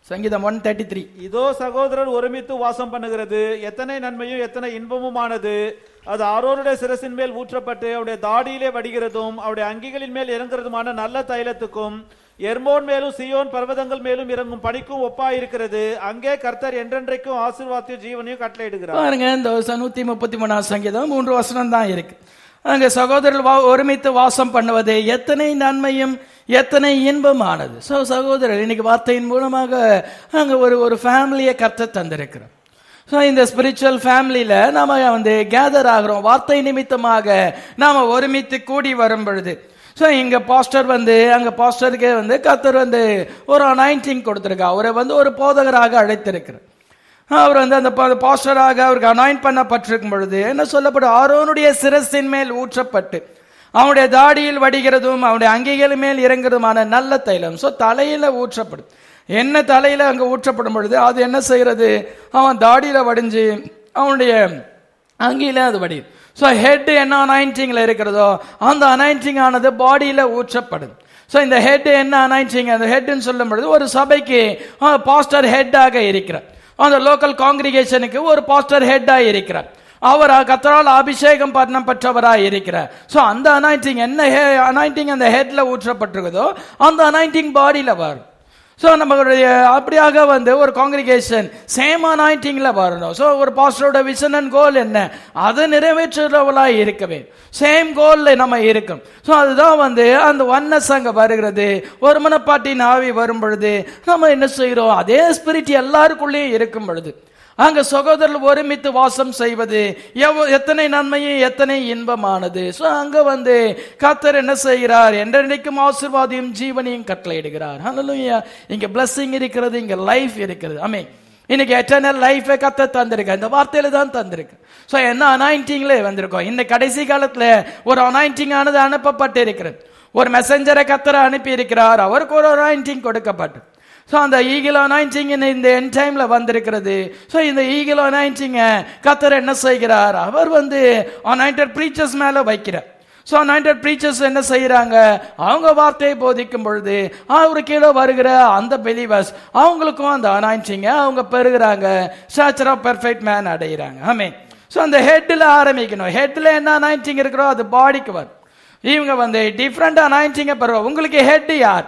சங்கீதம் ஒன் தேர்ட்டி த்ரீ இதோ சகோதரர் ஒருமித்து வாசம் பண்ணுகிறது எத்தனை நன்மையும் எத்தனை இன்பமுமானது அது ஆரோருடைய சிரசின் மேல் ஊற்றப்பட்டு அவருடைய தாடியிலே வடிகிறதும் அவருடைய அங்கிகளின் மேல் இறங்குறதுமான நல்ல தைலத்துக்கும் எர்மோன் மேலும் சியோன் பர்வதங்கள் மேலும் இறங்கும் பணிக்கும் ஒப்பாயிருக்கிறது அங்கே கர்த்தர் என்றென்றைக்கும் ஆசீர்வாதத்தையும் ஜீவனையும் கட்டளையிடுகிறார் பாருங்க இந்த நூத்தி முப்பத்தி மூணாம் சங்கீதம் மூன்று வசனம் தான் இருக்கு அங்க சகோதரர்கள் வா- ஒருமித்து வாசம் பண்ணுவது எத்தனை நன்மையும் எத்தனை இன்பமானது சோ சகோதரர் இன்னைக்கு வார்த்தையின் மூலமாக அங்க ஒரு ஒரு ஃபேமிலியை கத்த தந்திருக்கிறோம் ஸோ இந்த ஸ்பிரிச்சுவல் ஃபேமிலியில நாம வந்து கேதர் ஆகிறோம் வார்த்தை நிமித்தமாக நாம ஒருமித்து கூடி வரும் பொழுது ஸோ இங்க பாஸ்டர் வந்து அங்க பாஸ்டருக்கு வந்து கத்தர் வந்து ஒரு அனாயிண்டிங் கொடுத்திருக்கா அவரை வந்து ஒரு போதகராக அழைத்திருக்கிறார் அவர் வந்து அந்த பா- பாஸ்டராக அவருக்கு அனாயின் பண்ணப்பட்டிருக்கும் பொழுது என்ன சொல்லப்படும் ஆரோனுடைய சிரசின் மேல் ஊற்றப்பட்டு அவனுடைய தாடியில் வடிகிறதும் அவனுடைய அங்கிகள் மேல் இறங்குறதுமான நல்ல தைலம் ஸோ தலையில ஊற்றப்படும் என்ன தலையில அங்க ஊற்றப்படும் பொழுது அது என்ன செய்யறது அவன் தாடியில வடிஞ்சு அவனுடைய அங்கியில அது வடியும் ஸோ ஹெட் என்ன அனாயிண்டிங்ல இருக்கிறதோ அந்த அனாயிண்டிங் ஆனது பாடியில ஊற்றப்படும் ஸோ இந்த ஹெட் என்ன அனாயிண்டிங் அந்த ஹெட்னு சொல்லும் பொழுது ஒரு சபைக்கு பாஸ்டர் ஹெட்டாக இருக்கிறார் அந்த லோக்கல் காங்கிரிகேஷனுக்கு ஒரு பாஸ்டர் ஹெட்டாக இருக்கிறார் அவர் கத்தரால் அபிஷேகம் பண்ண பெற்றவராக இருக்கிறார் ஸோ அந்த அனாயிண்டிங் என்ன அனாயிண்டிங் அந்த ஹெட்ல ஊற்றப்பட்டிருக்குதோ அந்த அனாயிண்டிங் பாடியில வரும் ஸோ நம்மளுடைய அப்படியாக வந்து ஒரு காங்கிரிகேஷன் சேம் அனாயிண்டிங்ல வரணும் ஸோ ஒரு பாஸ்டரோட விஷன் அண்ட் கோல் என்ன அதை நிறைவேற்றுறவளாக இருக்கவே சேம் கோல்ல நம்ம இருக்கும் ஸோ அதுதான் வந்து அந்த ஒன்னஸ் அங்க வருகிறது ஒரு மனப்பாட்டின் ஆவி வரும் பொழுது நம்ம என்ன செய்கிறோம் அதே ஸ்பிரிட் எல்லாருக்குள்ளேயும் இருக்கும் பொழுது அங்க சகோதரர்கள் ஒருமித்து வாசம் செய்வது எவ்வ- எத்தனை நன்மையும் எத்தனை இன்பமானது ஸோ அங்க வந்து கத்தர் என்ன செய்கிறார் என்றென்றைக்கும் ஆசீர்வாதியும் ஜீவனையும் கட்டளையிடுகிறார் ஹalleluya இங்க blessing இருக்கிறது இங்க லைஃப் இருக்கிறது ஆமே இன்னைக்கு எட்டர்னல் லைஃபை கத்த தந்திருக்க இந்த வார்த்தையில தான் தந்திருக்கு ஸோ என்ன அனாயிண்டிங்ல வந்திருக்கோம் இந்த கடைசி காலத்துல ஒரு அனாயிண்டிங் ஆனது அனுப்பப்பட்டு இருக்கிறது ஒரு மெசஞ்சரை கத்தரை அனுப்பி இருக்கிறார் அவருக்கு ஒரு அனாயிண்டிங் கொடுக்கப்பட்டு ஸோ அந்த ஈகிள் அனாயிண்டிங் இந்த என் டைம்ல வந்திருக்கிறது ஸோ இந்த ஈகிள் அனாயிண்டிங்க கத்தர் என்ன செய்கிறார் அவர் வந்து அனாயிண்டட் ப்ரீச்சர்ஸ் மேல வைக்கிறார் ஸோ அனாயிண்டட் ப்ரீச்சர்ஸ் என்ன செய்யறாங்க அவங்க வார்த்தையை போதிக்கும் பொழுது அவர் கீழே வருகிற அந்த பிலீவர்ஸ் அவங்களுக்கும் அந்த அனாயிண்டிங்க அவங்க பெறுகிறாங்க ஸ்டாச்சர் ஆஃப் பெர்ஃபெக்ட் மேன் அடைகிறாங்க ஆமே ஸோ அந்த ஹெட்டில் ஆரம்பிக்கணும் ஹெட்டில் என்ன அனாயிண்டிங் இருக்கிறோ அது பாடிக்கு வரும் இவங்க வந்து டிஃப்ரெண்ட் அனாயிண்டிங்க பெறுவோம் உங்களுக்கு ஹெட் யார்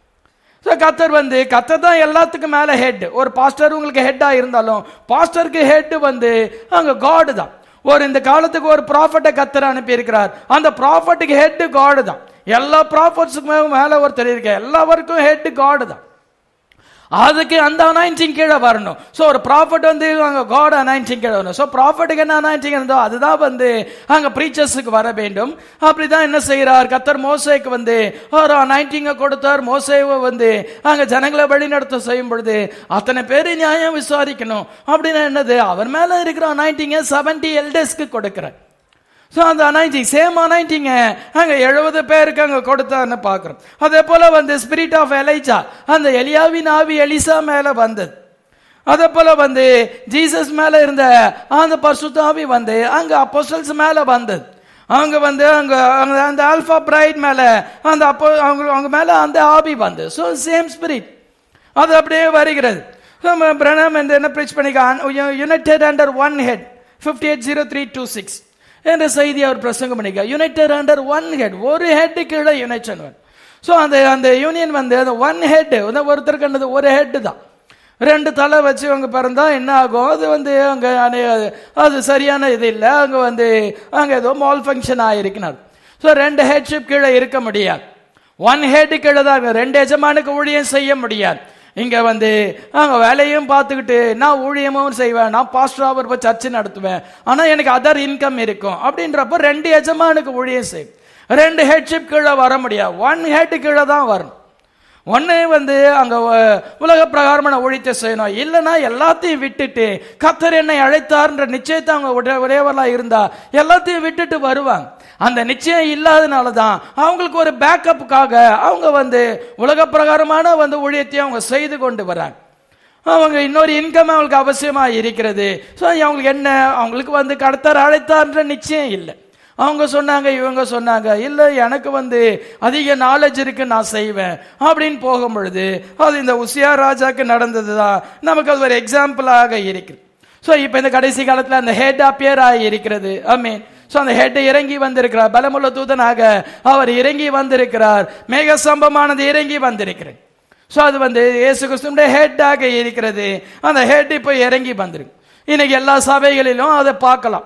ஸோ கத்தர் வந்து கத்தர் தான் எல்லாத்துக்கும் மேல ஹெட் ஒரு பாஸ்டர் உங்களுக்கு ஹெட்டா இருந்தாலும் பாஸ்டருக்கு ஹெட் வந்து அங்க காடு தான் ஒரு இந்த காலத்துக்கு ஒரு ப்ராஃபட்டை கத்தர் அனுப்பி இருக்கிறார் அந்த ப்ராஃபட்டுக்கு ஹெட் காடு தான் எல்லா ப்ராஃபட்ஸுக்குமே மேல ஒருத்தர் இருக்க எல்லாருக்கும் ஹெட் காடு தான் அதுக்கு அந்த அனாயிண்டிங் கீழே வரணும் ஸோ ஒரு ப்ராஃபிட் வந்து அங்கே காட் அனாயிண்டிங் கீழே வரணும் ஸோ ப்ராஃபிட்டுக்கு என்ன அனாயிண்டிங் இருந்தோ அதுதான் வந்து அங்கே ப்ரீச்சர்ஸுக்கு வர வேண்டும் அப்படிதான் என்ன செய்கிறார் கத்தர் மோசேக்கு வந்து ஒரு அனாயிண்டிங்கை கொடுத்தார் மோசேவை வந்து அங்கே ஜனங்களை வழிநடத்த செய்யும் பொழுது அத்தனை பேர் நியாயம் விசாரிக்கணும் அப்படின்னா என்னது அவர் மேலே இருக்கிற அனாயிண்டிங்கை செவன்டி எல்டர்ஸ்க்கு கொடுக்குறார் ஸோ அந்த அனாயிண்டிங் சேம் அனாயிண்டிங்க அங்கே எழுபது பேருக்கு அங்கே கொடுத்தான்னு பார்க்குறோம் அதே போல வந்து ஸ்பிரிட் ஆஃப் எலைச்சா அந்த எலியாவின் ஆவி எலிசா மேலே வந்தது அதே போல வந்து ஜீசஸ் மேல இருந்த அந்த பரிசுத்த ஆவி வந்து அங்க அப்போஸ்டல்ஸ் மேல வந்தது அவங்க வந்து அங்க அங்க அந்த ஆல்பா பிரைட் மேல அந்த அப்போ அவங்க அவங்க மேல அந்த ஆவி வந்து ஸோ சேம் ஸ்பிரிட் அது அப்படியே வருகிறது நம்ம பிரணம் இந்த என்ன ப்ரீச் பண்ணிக்க united under one head fifty eight zero three two six என்ற செய்தி அவர் பிரசங்கம் பண்ணிக்க யுனைடெட் அண்டர் ஒன் ஹெட் ஒரு ஹெட் கீழே யுனைச்சன் ஸோ அந்த அந்த யூனியன் வந்து அந்த ஒன் ஹெட் ஒருத்தருக்கு என்னது ஒரு ஹெட் தான் ரெண்டு தலை வச்சு அவங்க பிறந்தா என்ன ஆகும் அது வந்து அங்க அனே- அது சரியான இது இல்லை அங்க வந்து அங்க ஏதோ மால் ஃபங்க்ஷன் ஆயிருக்குனார் ஸோ ரெண்டு ஹெட்ஷிப் கீழே இருக்க முடியாது ஒன் ஹெட் கீழே தான் இருக்கு. ரெண்டு எஜமானுக்கு ஊழியம் செய்ய முடியாது இங்க வந்து அங்க வேலையும் பார்த்துக்கிட்டு நான் ஊழியமும் செய்வேன் நான் பாஸ்டராக இருப்ப சர்ச்சு நடத்துவேன் ஆனா எனக்கு அதர் இன்கம் இருக்கும் அப்படின்றப்ப ரெண்டு எஜமானுக்கு ஊழியம் செய்யும் ரெண்டு ஹெட்ஷிப் கீழே வர முடியாது ஒன் ஹெட் கீழே தான் வரணும் ஒண்ணு வந்து அங்க வ- உலக பிரகாரமான ஒழித்த செய்யணும் இல்லைன்னா எல்லாத்தையும் விட்டுட்டு கத்தர் என்னை அழைத்தார்ன்ற நிச்சயத்தை அவங்க உடைய- உடையவர்களா இருந்தா எல்லாத்தையும் விட்டுட்டு வருவாங்க அந்த நிச்சயம் இல்லாதனால தான் அவங்களுக்கு ஒரு பேக்கப்புக்காக அவங்க வந்து உலக பிரகாரமான வந்து ஊழியத்தையும் அவங்க செய்து கொண்டு வராங்க அவங்க இன்னொரு இன்கம் அவங்களுக்கு அவசியமா இருக்கிறது ஸோ அவங்களுக்கு என்ன அவங்களுக்கு வந்து கடத்தர் அழைத்தார்ன்ற நிச்சயம் இல்லை அவங்க சொன்னாங்க இவங்க சொன்னாங்க இல்ல எனக்கு வந்து அதிக நாலேஜ் இருக்கு நான் செய்வேன் அப்படின்னு போகும் பொழுது அது இந்த உசியா ராஜாக்கு நடந்ததுதான் நமக்கு அது ஒரு எக்ஸாம்பிளாக இருக்குது ஸோ இப்போ இந்த கடைசி காலத்துல அந்த ஹெட் அப்பியர் ஆகி இருக்கிறது ஐ மீன் ஸோ அந்த ஹெட் இறங்கி வந்திருக்கிறார் பலமுள்ள தூதனாக அவர் இறங்கி வந்திருக்கிறார் மேக சம்பமானது இறங்கி வந்திருக்கிறது ஸோ அது வந்து இயேசு கிறிஸ்துடைய ஹெட்டாக இருக்கிறது அந்த ஹெட் இப்போ இறங்கி வந்திருக்கு இன்னைக்கு எல்லா சபைகளிலும் அதை பார்க்கலாம்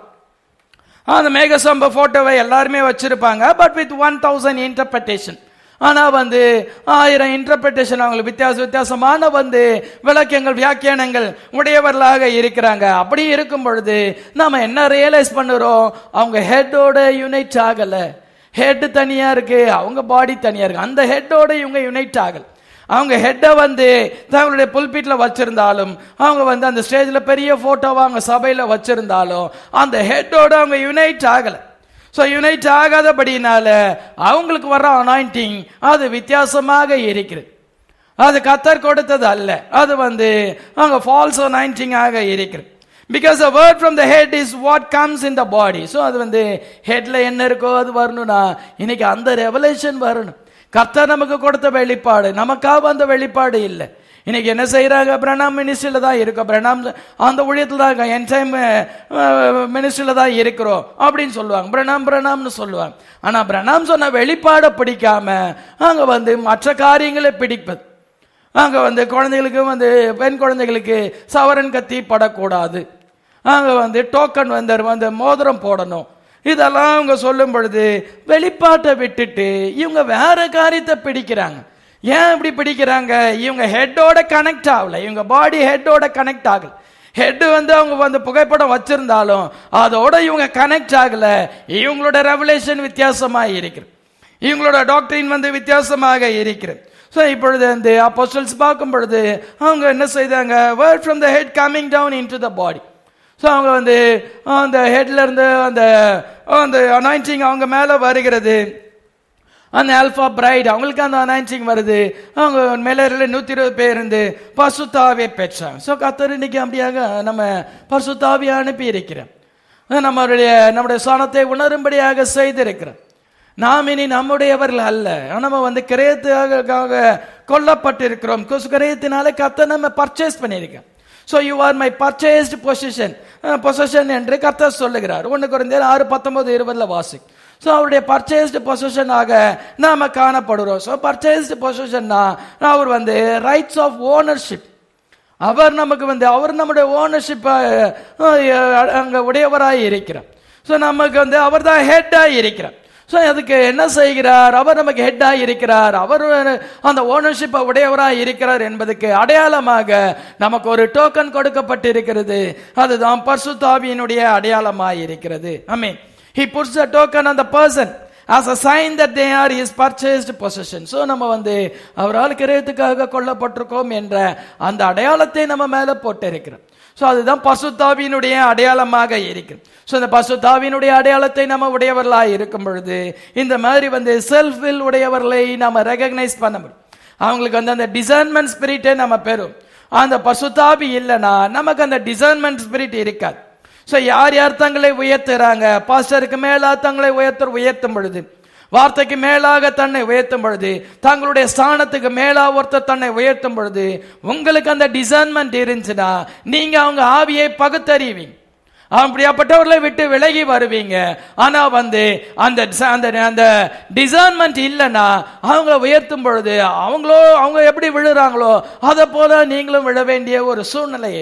அந்த மேகசம்ப போட்டோவை எல்லாருமே வச்சிருப்பாங்க but with one thousand interpretation ஆனா வந்து ஆயிரம் இன்டர்பிரட்டேஷன் அவங்களுக்கு வித்தியாச வித்தியாசமான வந்து விளக்கங்கள் வியாக்கியானங்கள் உடையவர்களாக இருக்கிறாங்க அப்படி இருக்கும் பொழுது நாம என்ன ரியலைஸ் பண்ணுறோம் அவங்க ஹெட்டோட யுனைட் ஆகல ஹெட் தனியா இருக்கு அவங்க பாடி தனியா இருக்கு அந்த ஹெட்டோட இவங்க யுனைட் ஆகல அவங்க ஹெட்டை வந்து தங்களுடைய புல்பீட்ல வச்சிருந்தாலும் அவங்க வந்து அந்த ஸ்டேஜ்ல பெரிய போட்டோவை அவங்க சபையில வச்சிருந்தாலும் அந்த ஹெட்டோட அவங்க யுனைட் ஆகல ஸோ யுனைட் ஆகாதபடினால அவங்களுக்கு வர்ற அனாயிண்டிங் அது வித்தியாசமாக இருக்கிறது அது கத்தர் கொடுத்தது அல்ல அது வந்து அவங்க ஃபால்ஸ் அனாயிண்டிங் ஆக இருக்கிறது because a word from the head is what comes in the body so அது வந்து ஹெட்ல என்ன இருக்கோ அது வரணும்னா இன்னைக்கு அந்த ரெவலேஷன் வரணும் கர்த்தர் நமக்கு கொடுத்த வெளிப்பாடு நமக்காக அந்த வெளிப்பாடு இல்லை இன்னைக்கு என்ன செய்யறாங்க பிரணாம் மினிஸ்ட்ரியில தான் இருக்கோம் பிரணாம் அந்த ஊழியத்தில் தான் என் டைம் மினிஸ்ட்ரியில தான் இருக்கிறோம் அப்படின்னு சொல்லுவாங்க பிரணாம் பிரணாம்னு சொல்லுவாங்க ஆனா பிரணாம் சொன்ன வெளிப்பாடை பிடிக்காம அங்க வந்து மற்ற காரியங்களை பிடிப்பது அங்க வந்து குழந்தைகளுக்கு வந்து பெண் குழந்தைகளுக்கு சவரன் கத்தி படக்கூடாது அங்க வந்து டோக்கன் வந்து வந்து மோதிரம் போடணும் இதெல்லாம் அவங்க சொல்லும் பொழுது வெளிப்பாட்டை விட்டுட்டு இவங்க வேற காரியத்தை பிடிக்கிறாங்க ஏன் இப்படி பிடிக்கிறாங்க இவங்க ஹெட்டோட கனெக்ட் ஆகல இவங்க பாடி ஹெட்டோட கனெக்ட் ஆகல ஹெட் வந்து அவங்க வந்து புகைப்படம் வச்சிருந்தாலும் அதோட இவங்க கனெக்ட் ஆகல இவங்களோட ரெவலேஷன் வித்தியாசமா இருக்கிறது இவங்களோட டாக்டரின் வந்து வித்தியாசமாக இருக்கிறது ஸோ இப்பொழுது அந்த அப்போஸ்டல்ஸ் பார்க்கும் பொழுது அவங்க என்ன செய்தாங்க word from the head coming down in to the body so அவங்க வந்து அந்த ஹெட்ல இருந்து அந்த அந்த அனாயிண்டிங் அவங்க மேல வருகிறது அந்த ஆல்பா பிரைட் அவங்களுக்கு அந்த அனாயிண்டிங் வருது அவங்க மேலே நூத்தி இருபது பேர் இருந்து பசுத்தாவியை பெற்றாங்க ஸோ கத்தர் இன்னைக்கு அப்படியாக நம்ம பசுத்தாவியை அனுப்பி இருக்கிறோம் நம்மளுடைய நம்முடைய சாணத்தை உணரும்படியாக செய்திருக்கிறோம் நாம் இனி நம்முடையவர்கள் அல்ல நம்ம வந்து கிரயத்துக்காக கொல்லப்பட்டிருக்கிறோம் கிரயத்தினால கத்த நம்ம பர்ச்சேஸ் பண்ணியிருக்கோம் so you are my purchased position position என்று கர்த்தர் சொல்லுகிறார் ஒன்று குறைந்த ஆறு பத்தொன்பது இருபதுல வாசி ஸோ அவருடைய பர்ச்சேஸ்டு பொசிஷனாக நாம காணப்படுறோம் ஸோ பர்ச்சேஸ்டு பொசிஷன்னா அவர் வந்து ரைட்ஸ் ஆஃப் ஓனர்ஷிப் அவர் நமக்கு வந்து அவர் நம்முடைய ஓனர்ஷிப் அங்க உடையவராய் இருக்கிறார் ஸோ நமக்கு வந்து அவர் தான் ஹெட்டாக இருக்கிறார் ஸோ அதுக்கு என்ன செய்கிறார் அவர் நமக்கு ஹெட்டாக இருக்கிறார் அவர் அந்த ஓனர்ஷிப்பை உடையவராக இருக்கிறார் என்பதுக்கு அடையாளமாக நமக்கு ஒரு டோக்கன் கொடுக்கப்பட்டு இருக்கிறது அதுதான் பர்சுத்தாவியினுடைய அடையாளமாக இருக்கிறது I mean he puts a token அந்த person as a sign that they are his purchased possession so நம்ம வந்து அவரால் கிரயத்துக்காக கொல்லப்பட்டிருக்கோம் என்ற அந்த அடையாளத்தை நம்ம மேல போட்டு இருக்கிறோம் ஸோ அதுதான் பசுத்தாவியினுடைய அடையாளமாக இருக்கு ஸோ இந்த பசுத்தாவியினுடைய அடையாளத்தை நம்ம உடையவர்களாக இருக்கும் பொழுது இந்த மாதிரி வந்து செல்ஃப் வில் உடையவர்களை நம்ம ரெகக்னைஸ் பண்ண முடியும் அவங்களுக்கு வந்து அந்த டிசைன்மெண்ட் ஸ்பிரிட்டே நம்ம பெறும் அந்த பசுத்தாவி இல்லைன்னா நமக்கு அந்த டிசைன்மெண்ட் ஸ்பிரிட் இருக்காது ஸோ யார் யார் தங்களை உயர்த்துறாங்க பாஸ்டருக்கு மேலா தங்களை உயர்த்த உயர்த்தும் பொழுது வார்த்தைக்கு மேலாக தன்னை உயர்த்தும் பொழுது தங்களுடைய ஸ்தானத்துக்கு மேலா ஒருத்தர் தன்னை உயர்த்தும் பொழுது உங்களுக்கு அந்த டிசைன்மெண்ட் இருந்துச்சுன்னா நீங்க அவங்க ஆவியை பகுத்தறிவீங்க அப்படியாப்பட்டவர்களை விட்டு விலகி வருவீங்க ஆனா வந்து அந்த அந்த அந்த டிசைன்மெண்ட் இல்லைன்னா அவங்கள உயர்த்தும் பொழுது அவங்களோ அவங்க எப்படி விழுறாங்களோ அதை போல நீங்களும் விழ வேண்டிய ஒரு சூழ்நிலையை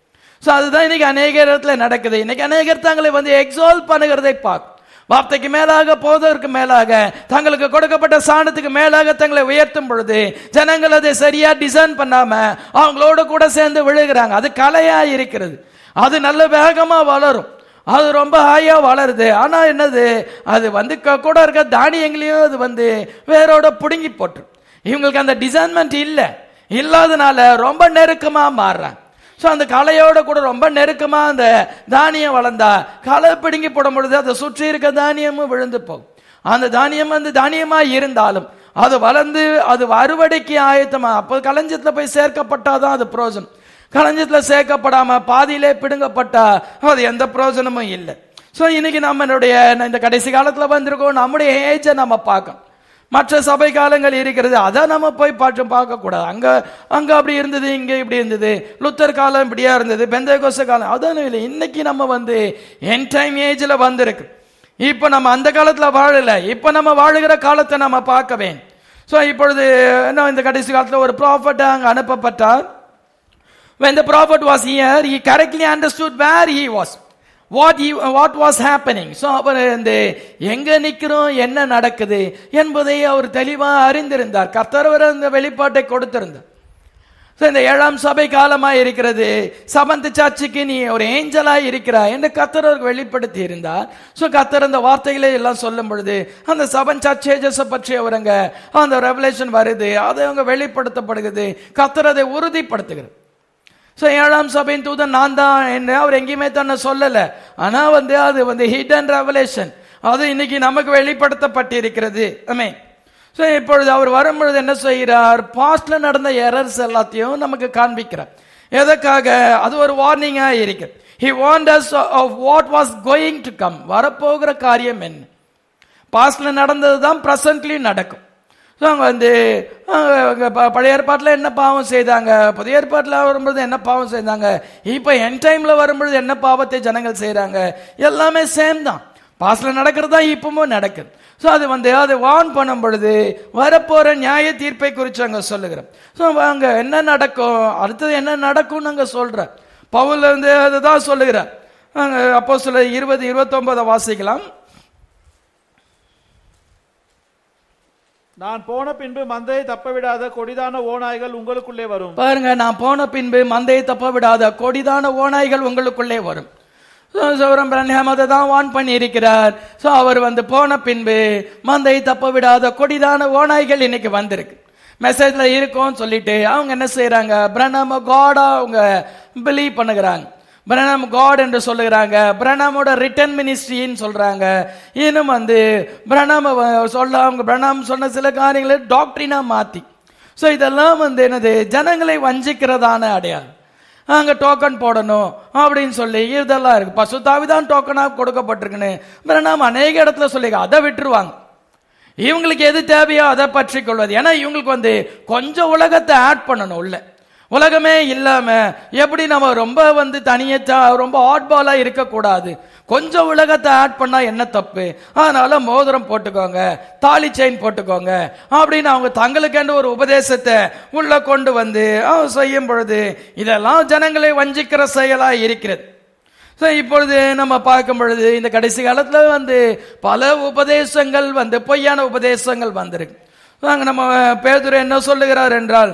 ஸோ அதுதான் இன்னைக்கு அநேக இடத்துல நடக்குது இன்னைக்கு அநேகர் தங்களை வந்து எக்ஸால்வ் பண்ணுகிறதை பார்க்கும் வார்த்தைக்கு மேலாக போவதற்கு மேலாக தங்களுக்கு கொடுக்கப்பட்ட சாணத்துக்கு மேலாக தங்களை உயர்த்தும் பொழுது ஜனங்கள் அதை சரியா டிசைன் பண்ணாம அவங்களோட கூட சேர்ந்து விழுகிறாங்க அது கலையா இருக்கிறது அது நல்ல வேகமா வளரும் அது ரொம்ப ஹாயா வளருது ஆனா என்னது அது வந்து கூட இருக்க தானியங்களையும் அது வந்து வேரோட புடுங்கி போட்டு இவங்களுக்கு அந்த டிசைன்மெண்ட் இல்லை இல்லாதனால ரொம்ப நெருக்கமா மாறுறாங்க ஸோ அந்த கலையோட கூட ரொம்ப நெருக்கமா அந்த தானியம் வளர்ந்தா களை பிடுங்கி போடும் பொழுது அதை சுற்றி இருக்க தானியமும் விழுந்து போகும் அந்த தானியம் வந்து தானியமா இருந்தாலும் அது வளர்ந்து அது அறுவடைக்கு ஆயத்தமா அப்போ களஞ்சத்துல போய் சேர்க்கப்பட்டாதான் அது புரோஜனம் களஞ்சத்துல சேர்க்கப்படாம பாதியிலே பிடுங்கப்பட்டா அது எந்த பிரயோஜனமும் இல்லை ஸோ இன்னைக்கு நம்மளுடைய இந்த கடைசி காலத்துல வந்திருக்கோம் நம்முடைய ஏஜை நம்ம பார்க்கணும் மற்ற சபை காலங்கள் இருக்கிறது அதை நம்ம போய் பார்த்து பார்க்க கூடாது அங்க அங்க அப்படி இருந்தது இங்க இப்படி இருந்தது லுத்தர் காலம் இப்படியா இருந்தது பெந்தகோச காலம் அதான் இல்லை இன்னைக்கு நம்ம வந்து என் டைம் ஏஜ்ல வந்திருக்கு இப்ப நம்ம அந்த காலத்துல வாழல இப்ப நம்ம வாழுகிற காலத்தை நம்ம பார்க்க வேண்டும் ஸோ இப்பொழுது என்ன இந்த கடைசி காலத்துல ஒரு ப்ராஃபட் அங்க அனுப்பப்பட்டார் when the prophet was here he correctly understood where he was what he what was happening so அவர் இந்த எங்க நிக்கிறோம் என்ன நடக்குது என்பதை அவர் தெளிவா அறிந்திருந்தார் கர்த்தர் அவர் அந்த வெளிப்பாட்டை கொடுத்திருந்தார் So, இந்த ஏழாம் சபை காலமா இருக்கிறது சபந்த சர்ச்சுக்கு நீ ஒரு ஏஞ்சலா இருக்கிறாய் என்று கத்தர் அவருக்கு வெளிப்படுத்தி இருந்தார் சோ கத்தர் அந்த வார்த்தைகளை எல்லாம் சொல்லும் பொழுது அந்த சபன் சர்ச்சேஜஸ் பற்றி அவருங்க அந்த ரெவலேஷன் வருது அது அவங்க வெளிப்படுத்தப்படுகிறது கத்தர் அதை உறுதிப்படுத்துகிறது ஸோ ஏழாம் சபையின் தூதன் நான் தான் என்று அவர் எங்கேயுமே தன்னை சொல்லல ஆனா வந்து அது வந்து ஹிடன் ரெவலேஷன் அது இன்னைக்கு நமக்கு வெளிப்படுத்தப்பட்டிருக்கிறது ஆமே ஸோ இப்பொழுது அவர் வரும்பொழுது என்ன செய்கிறார் பாஸ்ட்ல நடந்த எரர்ஸ் எல்லாத்தையும் நமக்கு காண்பிக்கிறார் எதற்காக அது ஒரு வார்னிங்கா இருக்கு he want us of what was going to come வரப்போகிற காரியம் என்ன பாஸ்ட்ல நடந்தது தான் ப்ரெசன்ட்லி நடக்கும் ஸோ அவங்க வந்து அஹ், அங்க ப- பழைய ஏற்பாட்டில் என்ன பாவம் செய்தாங்க புதிய ஏற்பாட்டில் வரும்பொழுது என்ன பாவம் செய்தாங்க இப்போ என் டைம்ல வரும்பொழுது என்ன பாவத்தை ஜனங்கள் செய்றாங்க எல்லாமே சேம் தான் பாஸ்ட்ல நடக்கிறது தான் இப்பவும் நடக்குது ஸோ அது வந்து அதை வார்ன் பண்ணும் பொழுது வரப்போற நியாய தீர்ப்பை குறித்து அங்க சொல்லுகிறோம் ஸோ அங்க என்ன நடக்கும் அடுத்தது என்ன நடக்கும்னு அங்க சொல்ற பவுல் வந்து அதுதான் சொல்லுகிறார் அங்க அப்போ சில இருபது இருபத்தொன்பதை வாசிக்கலாம் நான் போன பின்பு மந்தையை தப்ப விடாத கொடிதான ஓநாய்கள் உங்களுக்குள்ளே வரும் பாருங்க நான் போன பின்பு மந்தையை தப்ப விடாத கொடிதான ஓநாய்கள் உங்களுக்குள்ளே வரும் சௌரம் பிரன்ஹாம் அதை தான் வான் பண்ணி இருக்கிறார் ஸோ அவர் வந்து போன பின்பு மந்தையை தப்ப விடாத கொடிதான ஓநாய்கள் இன்னைக்கு வந்திருக்கு மெசேஜ்ல இருக்கும்னு சொல்லிட்டு அவங்க என்ன செய்யறாங்க பிரணாம காடா அவங்க பிலீவ் பண்ணுகிறாங்க பிரணாம் காட் என்று சொல்லுகிறாங்க பிரணாமோட ரிட்டன் மினிஸ்ட்ரின்னு சொல்றாங்க இன்னும் வந்து பிரணாம சொல்ல அவங்க பிரணாம் சொன்ன சில காரியங்களை டாக்டரினா மாத்தி ஸோ இதெல்லாம் வந்து என்னது ஜனங்களை வஞ்சிக்கிறதான அடையாளம் அங்க டோக்கன் போடணும் அப்படின்னு சொல்லி இதெல்லாம் இருக்கு பசுத்தாவி தான் டோக்கனாக கொடுக்கப்பட்டிருக்குன்னு பிரணாம் அநேக இடத்துல சொல்லி அதை விட்டுருவாங்க இவங்களுக்கு எது தேவையோ அதை பற்றி கொள்வது ஏன்னா இவங்களுக்கு வந்து கொஞ்சம் உலகத்தை ஆட் பண்ணணும் உள்ள உலகமே இல்லாம எப்படி நம்ம ரொம்ப வந்து தனியச்சா ரொம்ப ஆட்பாலா இருக்கக்கூடாது கொஞ்சம் உலகத்தை ஆட் பண்ணா என்ன தப்பு அதனால மோதிரம் போட்டுக்கோங்க தாலி செயின் போட்டுக்கோங்க அப்படின்னு அவங்க தங்களுக்கென்று ஒரு உபதேசத்தை உள்ள கொண்டு வந்து அவங்க செய்யும் பொழுது இதெல்லாம் ஜனங்களை வஞ்சிக்கிற செயலா இருக்கிறது ஸோ இப்பொழுது நம்ம பார்க்கும் பொழுது இந்த கடைசி காலத்துல வந்து பல உபதேசங்கள் வந்து பொய்யான உபதேசங்கள் வந்திருக்கு அங்க நம்ம பேதுரு என்ன சொல்லுகிறார் என்றால்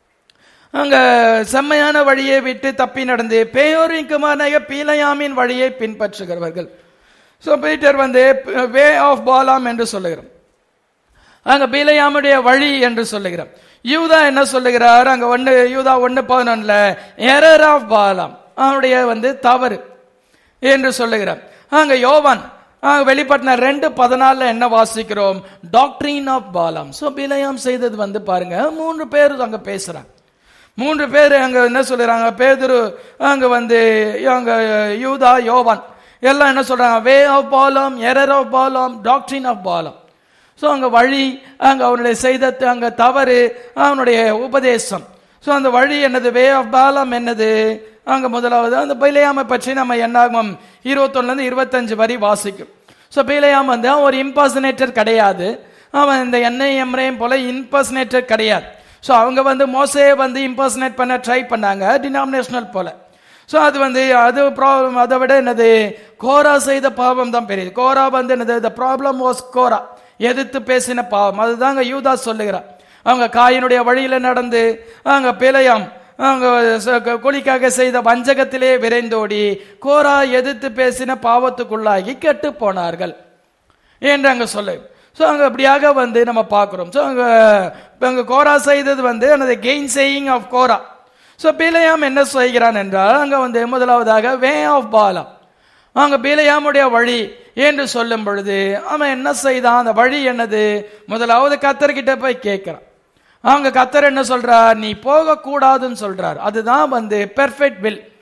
அங்க செம்மையான வழியை விட்டு தப்பி நடந்து பேயோரிக்குமான பீலையாமின் வழியை பின்பற்றுகிறவர்கள் ஸோ பீட்டர் வந்து வே ஆஃப் பாலாம் என்று சொல்லுகிறோம் அங்க பீலையாமுடைய வழி என்று சொல்லுகிறோம் யூதா என்ன சொல்லுகிறார் அங்க ஒன்னு யூதா ஒன்னு பதினொன்னுல எரர் ஆஃப் பாலாம் அவனுடைய வந்து தவறு என்று சொல்லுகிறார் அங்க யோவான் அங்க வெளிப்பட்டின ரெண்டு பதினாலுல என்ன வாசிக்கிறோம் டாக்டரின் ஆஃப் பாலாம் சோ பிலையாம் செய்தது வந்து பாருங்க மூன்று பேர் அங்க பேசுறாங்க மூன்று பேர் அங்க என்ன சொல்றாங்க பேதுரு அங்க வந்து அங்க யூதா யோவான் எல்லாம் என்ன சொல்றாங்க way of Balaam error of Balaam doctrine of பாலம் ஸோ அங்க வழி அங்க அவனுடைய செய்த அங்க தவறு அவனுடைய உபதேசம் ஸோ அந்த வழி என்னது வே ஆஃப் பாலம் என்னது அங்க முதலாவது அந்த பைலையாமை பற்றி நம்ம என்னாகும் இருபத்தொன்னுல இருந்து இருபத்தஞ்சு வரி வாசிக்கும் ஸோ பைலையாம் வந்து அவன் ஒரு இம்பர்சனேட்டர் கிடையாது அவன் இந்த எண்ணெய் எம்ரையும் போல இம்பர்சனேட்டர் கிடையாது ஸோ அவங்க வந்து மோசையை வந்து இம்பர்சனேட் பண்ண ட்ரை பண்ணாங்க டினாமினேஷனல் போல ஸோ அது வந்து அது ப்ராப்ளம் அதை விட என்னது கோரா செய்த பாவம் தான் பெரியது கோரா வந்து என்னது த ப்ராப்ளம் வாஸ் கோரா எதிர்த்து பேசின பாவம் அதுதாங்க யூதா சொல்லுகிறார் அவங்க காயினுடைய வழியில நடந்து அங்க பிழையாம் அவங்க ச- குழிக்காக செய்த வஞ்சகத்திலே விரைந்தோடி கோரா எதிர்த்து பேசின பாவத்துக்குள்ளாகி கெட்டு போனார்கள் என்று அங்க சொல்லு ஸோ அங்க அப்படியாக வந்து நம்ம பார்க்கிறோம் ஸோ அங்க அங்க கோரா செய்தது வந்து அந்த gainsaying of Korah so Balaam என்ன செய்கிறான் என்றால் அங்க வந்து முதலாவதாக வே ஆஃப் பாலம் அங்க பிலையாமுடைய வழி என்று சொல்லும் பொழுது அவன் என்ன செய்தான் அந்த வழி என்னது முதலாவது கத்தர்கிட்ட போய் கேட்கிறான் அவங்க கத்தர் என்ன சொல்றார் நீ போக கூடாதுன்னு சொல்றார் அதுதான் வந்து பெர்ஃபெக்ட் வில்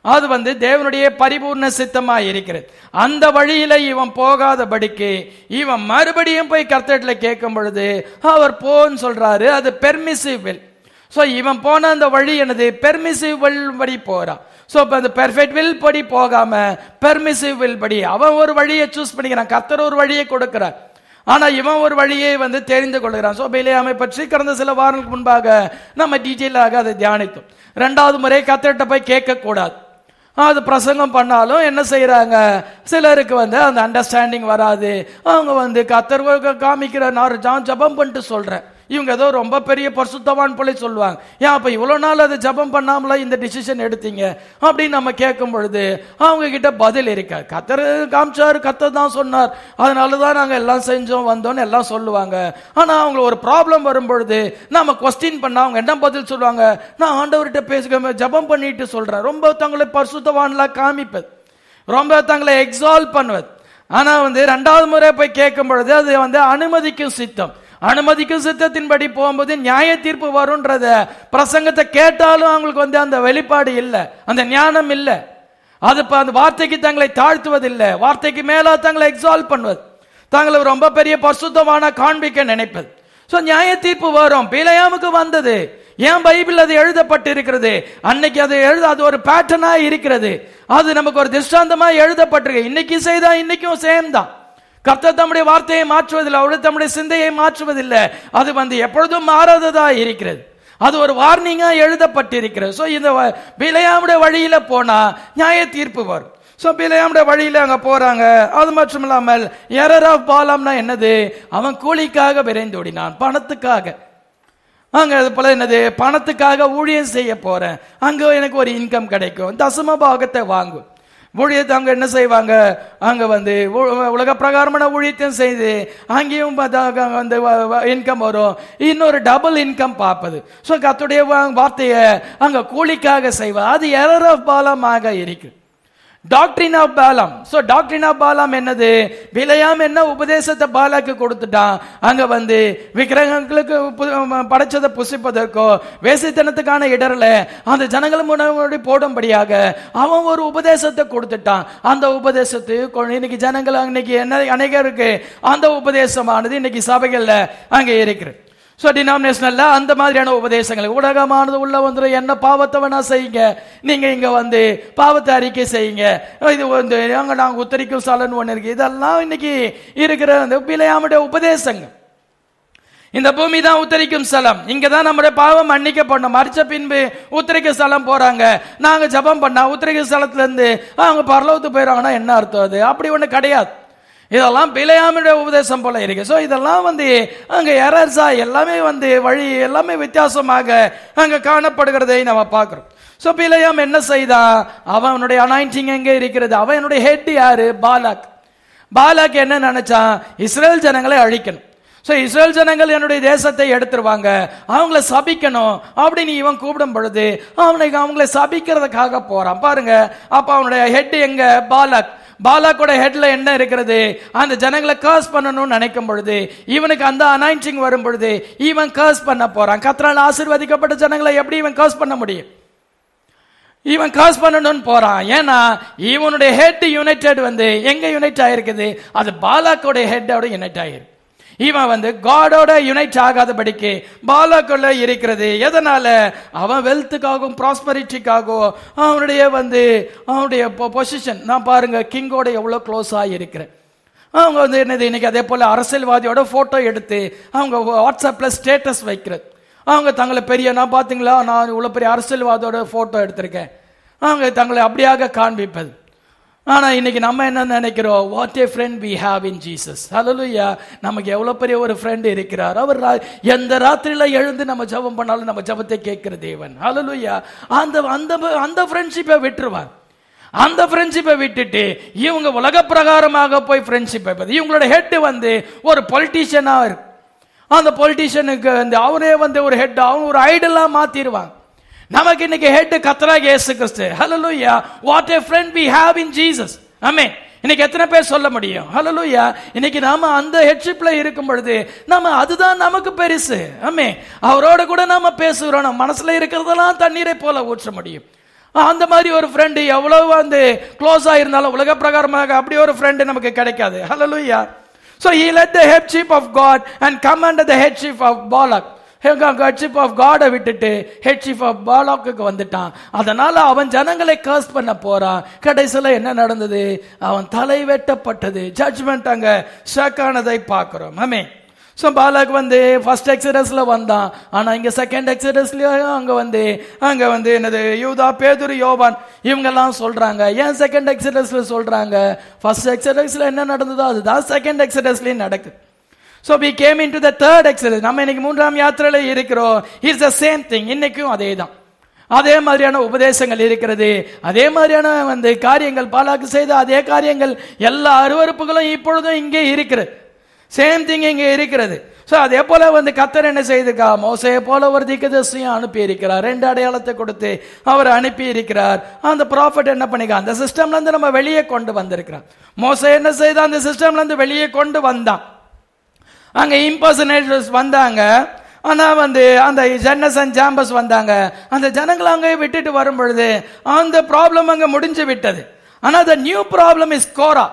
அது வந்து தேவனுடைய பரிபூர்ண சித்தமா இருக்கிறது அந்த வழியில இவன் போகாதபடிக்கு இவன் மறுபடியும் போய் கர்த்தர்ல கேட்கும் பொழுது அவர் போன்னு சொல்றாரு அது பெர்மிசிவ் வில் ஸோ இவன் போன அந்த வழி என்னது பெர்மிசிவ் வில் படி போறான் ஸோ இப்போ அந்த பெர்ஃபெக்ட் வில் படி போகாம பெர்மிசிவ் வில் படி அவன் ஒரு வழியை சூஸ் பண்ணிக்கிறான் கர்த்தர் ஒரு வழியை கொடுக்கிறார் ஆனா இவன் ஒரு வழியை வந்து தெரிந்து கொள்கிறான் சோ பிலேயாமை பற்றி கடந்த சில வாரங்களுக்கு முன்பாக நம்ம டீட்டெயிலாக அதை தியானித்தோம் ரெண்டாவது முறை கத்தர்கிட்ட போய் கேட்க கூடாது அது பிரசங்கம் பண்ணாலும் என்ன செய்யறாங்க சிலருக்கு வந்து அந்த அண்டர்ஸ்டாண்டிங் வராது அவங்க வந்து கத்தர் காமிக்கிற நான் ஜான் ஜபம் பண்ணிட்டு சொல்றேன் இவங்க ஏதோ ரொம்ப பெரிய பரிசுத்தவான் போல சொல்லுவாங்க ஏன் அப்ப இவ்வளவு நாள் அது ஜபம் பண்ணாமல இந்த டிசிஷன் எடுத்தீங்க அப்படின்னு நம்ம கேட்கும் பொழுது அவங்க கிட்ட பதில் இருக்கா கத்தர் காமிச்சாரு கத்தர் தான் சொன்னார் அதனால தான் நாங்க எல்லாம் செஞ்சோம் வந்தோம்னு எல்லாம் சொல்லுவாங்க ஆனா அவங்க ஒரு ப்ராப்ளம் வரும் பொழுது நம்ம கொஸ்டின் பண்ணா அவங்க என்ன பதில் சொல்லுவாங்க நான் ஆண்டவர்கிட்ட பேசுக ஜபம் பண்ணிட்டு சொல்றேன் ரொம்ப தங்களை பரிசுத்தவான்ல காமிப்பது ரொம்ப தங்களை எக்ஸால்வ் பண்ணுவது ஆனா வந்து ரெண்டாவது முறை போய் கேட்கும் பொழுது அது வந்து அனுமதிக்கும் சித்தம் அனுமதிக்கும் சித்தத்தின்படி போகும்போது நியாய தீர்ப்பு வரும்ன்றத பிரசங்கத்தை கேட்டாலும் அவங்களுக்கு வந்து அந்த வெளிப்பாடு இல்லை அந்த ஞானம் இல்லை அது இப்ப அந்த வார்த்தைக்கு தங்களை தாழ்த்துவதில்லை வார்த்தைக்கு மேல தங்களை எக்ஸால்வ் பண்ணுவது தங்களை ரொம்ப பெரிய பரிசுத்தமான காண்பிக்க நினைப்பது சோ நியாய தீர்ப்பு வரும் பிழையாமுக்கு வந்தது ஏன் பைபிள் அது எழுதப்பட்டு இருக்கிறது அன்னைக்கு அது எழுத அது ஒரு பேட்டர்னா இருக்கிறது அது நமக்கு ஒரு திருஷ்டாந்தமா எழுதப்பட்டிருக்கு இன்னைக்கு செய்தா இன்னைக்கும் சேம் தான் கர்த்தர் தம்முடைய வார்த்தையை மாற்றுவதில்லை அவருடைய தம்முடைய சிந்தையை மாற்றுவதில்லை அது வந்து எப்பொழுதும் மாறாததா இருக்கிறது அது ஒரு வார்னிங்கா எழுதப்பட்டிருக்கிறது சோ இந்த பிழையாமுடைய வழியில போனா நியாய தீர்ப்பு வரும் சோ பிழையாமுடைய வழியில அங்க போறாங்க அது மட்டும் இல்லாமல் எரர் ஆஃப் பாலாம்னா என்னது அவன் கூலிக்காக விரைந்து ஓடினான் பணத்துக்காக அங்க அது போல என்னது பணத்துக்காக ஊழியம் செய்ய போறேன் அங்க எனக்கு ஒரு இன்கம் கிடைக்கும் தசம பாகத்தை வாங்கும் ஊழியத்தை அங்க என்ன செய்வாங்க அங்க வந்து உ- உலக பிரகாரமான ஊழியத்தையும் செய்து அங்கேயும் பார்த்தா அங்க வந்து இன்கம் வரும் இன்னொரு டபுள் இன்கம் பார்ப்பது ஸோ கத்துடைய வார்த்தையை அங்க கூலிக்காக செய்வது அது எரர் ஆஃப் பாலமாக இருக்கு doctrine of Balaam so doctrine of Balaam என்னது விலையாம் என்ன உபதேசத்தை பாலாக்கு கொடுத்துட்டான் அங்க வந்து விக்கிரகங்களுக்கு பு- படைச்சதை புசிப்பதற்கோ வேசித்தனத்துக்கான இடர்ல அந்த ஜனங்கள் முன்னாடி போடும்படியாக அவன் ஒரு உபதேசத்தை கொடுத்துட்டான் அந்த உபதேசத்து கொ- இன்னைக்கு ஜனங்கள் இன்னைக்கு என்ன அநேகருக்கு அந்த உபதேசமானது இன்னைக்கு சபைகள்ல அங்க இருக்குது ஸோ டினாமினேஷனல்ல அந்த மாதிரியான உபதேசங்கள் ஊடகமானது உள்ள வந்துடும் என்ன பாவத்தை வேணா செய்யுங்க நீங்க இங்க வந்து பாவத்தை அறிக்கை செய்யுங்க இது வந்து அங்க நாங்க உத்தரிக்கும் ஸ்தலம்னு ஒண்ணு இருக்கு இதெல்லாம் இன்னைக்கு இருக்கிற அந்த பிழையாமுடைய உபதேசங்கள் இந்த பூமி தான் உத்தரிக்கும் ஸ்தலம் இங்க தான் நம்முடைய பாவம் மன்னிக்கப்படணும் மறிச்ச பின்பு உத்தரிக்க ஸ்தலம் போறாங்க நாங்க ஜெபம் பண்ணா உத்தரிக்க ஸ்தலத்துல இருந்து அவங்க பரலோகத்துக்கு போயிடுறாங்கன்னா என்ன அர்த்தம் அது அப்படி ஒண்ணு கிடையாது இதெல்லாம் பிழையாமுடைய உபதேசம் போல இருக்கு சோ இதெல்லாம் வந்து அங்க எரர்ஸா எல்லாமே வந்து வழி எல்லாமே வித்தியாசமாக அங்க காணப்படுகிறதை நம்ம பார்க்கிறோம் சோ பிழையாம் என்ன செய்தான் அவனுடைய அனாயிண்டிங் எங்க இருக்கிறது அவனுடைய ஹெட் யாரு பாலாக் பாலாக் என்ன நினைச்சான் இஸ்ரேல் ஜனங்களை அழிக்கணும் சோ இஸ்ரேல் ஜனங்கள் என்னுடைய தேசத்தை எடுத்துருவாங்க அவங்கள சபிக்கணும் அப்படின்னு இவன் கூப்பிடும் பொழுது அவனுக்கு அவங்கள சபிக்கிறதுக்காக போறான் பாருங்க அப்ப அவனுடைய ஹெட் எங்க பாலாக் பாலாக்கோட ஹெட்ல என்ன இருக்கிறது அந்த ஜனங்களை கர்ஸ் பண்ணணும்னு நினைக்கும் பொழுது இவனுக்கு அந்த அனாயிண்டிங் வரும் பொழுது இவன் கர்ஸ் பண்ண போறான் கத்ரால் ஆசீர்வதிக்கப்பட்ட ஜனங்களை எப்படி இவன் கர்ஸ் பண்ண முடியும் இவன் காசு பண்ணணும்னு போறான் ஏன்னா இவனுடைய ஹெட் யுனைடெட் வந்து எங்க யுனைட் ஆயிருக்குது அது பாலாக்கோட ஹெட்டோட யுனைட் ஆயிருக்கு இவன் வந்து காடோட யுனைட் ஆகாதபடிக்கு பாலாக்குள்ள இருக்கிறது எதனால அவன் வெல்த்துக்காகவும் ப்ராஸ்பரிட்டிக்காகவும் அவனுடைய வந்து அவனுடைய பொசிஷன் நான் பாருங்க கிங்கோட எவ்வளவு க்ளோஸ் இருக்கிறேன் அவங்க வந்து என்னது இன்னைக்கு அதே போல அரசியல்வாதியோட போட்டோ எடுத்து அவங்க வாட்ஸ்அப்ல ஸ்டேட்டஸ் வைக்கிறது அவங்க தங்களை பெரிய நான் பாத்தீங்களா நான் இவ்வளவு பெரிய அரசியல்வாதியோட போட்டோ எடுத்திருக்கேன் அவங்க தங்களை அப்படியாக காண்பிப்பது ஆனா இன்னைக்கு நம்ம என்ன நினைக்கிறோம் what a friend we have in Jesus hallelujah நமக்கு எவ்வளவு பெரிய ஒரு ஃப்ரெண்ட் இருக்கிறார் அவர் ரா- எந்த ராத்திரியில எழுந்து நம்ம ஜெபம் பண்ணாலும் நம்ம ஜெபத்தை கேட்கிற தேவன் ஹalleluya அந்த அந்த அந்த ஃப்ரெண்ட்ஷிப்பை விட்டுருவார் அந்த ஃப்ரெண்ட்ஷிப்பை விட்டுட்டு இவங்க உலக பிரகாரமாக போய் ஃப்ரெண்ட்ஷிப் வைப்பது இவங்களோட ஹெட் வந்து ஒரு பொலிட்டீஷியனா இருக்கு அந்த பொலிட்டீஷியனுக்கு வந்து அவரே வந்து ஒரு ஹெட் அவன் ஒரு ஐடலா மாத்திடுவாங்க நமக்கு இன்னைக்கு ஹெட் கத்தராக இயேசு கிறிஸ்து hallelujah what a friend we have in jesus ஆமென் இன்னைக்கு எத்தனை பேர் சொல்ல முடியும் ஹalleluya இன்னைக்கு நாம அந்த ஹெட்ஷிப்ல இருக்கும் பொழுது நாம அதுதான் நமக்கு பெருசு ஆமே அவரோட கூட நாம பேசுகிறோம் நம்ம மனசுல இருக்கிறதெல்லாம் தண்ணீரை போல ஊற்ற முடியும் அந்த மாதிரி ஒரு ஃப்ரெண்டு எவ்வளவு வந்து க்ளோஸா இருந்தாலும் உலக பிரகாரமாக அப்படி ஒரு ஃப்ரெண்டு நமக்கு கிடைக்காது hallelujah so he led the headship of god and commanded the headship of balak headship of காடை விட்டுட்டு ஹெட்ஷிப் ஆஃப் பாலாக்கு வந்துட்டான் அதனால அவன் ஜனங்களை கர்ஸ் பண்ண போறான் கடைசியில என்ன நடந்தது அவன் தலை வெட்டப்பட்டது ஜட்ஜ்மெண்ட் அங்க ஷாக்கானதை பார்க்கிறோம் ஆமே ஸோ பாலாக் வந்து ஃபர்ஸ்ட் எக்ஸரஸ்ல வந்தான் ஆனா இங்க செகண்ட் எக்ஸரஸ்லயும் அங்க வந்து அங்க வந்து என்னது யூதா பேதுரு யோவான் இவங்கெல்லாம் சொல்றாங்க ஏன் செகண்ட் எக்ஸரஸ்ல சொல்றாங்க ஃபர்ஸ்ட் எக்ஸரஸ்ல என்ன நடந்ததோ அதுதான் செகண்ட் எக்ஸரஸ்லயும் நடக்குது so we came in to the third exodus நம்ம இன்னைக்கு மூன்றாம் யாத்திரையில இருக்கிறோம் இட்ஸ் த சேம் திங் இன்னைக்கும் அதே தான் அதே மாதிரியான உபதேசங்கள் இருக்கிறது அதே மாதிரியான வந்து காரியங்கள் பாலாக்கு செய்த அதே காரியங்கள் எல்லா அருவறுப்புகளும் இப்பொழுதும் இங்கே இருக்கிறது சேம் திங் இங்கே இருக்கிறது ஸோ அதே போல வந்து கத்தர் என்ன செய்திருக்கா மோசையை போல ஒரு திக்கதர்சியும் அனுப்பி இருக்கிறார் ரெண்டு அடையாளத்தை கொடுத்து அவர் அனுப்பி இருக்கிறார் அந்த ப்ராஃபிட் என்ன பண்ணிக்க அந்த சிஸ்டம்ல இருந்து நம்ம வெளியே கொண்டு வந்திருக்கிறார் மோசை என்ன செய்த அந்த சிஸ்டம்ல இருந்து வெளியே கொண்டு வந்தான் அங்க இம்பர்சனேட்டர்ஸ் வந்தாங்க ஆனா வந்து அந்த ஜன்னஸ் அண்ட் ஜாம்பஸ் வந்தாங்க அந்த ஜனங்களை அங்கே விட்டுட்டு வரும் பொழுது அந்த ப்ராப்ளம் அங்க முடிஞ்சு விட்டது ஆனா the new problem is Korah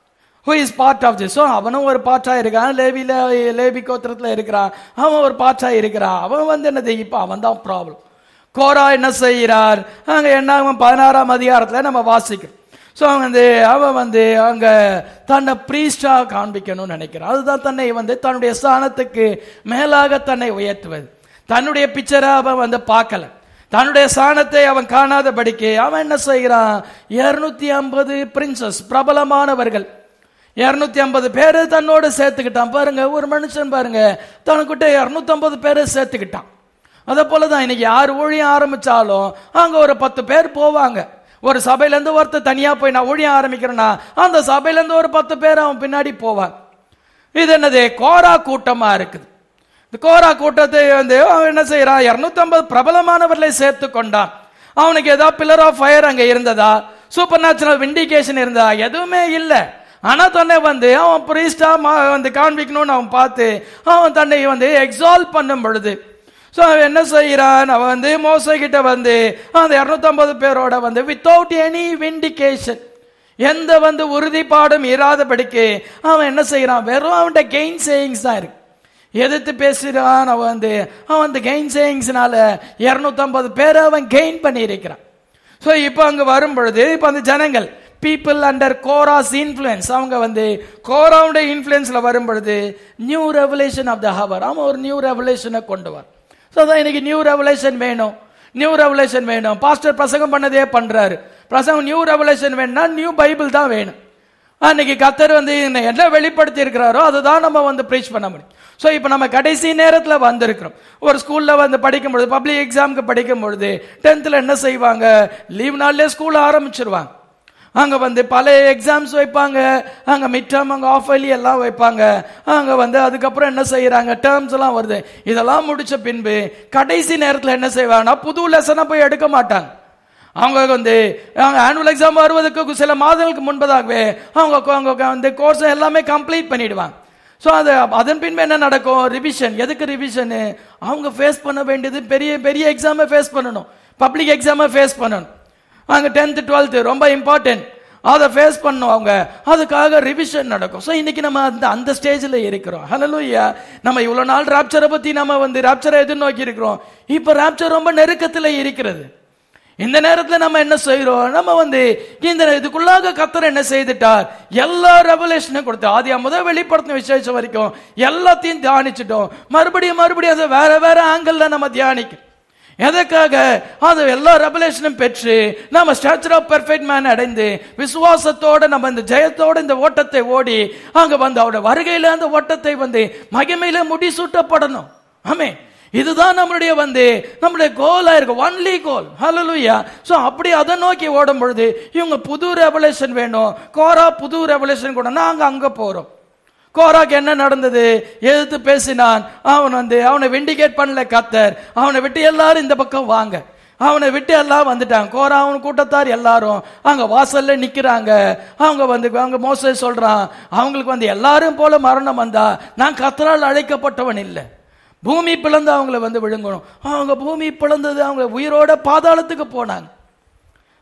who is part of this so அவனும் ஒரு பார்ட்டா இருக்கான் லேபில லேபி கோத்திரத்துல இருக்கிறான் அவன் ஒரு பார்ட்டா இருக்கிறான் அவன் வந்து என்னது இப்போ அவன் தான் ப்ராப்ளம் கோரா என்ன செய்கிறார் அங்க என்ன ஆகும்? பதினாறாம் அதிகாரத்துல நம்ம வாசிக்கிறோம் ஸோ வந்து அவன் வந்து அங்க தன்னை பிரீஸ்டா காண்பிக்கணும்னு நினைக்கிறான் அதுதான் தன்னை வந்து தன்னுடைய ஸ்தானத்துக்கு மேலாக தன்னை உயர்த்துவது தன்னுடைய பிக்சரை அவன் வந்து பார்க்கல தன்னுடைய ஸ்தானத்தை அவன் காணாதபடிக்கு அவன் என்ன செய்கிறான் இருநூத்தி ஐம்பது பிரின்சஸ் பிரபலமானவர்கள் இருநூத்தி ஐம்பது பேரை தன்னோட சேர்த்துக்கிட்டான் பாருங்க ஒரு மனுஷன் பாருங்க தனக்கிட்ட இருநூத்தி ஐம்பது பேரை சேர்த்துக்கிட்டான் அதே போலதான் இன்னைக்கு யார் ஊழியம் ஆரம்பிச்சாலும் அங்க ஒரு பத்து பேர் போவாங்க ஒரு சபையில இருந்து ஒருத்தர் தனியா போய் நான் ஊழியம் ஆரம்பிக்கிறேன்னா அந்த சபையில இருந்து ஒரு பத்து பேர் அவன் பின்னாடி போவான் இது என்னது கோரா கூட்டமா இருக்குது இந்த கோரா கூட்டத்தை வந்து அவன் என்ன செய்யறான் இருநூத்தி ஐம்பது பிரபலமானவர்களை சேர்த்து கொண்டான் அவனுக்கு ஏதாவது பில்லர் ஆஃப் ஃபயர் அங்க இருந்ததா சூப்பர் நேச்சுரல் விண்டிகேஷன் இருந்ததா எதுவுமே இல்லை ஆனா தன்னை வந்து அவன் பிரீஸ்டா வந்து காண்பிக்கணும்னு அவன் பார்த்து அவன் தன்னை வந்து எக்ஸால்வ் பண்ணும் பொழுது ஸோ அவன் என்ன செய்கிறான் அவன் வந்து மோசை கிட்ட வந்து அந்த இரநூத்தம்பது பேரோட வந்து வித்தவுட் எனி விண்டிகேஷன் எந்த வந்து உறுதிப்பாடும் இராதபடிக்கு அவன் என்ன செய்யறான் வெறும் அவன்கிட்ட கெயின் சேயிங்ஸ் தான் இருக்கு எதிர்த்து பேசுகிறான் அவன் வந்து அவன் அந்த கெயின் சேயிங்ஸ்னால இரநூத்தம்பது பேரை அவன் கெயின் பண்ணி இருக்கிறான் ஸோ இப்போ அங்க வரும் பொழுது இப்போ அந்த ஜனங்கள் பீப்புள் அண்டர் கோராஸ் இன்ஃப்ளூயன்ஸ் அவங்க வந்து கோராவுடைய இன்ஃப்ளூயன்ஸ்ல வரும் பொழுது new revelation of the hour அவன் ஒரு நியூ ரெவலேஷனை கொண்டு வர ஸோ அதான் இன்னைக்கு நியூ ரெவலேஷன் வேணும் நியூ ரெவலேஷன் வேணும் பாஸ்டர் பிரசங்கம் பண்ணதே பண்றாரு பிரசங்கம் நியூ ரெவலேஷன் வேணும்னா நியூ பைபிள் தான் வேணும் அன்னைக்கு கத்தர் வந்து என்ன என்ன வெளிப்படுத்தி இருக்கிறாரோ அதுதான் நம்ம வந்து ப்ரீச் பண்ண முடியும் ஸோ இப்போ நம்ம கடைசி நேரத்தில் வந்திருக்கிறோம் ஒரு ஸ்கூல்ல வந்து படிக்கும் பொழுது பப்ளிக் எக்ஸாமுக்கு படிக்கும் பொழுது டென்த்தில் என்ன செய்வாங்க லீவ் நாள்லயே ஸ்கூல் ஆரம்பிச்சிருவாங்க அங்க வந்து பல எக்ஸாம்ஸ் வைப்பாங்க அங்க மிட் டேர்ம் அங்க ஆஃப் இயர்லி எல்லாம் வைப்பாங்க அங்க வந்து அதுக்கப்புறம் என்ன செய்யறாங்க டேர்ம்ஸ் எல்லாம் வருது இதெல்லாம் முடிச்ச பின்பு கடைசி நேரத்தில் என்ன செய்வாங்கன்னா புது லெசனை போய் எடுக்க மாட்டாங்க அவங்க வந்து அவங்க ஆனுவல் எக்ஸாம் வருவதற்கு சில மாதங்களுக்கு முன்பதாகவே அவங்க அவங்க வந்து கோர்ஸ் எல்லாமே கம்ப்ளீட் பண்ணிடுவாங்க ஸோ அது அதன் பின்பு என்ன நடக்கும் ரிவிஷன் எதுக்கு ரிவிஷனு அவங்க ஃபேஸ் பண்ண வேண்டியது பெரிய பெரிய எக்ஸாமை ஃபேஸ் பண்ணணும் பப்ளிக் எக்ஸாமை ஃபேஸ் பண்ணணும் அங்கே டென்த்து டுவெல்த்து ரொம்ப இம்பார்ட்டன்ட் அதை ஃபேஸ் பண்ணும் அவங்க அதுக்காக ரிவிஷன் நடக்கும் ஸோ இன்னைக்கு நம்ம அந்த அந்த ஸ்டேஜில் இருக்கிறோம் ஹலலூயா நம்ம இவ்வளோ நாள் ராப்சரை பற்றி நம்ம வந்து ராப்சரை எதிர்நோக்கி இருக்கிறோம் இப்போ ராப்சர் ரொம்ப நெருக்கத்தில் இருக்கிறது இந்த நேரத்துல நம்ம என்ன செய்யறோம் நம்ம வந்து இந்த இதுக்குள்ளாக கத்தர் என்ன செய்துட்டார் எல்லா ரெவலேஷனும் கொடுத்து ஆதி முதல் வெளிப்படுத்தின விசேஷம் வரைக்கும் எல்லாத்தையும் தியானிச்சிட்டோம் மறுபடியும் மறுபடியும் அதை வேற வேற ஆங்கிள் நம்ம தியானிக்கும் எதற்காக அது எல்லா ரெவலேஷனும் பெற்று நம்ம ஸ்டாச்சர் ஆஃப் பெர்ஃபெக்ட் மேன் அடைந்து விசுவாசத்தோட நம்ம இந்த ஜெயத்தோட இந்த ஓட்டத்தை ஓடி அங்க வந்து அவருடைய வருகையில அந்த ஓட்டத்தை வந்து மகிமையில முடிசூட்டப்படணும் ஆமே இதுதான் நம்மளுடைய வந்து நம்மளுடைய கோலா இருக்கு ஒன்லி கோல் ஹalleluya சோ அப்படி அதை நோக்கி ஓடும் பொழுது இவங்க புது ரெவலேஷன் வேணும் கோரா புது ரெவலேஷன் கூட நாங்க அங்க போறோம் கோராக்கு என்ன நடந்தது எதிர்த்து பேசினான் அவன் வந்து அவனை விண்டிகேட் பண்ணல கத்தர் அவனை விட்டு எல்லாரும் இந்த பக்கம் வாங்க அவனை விட்டு எல்லாம் வந்துட்டாங்க கோரா அவன் கூட்டத்தார் எல்லாரும் அங்க வாசல்ல நிக்கிறாங்க அவங்க வந்து அவங்க மோச சொல்றான் அவங்களுக்கு வந்து எல்லாரும் போல மரணம் வந்தா நான் கத்தரால் அழைக்கப்பட்டவன் இல்லை பூமி பிளந்து அவங்கள வந்து விழுங்கணும் அவங்க பூமி பிளந்தது அவங்க உயிரோட பாதாளத்துக்கு போனாங்க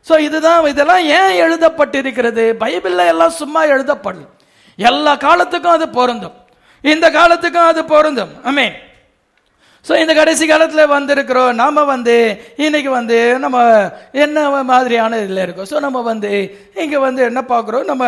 சோ இதுதான் இதெல்லாம் ஏன் எழுதப்பட்டிருக்கிறது பைபிள்ல எல்லாம் சும்மா எழுதப்படல எல்லா காலத்துக்கும் அது பொருந்தும் இந்த காலத்துக்கும் அது பொருந்தும் ஆமென் ஸோ இந்த கடைசி காலத்தில் வந்திருக்கிறோம் நாம வந்து இன்னைக்கு வந்து நம்ம என்ன மாதிரியான இதில் இருக்கோம் ஸோ நம்ம வந்து இங்கே வந்து என்ன பார்க்குறோம் நம்ம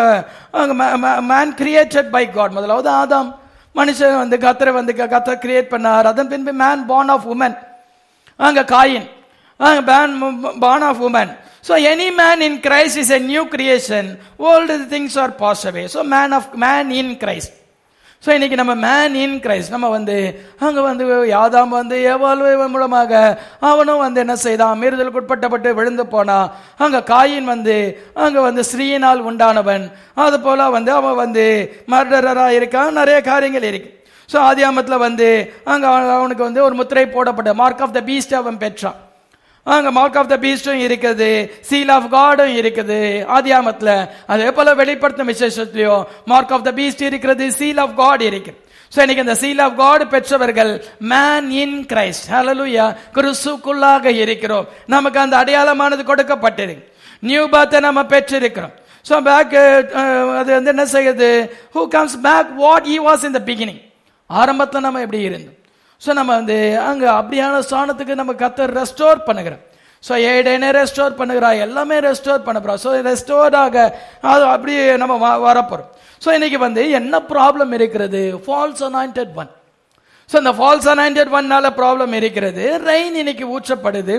மேன் கிரியேட்டட் பை காட் முதலாவது ஆதாம் மனுஷன் வந்து கத்தரை வந்து கத்தரை கிரியேட் பண்ணார் அதன் பின்பு மேன் born ஆஃப் உமன் அங்க காயின் அங்க man born of woman so any man in Christ is a new creation old things are pass away so man of man in Christ so இன்னைக்கு நம்ம man in Christ நம்ம வந்து அங்க வந்து யாதாம் வந்து ஏவாழ்வு மூலமாக அவனும் வந்து என்ன செய்தான் மீறுதலுக்கு உட்பட்டப்பட்டு விழுந்து போனா அங்க காயின் வந்து அங்க வந்து ஸ்ரீயினால் உண்டானவன் அது போல வந்து அவன் வந்து மர்டரரா இருக்கான் நிறைய காரியங்கள் இருக்கு ஸோ ஆதியாமத்துல வந்து அங்க அவன் அவனுக்கு வந்து ஒரு முத்திரை போடப்பட்ட மார்க் ஆஃப் த பீஸ்ட் அவன் பெற்றான் அங்க மார்க் ஆஃப் த பீஸ்டும் இருக்குது சீல் ஆஃப் காடும் இருக்குது ஆதியாமத்துல அதே போல வெளிப்படுத்தும் விசேஷத்திலையும் மார்க் ஆஃப் த பீஸ்ட் இருக்கிறது சீல் ஆஃப் காட் இருக்குது ஸோ இன்னைக்கு இந்த சீல் ஆஃப் காட் பெற்றவர்கள் மேன் இன் கிரைஸ்ட் ஹalleluya கிறிஸ்துக்குள்ளாக இருக்கிறோம் நமக்கு அந்த அடையாளமானது கொடுக்கப்பட்டிருக்கு நியூ பர்த்தை நம்ம பெற்றிருக்கிறோம் ஸோ பேக் அது வந்து என்ன செய்யுது who comes back what he was in the beginning ஆரம்பத்தில் நம்ம எப்படி இருந்தோம் ஸோ நம்ம வந்து அங்கே அப்படியான ஸ்தானத்துக்கு நம்ம கத்தர் ரெஸ்டோர் பண்ணுகிறோம் ஸோ ஏடேனே ரெஸ்டோர் பண்ணுகிறா எல்லாமே ரெஸ்டோர் பண்ண போகிறோம் ஸோ ரெஸ்டோர்டாக அது அப்படியே நம்ம வ- வரப்போறோம் ஸோ இன்னைக்கு வந்து என்ன ப்ராப்ளம் இருக்கிறது ஃபால்ஸ் அனாயிண்டட் ஒன் ஸோ இந்த ஃபால்ஸ் அனாயிண்டட் ஒன்னால ப்ராப்ளம் இருக்கிறது ரெயின் இன்னைக்கு ஊற்றப்படுது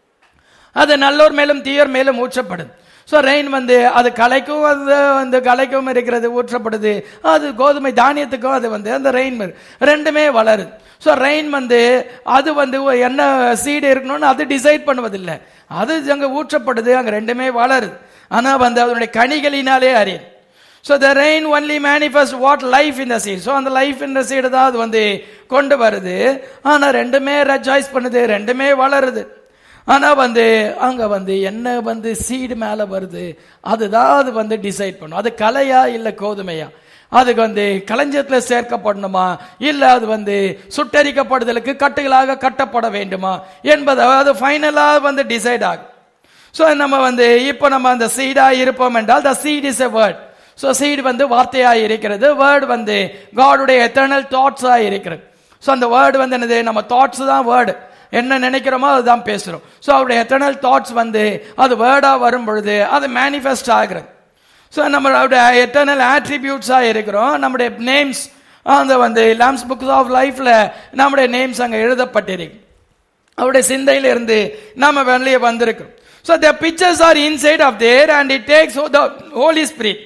அது நல்லோர் மேலும் தீயோர் மேலும் ஊற்றப்படுது ஸோ ரெயின் வந்து அது கலைக்கும் அது வந்து கலைக்கும் இருக்கிறது ஊற்றப்படுது அது கோதுமை தானியத்துக்கும் அது வந்து அந்த ரெயின் ரெண்டுமே வளருது ஸோ ரெயின் வந்து அது வந்து என்ன சீடு இருக்கணும்னு அது டிசைட் பண்ணுவதில்லை அது அங்கே ஊற்றப்படுது அங்கே ரெண்டுமே வளருது ஆனால் வந்து அதனுடைய கனிகளினாலே அறியும் so the rain only manifest what life in the seed so அந்த லைஃப் இன் த சீடு தான் அது வந்து கொண்டு வருது ஆனால் ரெண்டுமே ரெஜாய்ஸ் பண்ணுது ரெண்டுமே வளருது ஆனா வந்து அங்க வந்து என்ன வந்து சீடு மேல வருது அதுதான் அது வந்து டிசைட் பண்ணும் அது கலையா இல்ல கோதுமையா அதுக்கு வந்து களஞ்சத்துல சேர்க்கப்படணுமா இல்ல அது வந்து சுட்டரிக்கப்படுதலுக்கு கட்டுகளாக கட்டப்பட வேண்டுமா என்பதை அது ஃபைனலா வந்து டிசைட் ஆகும் ஸோ நம்ம வந்து இப்போ நம்ம அந்த சீடா இருப்போம் என்றால் the seed is a word so seed வந்து வார்த்தையா இருக்கிறது வேர்டு வந்து காடுடைய எத்தர்னல் தாட்ஸா இருக்கிறது ஸோ அந்த வேர்டு வந்து என்னது நம்ம தாட்ஸ் தான் வேர்டு என்ன நினைக்கிறோமோ அதுதான் பேசுறோம் ஸோ அவருடைய எத்தர்னல் தாட்ஸ் வந்து அது வேர்டா வரும் பொழுது அது மேனிஃபெஸ்ட் ஆகிறது ஸோ நம்மளுடைய எட்டர்னல் ஆட்ரிபியூட்ஸா இருக்கிறோம் நம்முடைய நேம்ஸ் அந்த வந்து லாம்ஸ் புக்ஸ் ஆஃப் லைஃப்ல நம்முடைய நேம்ஸ் அங்க எழுதப்பட்டிருக்கு அவருடைய சிந்தையில இருந்து நாம வெளியே வந்திருக்கிறோம் so the pictures are inside of there and it takes the Holy Spirit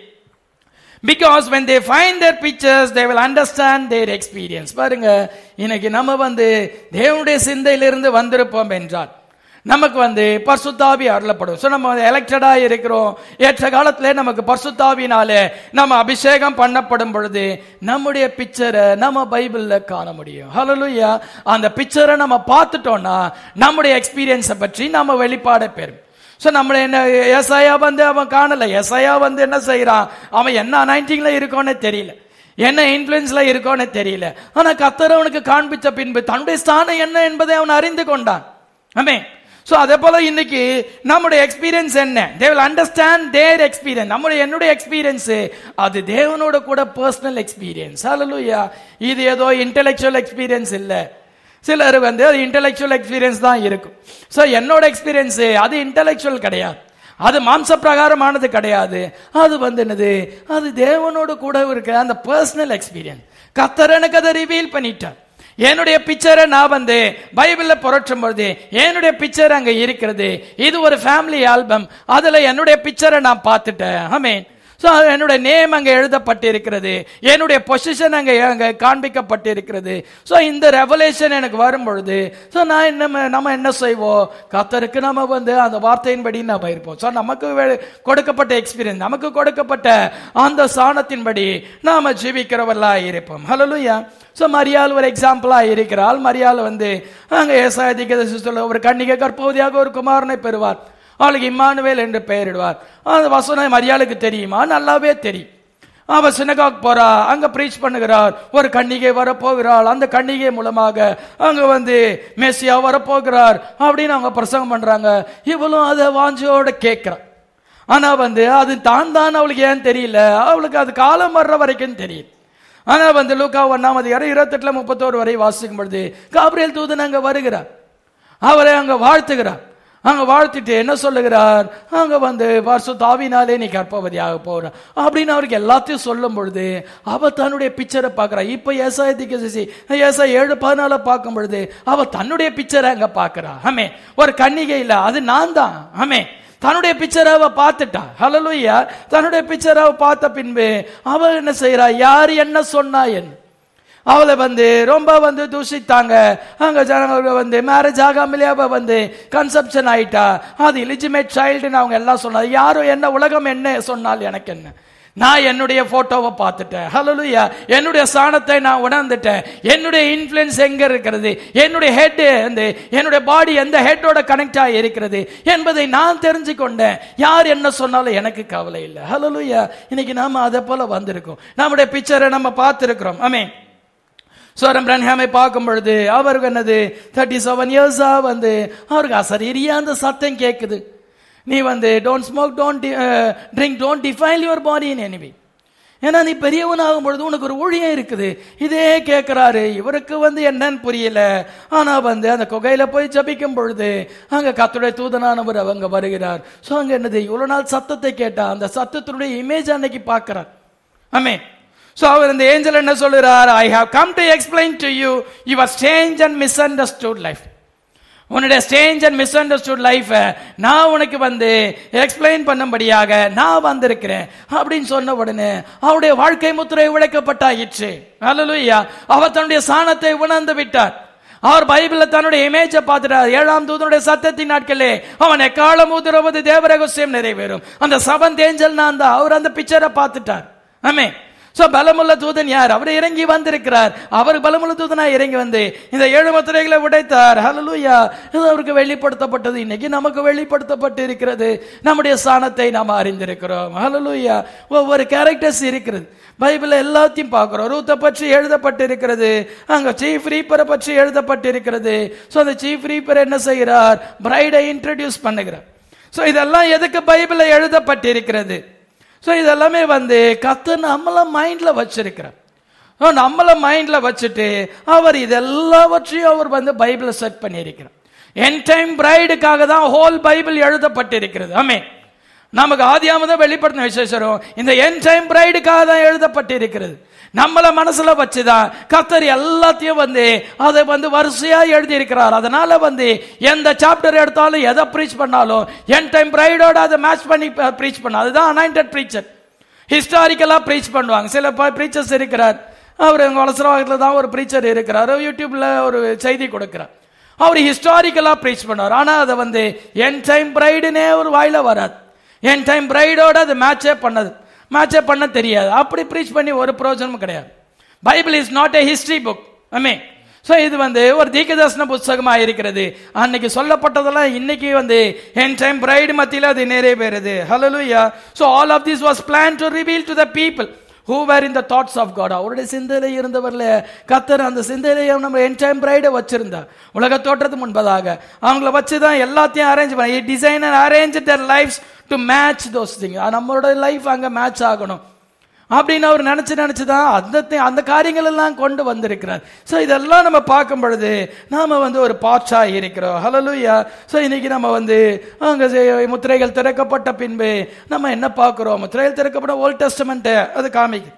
because when they find their pictures they will understand their experience பாருங்க இன்னைக்கு நம்ம வந்து தேவனுடைய சிந்தையிலிருந்து வந்திருப்போம் என்றால் நமக்கு வந்து பர்சுத்தாவி அருளப்படும் ஸோ நம்ம எலெக்டடா இருக்கிறோம் ஏற்ற காலத்திலே நமக்கு பர்சுத்தாவினாலே நம்ம அபிஷேகம் பண்ணப்படும் பொழுது நம்முடைய பிக்சரை நம்ம பைபிள்ல காண முடியும் ஹalleluya அந்த பிக்சரை நம்ம பார்த்துட்டோம்னா நம்முடைய எக்ஸ்பீரியன்ஸை பற்றி நம்ம வெளிப்பாட பெறும் ஸோ நம்மளை என்ன எஸ்ஐயா வந்து அவன் காணல எஸ்ஐயா வந்து என்ன செய்யறான் அவன் என்ன அனைட்டிங்ல இருக்கோன்னு தெரியல என்ன இன்ஃபுளுன்ஸ்ல இருக்கோன்னு தெரியல ஆனா கத்தர் அவனுக்கு காண்பிச்ச பின்பு தன்னுடைய ஸ்தானம் என்ன என்பதை அவன் அறிந்து கொண்டான் ஆமே ஸோ அதே போல இன்னைக்கு நம்முடைய எக்ஸ்பீரியன்ஸ் என்ன they will understand their experience நம்முடைய என்னுடைய எக்ஸ்பீரியன்ஸ் அது தேவனோட கூட பர்சனல் எக்ஸ்பீரியன்ஸ் ஹalleluya இது ஏதோ இன்டெலெக்சுவல் எக்ஸ்பீரியன்ஸ் இல்லை சிலர் வந்து அது இன்டெலெக்சுவல் எக்ஸ்பீரியன்ஸ் தான் இருக்கும் ஸோ என்னோட எக்ஸ்பீரியன்ஸ் அது இன்டெலெக்சுவல் கிடையாது அது மாம்ச பிரகாரமானது கிடையாது அது வந்து என்னது அது தேவனோடு கூட இருக்க அந்த பர்சனல் எக்ஸ்பீரியன்ஸ் கத்தர் எனக்கு அதை ரிவீல் பண்ணிட்டார் என்னுடைய பிக்சரை நான் வந்து பைபிள்ல புரட்டும் பொழுது என்னுடைய பிக்சர் அங்க இருக்கிறது இது ஒரு ஃபேமிலி ஆல்பம் அதுல என்னுடைய பிக்சரை நான் பார்த்துட்டேன் ஆமீன் ஸோ என்னுடைய நேம் அங்கே எழுதப்பட்டிருக்கிறது என்னுடைய பொசிஷன் அங்கே அங்கே காண்பிக்கப்பட்டிருக்கிறது ஸோ இந்த ரெவலேஷன் எனக்கு வரும் பொழுது ஸோ நான் என்ன நம்ம என்ன செய்வோம் கத்தருக்கு நம்ம வந்து அந்த வார்த்தையின்படி நம்ம இருப்போம் ஸோ நமக்கு வே- கொடுக்கப்பட்ட எக்ஸ்பீரியன்ஸ் நமக்கு கொடுக்கப்பட்ட அந்த சாணத்தின்படி நாம ஜீவிக்கிறவர்களா இருப்போம் ஹலோலுயா ஸோ மரியாள் ஒரு எக்ஸாம்பிளா இருக்கிறாள் மரியாள் வந்து அங்கே ஏசாயதிக்க சொல்ல ஒரு கன்னிகை கர்ப்பவதியாக ஒரு குமாரனை பெறுவார் அவளுக்கு இம்மானுவேல் என்று பெயரிடுவார் அந்த வசனம் மரியாளுக்கு தெரியுமா நல்லாவே தெரியும் அவ சினகாக் போறா அங்க ப்ரீச் பண்ணுகிறார் ஒரு கன்னிகை வரப்போகிறாள் அந்த கன்னிகை மூலமாக அங்க வந்து மெஸ்ஸியா வரப்போகிறார் அப்படின்னு அவங்க பிரசங்கம் பண்றாங்க இவளும் அதை வாஞ்சியோட கேட்கிறான் ஆனா வந்து அது தான் தான் அவளுக்கு ஏன் தெரியல அவளுக்கு அது காலம் வர்ற வரைக்கும் தெரியும் ஆனா வந்து லூக்கா ஒன்னாம் அதிகாரம் இருபத்தெட்டுல முப்பத்தோரு வரை வாசிக்கும் பொழுது காபிரியல் தூதன் அங்க வருகிறார் அவரை அங்க வாழ்த்துகிறார் அங்க வாழ்த்திட்டு என்ன சொல்லுகிறார் அங்க வந்து வருஷ தாவினாலே நீ கர்ப்பவதியாக போற அப்படின்னு அவருக்கு எல்லாத்தையும் சொல்லும் பொழுது அவ தன்னுடைய பிக்சரை பார்க்கறா இப்ப ஏசாயத்துக்கு ஏசா ஏழு பதினால பார்க்கும் பொழுது அவ தன்னுடைய பிக்சரை அங்க பார்க்கறா ஆமே ஒரு கன்னிகை இல்ல அது நான் தான் ஆமே தன்னுடைய பிக்சரை அவ பார்த்துட்டா ஹலலுயா தன்னுடைய பிக்சரை அவ பார்த்த பின்பு அவ என்ன செய்யறா யார் என்ன சொன்னா என்ன அவளை வந்து ரொம்ப வந்து தூஷித்தாங்க அங்க ஜனங்க வந்து மேரேஜ் ஆகாமலே அவ வந்து கன்செப்ஷன் ஆயிட்டா அது இலிஜிமேட் சைல்டுன்னு அவங்க எல்லாம் சொன்னாங்க யாரும் என்ன உலகம் என்ன சொன்னால் எனக்கு என்ன நான் என்னுடைய போட்டோவை பார்த்துட்டேன் ஹலலுயா என்னுடைய சாணத்தை நான் உணர்ந்துட்டேன் என்னுடைய இன்ஃப்ளூயன்ஸ் எங்க இருக்கிறது என்னுடைய ஹெட் அந்த என்னுடைய பாடி எந்த ஹெட்டோட கனெக்ட் ஆகி இருக்கிறது என்பதை நான் தெரிஞ்சு கொண்டேன் யார் என்ன சொன்னாலும் எனக்கு கவலை இல்லை ஹலலுயா இன்னைக்கு நாம அதை போல வந்திருக்கோம் நம்முடைய பிக்சரை நம்ம பார்த்திருக்கிறோம் ஆமே சோரம் பிரன்ஹாமை பார்க்கும் பொழுது அவருக்கு என்னது தேர்ட்டி செவன் இயர்ஸா வந்து அவருக்கு அசரீரியா அந்த சத்தம் கேட்குது நீ வந்து don't smoke don't drink don't defile your body in anyway ஏன்னா நீ பெரியவன் ஆகும் பொழுது உனக்கு ஒரு ஊழியம் இருக்குது இதே கேட்கிறாரு இவருக்கு வந்து என்னன்னு புரியல ஆனா வந்து அந்த குகையில போய் ஜபிக்கும் பொழுது அங்க கத்துடைய தூதனானவர் அவங்க வருகிறார் சோ அங்க என்னது இவ்வளவு நாள் சத்தத்தை கேட்டா அந்த சத்தத்தினுடைய இமேஜ் அன்னைக்கு பார்க்கிறார் ஆமே சோ அவர் இந்த ஏஞ்சல் என்ன சொல்லுறார் I have come to explain to you your strange and misunderstood life உன்னுடைய strange and misunderstood life நான் உனக்கு வந்து எக்ஸ்பிளைன் பண்ணும்படியாக நான் வந்திருக்கிறேன் அப்படின்னு சொன்ன உடனே அவருடைய வாழ்க்கை முத்திரை உழைக்கப்பட்டாயிற்று அல்லலுயா அவர் தன்னுடைய சாணத்தை உணர்ந்து விட்டார் அவர் பைபிள்ல தன்னுடைய இமேஜை பார்த்துட்டார் ஏழாம் தூதனுடைய சத்தத்தின் நாட்களே அவன் எக்காலம் ஊதுறவது தேவரகசியம் நிறைவேறும் அந்த சவன் தேஞ்சல் நான் தான் அவர் அந்த பிக்சரை பார்த்துட்டார் ஆமே சோ பலமுள்ள தூதன் யார் அவர் இறங்கி வந்திருக்கிறார் அவர் பலமுள்ள தூதனா இறங்கி வந்து இந்த ஏழு முத்திரைகளை உடைத்தார் ஹalleluya இது அவருக்கு வெளிப்படுத்தப்பட்டது இன்னைக்கு நமக்கு வெளிப்படுத்தப்பட்டு இருக்கிறது நம்முடைய சாணத்தை நாம் அறிந்திருக்கிறோம் ஹalleluya ஒவ்வொரு கேரக்டர்ஸ் இருக்கிறது பைபிள் எல்லாத்தையும் பார்க்கிறோம் ரூத்தை பற்றி எழுதப்பட்டு இருக்கிறது அங்க சீஃப் ரீப்பரை பற்றி எழுதப்பட்டு இருக்கிறது சோ அந்த சீஃப் ரீப்பர் என்ன செய்கிறார் பிரைடை இன்ட்ரடியூஸ் பண்ணுகிறார் சோ இதெல்லாம் எதுக்கு பைபிள்ல எழுதப்பட்டிருக்கிறது ஸோ இதெல்லாமே வந்து கத்து நம்மள மைண்ட்ல வச்சிருக்கிறார் So, நம்மள மைண்ட்ல வச்சுட்டு அவர் இதெல்லாவற்றையும் அவர் வந்து பைபிள செட் பண்ணியிருக்கிறார் என் டைம் பிரைடுக்காக தான் ஹோல் பைபிள் எழுதப்பட்டிருக்கிறது ஆமே நமக்கு ஆதியாமதான் வெளிப்படுத்தின விசேஷம் இந்த என் டைம் பிரைடுக்காக தான் எழுதப்பட்டிருக்கிறது நம்மள மனசுல வச்சுதான் கத்தர் எல்லாத்தையும் வந்து அதை வந்து வரிசையா எழுதி இருக்கிறார் அதனால வந்து எந்த சாப்டர் எடுத்தாலும் எதை ப்ரீச் பண்ணாலும் என் டைம் பிரைடோட அதை மேட்ச் பண்ணி ப்ரீச் பண்ண அதுதான் அனாயிண்டட் ப்ரீச்சர் ஹிஸ்டாரிக்கலா ப்ரீச் பண்ணுவாங்க சில ப்ரீச்சர்ஸ் இருக்கிறார் அவர் எங்க வலசரவாகத்தில் தான் ஒரு ப்ரீச்சர் இருக்கிறார் யூடியூப்ல ஒரு செய்தி கொடுக்கிறார் அவர் ஹிஸ்டாரிக்கலா ப்ரீச் பண்ணுவார் ஆனா அதை வந்து என் டைம் பிரைடுனே ஒரு வாயில வராது என் டைம் பிரைடோட அது மேட்சே பண்ணது மேட்சே பண்ண தெரியாது அப்படி ப்ரீச் பண்ணி ஒரு பிரயோஜனமும் கிடையாது Bible is not a history book I so இது வந்து ஒரு தீர்க்கதர்சன புஸ்தகமா இருக்கிறது அன்னைக்கு சொல்லப்பட்டதெல்லாம் இன்னைக்கு வந்து என் டைம் பிரைடு மத்தியில் அது நிறைவேறுது hallelujah so all of this was plan to reveal to the people who were in the thoughts of God அவருடைய சிந்தையில இருந்தவர்ல கத்தர் அந்த சிந்தையில நம்ம என் டைம் பிரைடை வச்சிருந்தா உலக தோற்றத்துக்கு முன்பதாக அவங்கள வச்சு தான் எல்லாத்தையும் அரேஞ்ச் பண்ண design and arrange their lives to match those thing நம்மளோட லைஃப் அங்க மேட்ச் ஆகணும் அப்படின்னு அவர் நினைச்சு நினைச்சு தான் அந்த தி- அந்த காரியங்கள் எல்லாம் கொண்டு வந்திருக்கிறார் ஸோ இதெல்லாம் நம்ம பார்க்கும் பொழுது நாம வந்து ஒரு பாட்சா இருக்கிறோம் ஹலலுயா ஸோ இன்னைக்கு நம்ம வந்து அங்க செ- முத்திரைகள் திறக்கப்பட்ட பின்பு நம்ம என்ன பார்க்கிறோம் முத்திரைகள் திறக்கப்பட்ட ஓல்ட் டெஸ்டமெண்ட் அது காமிக்கு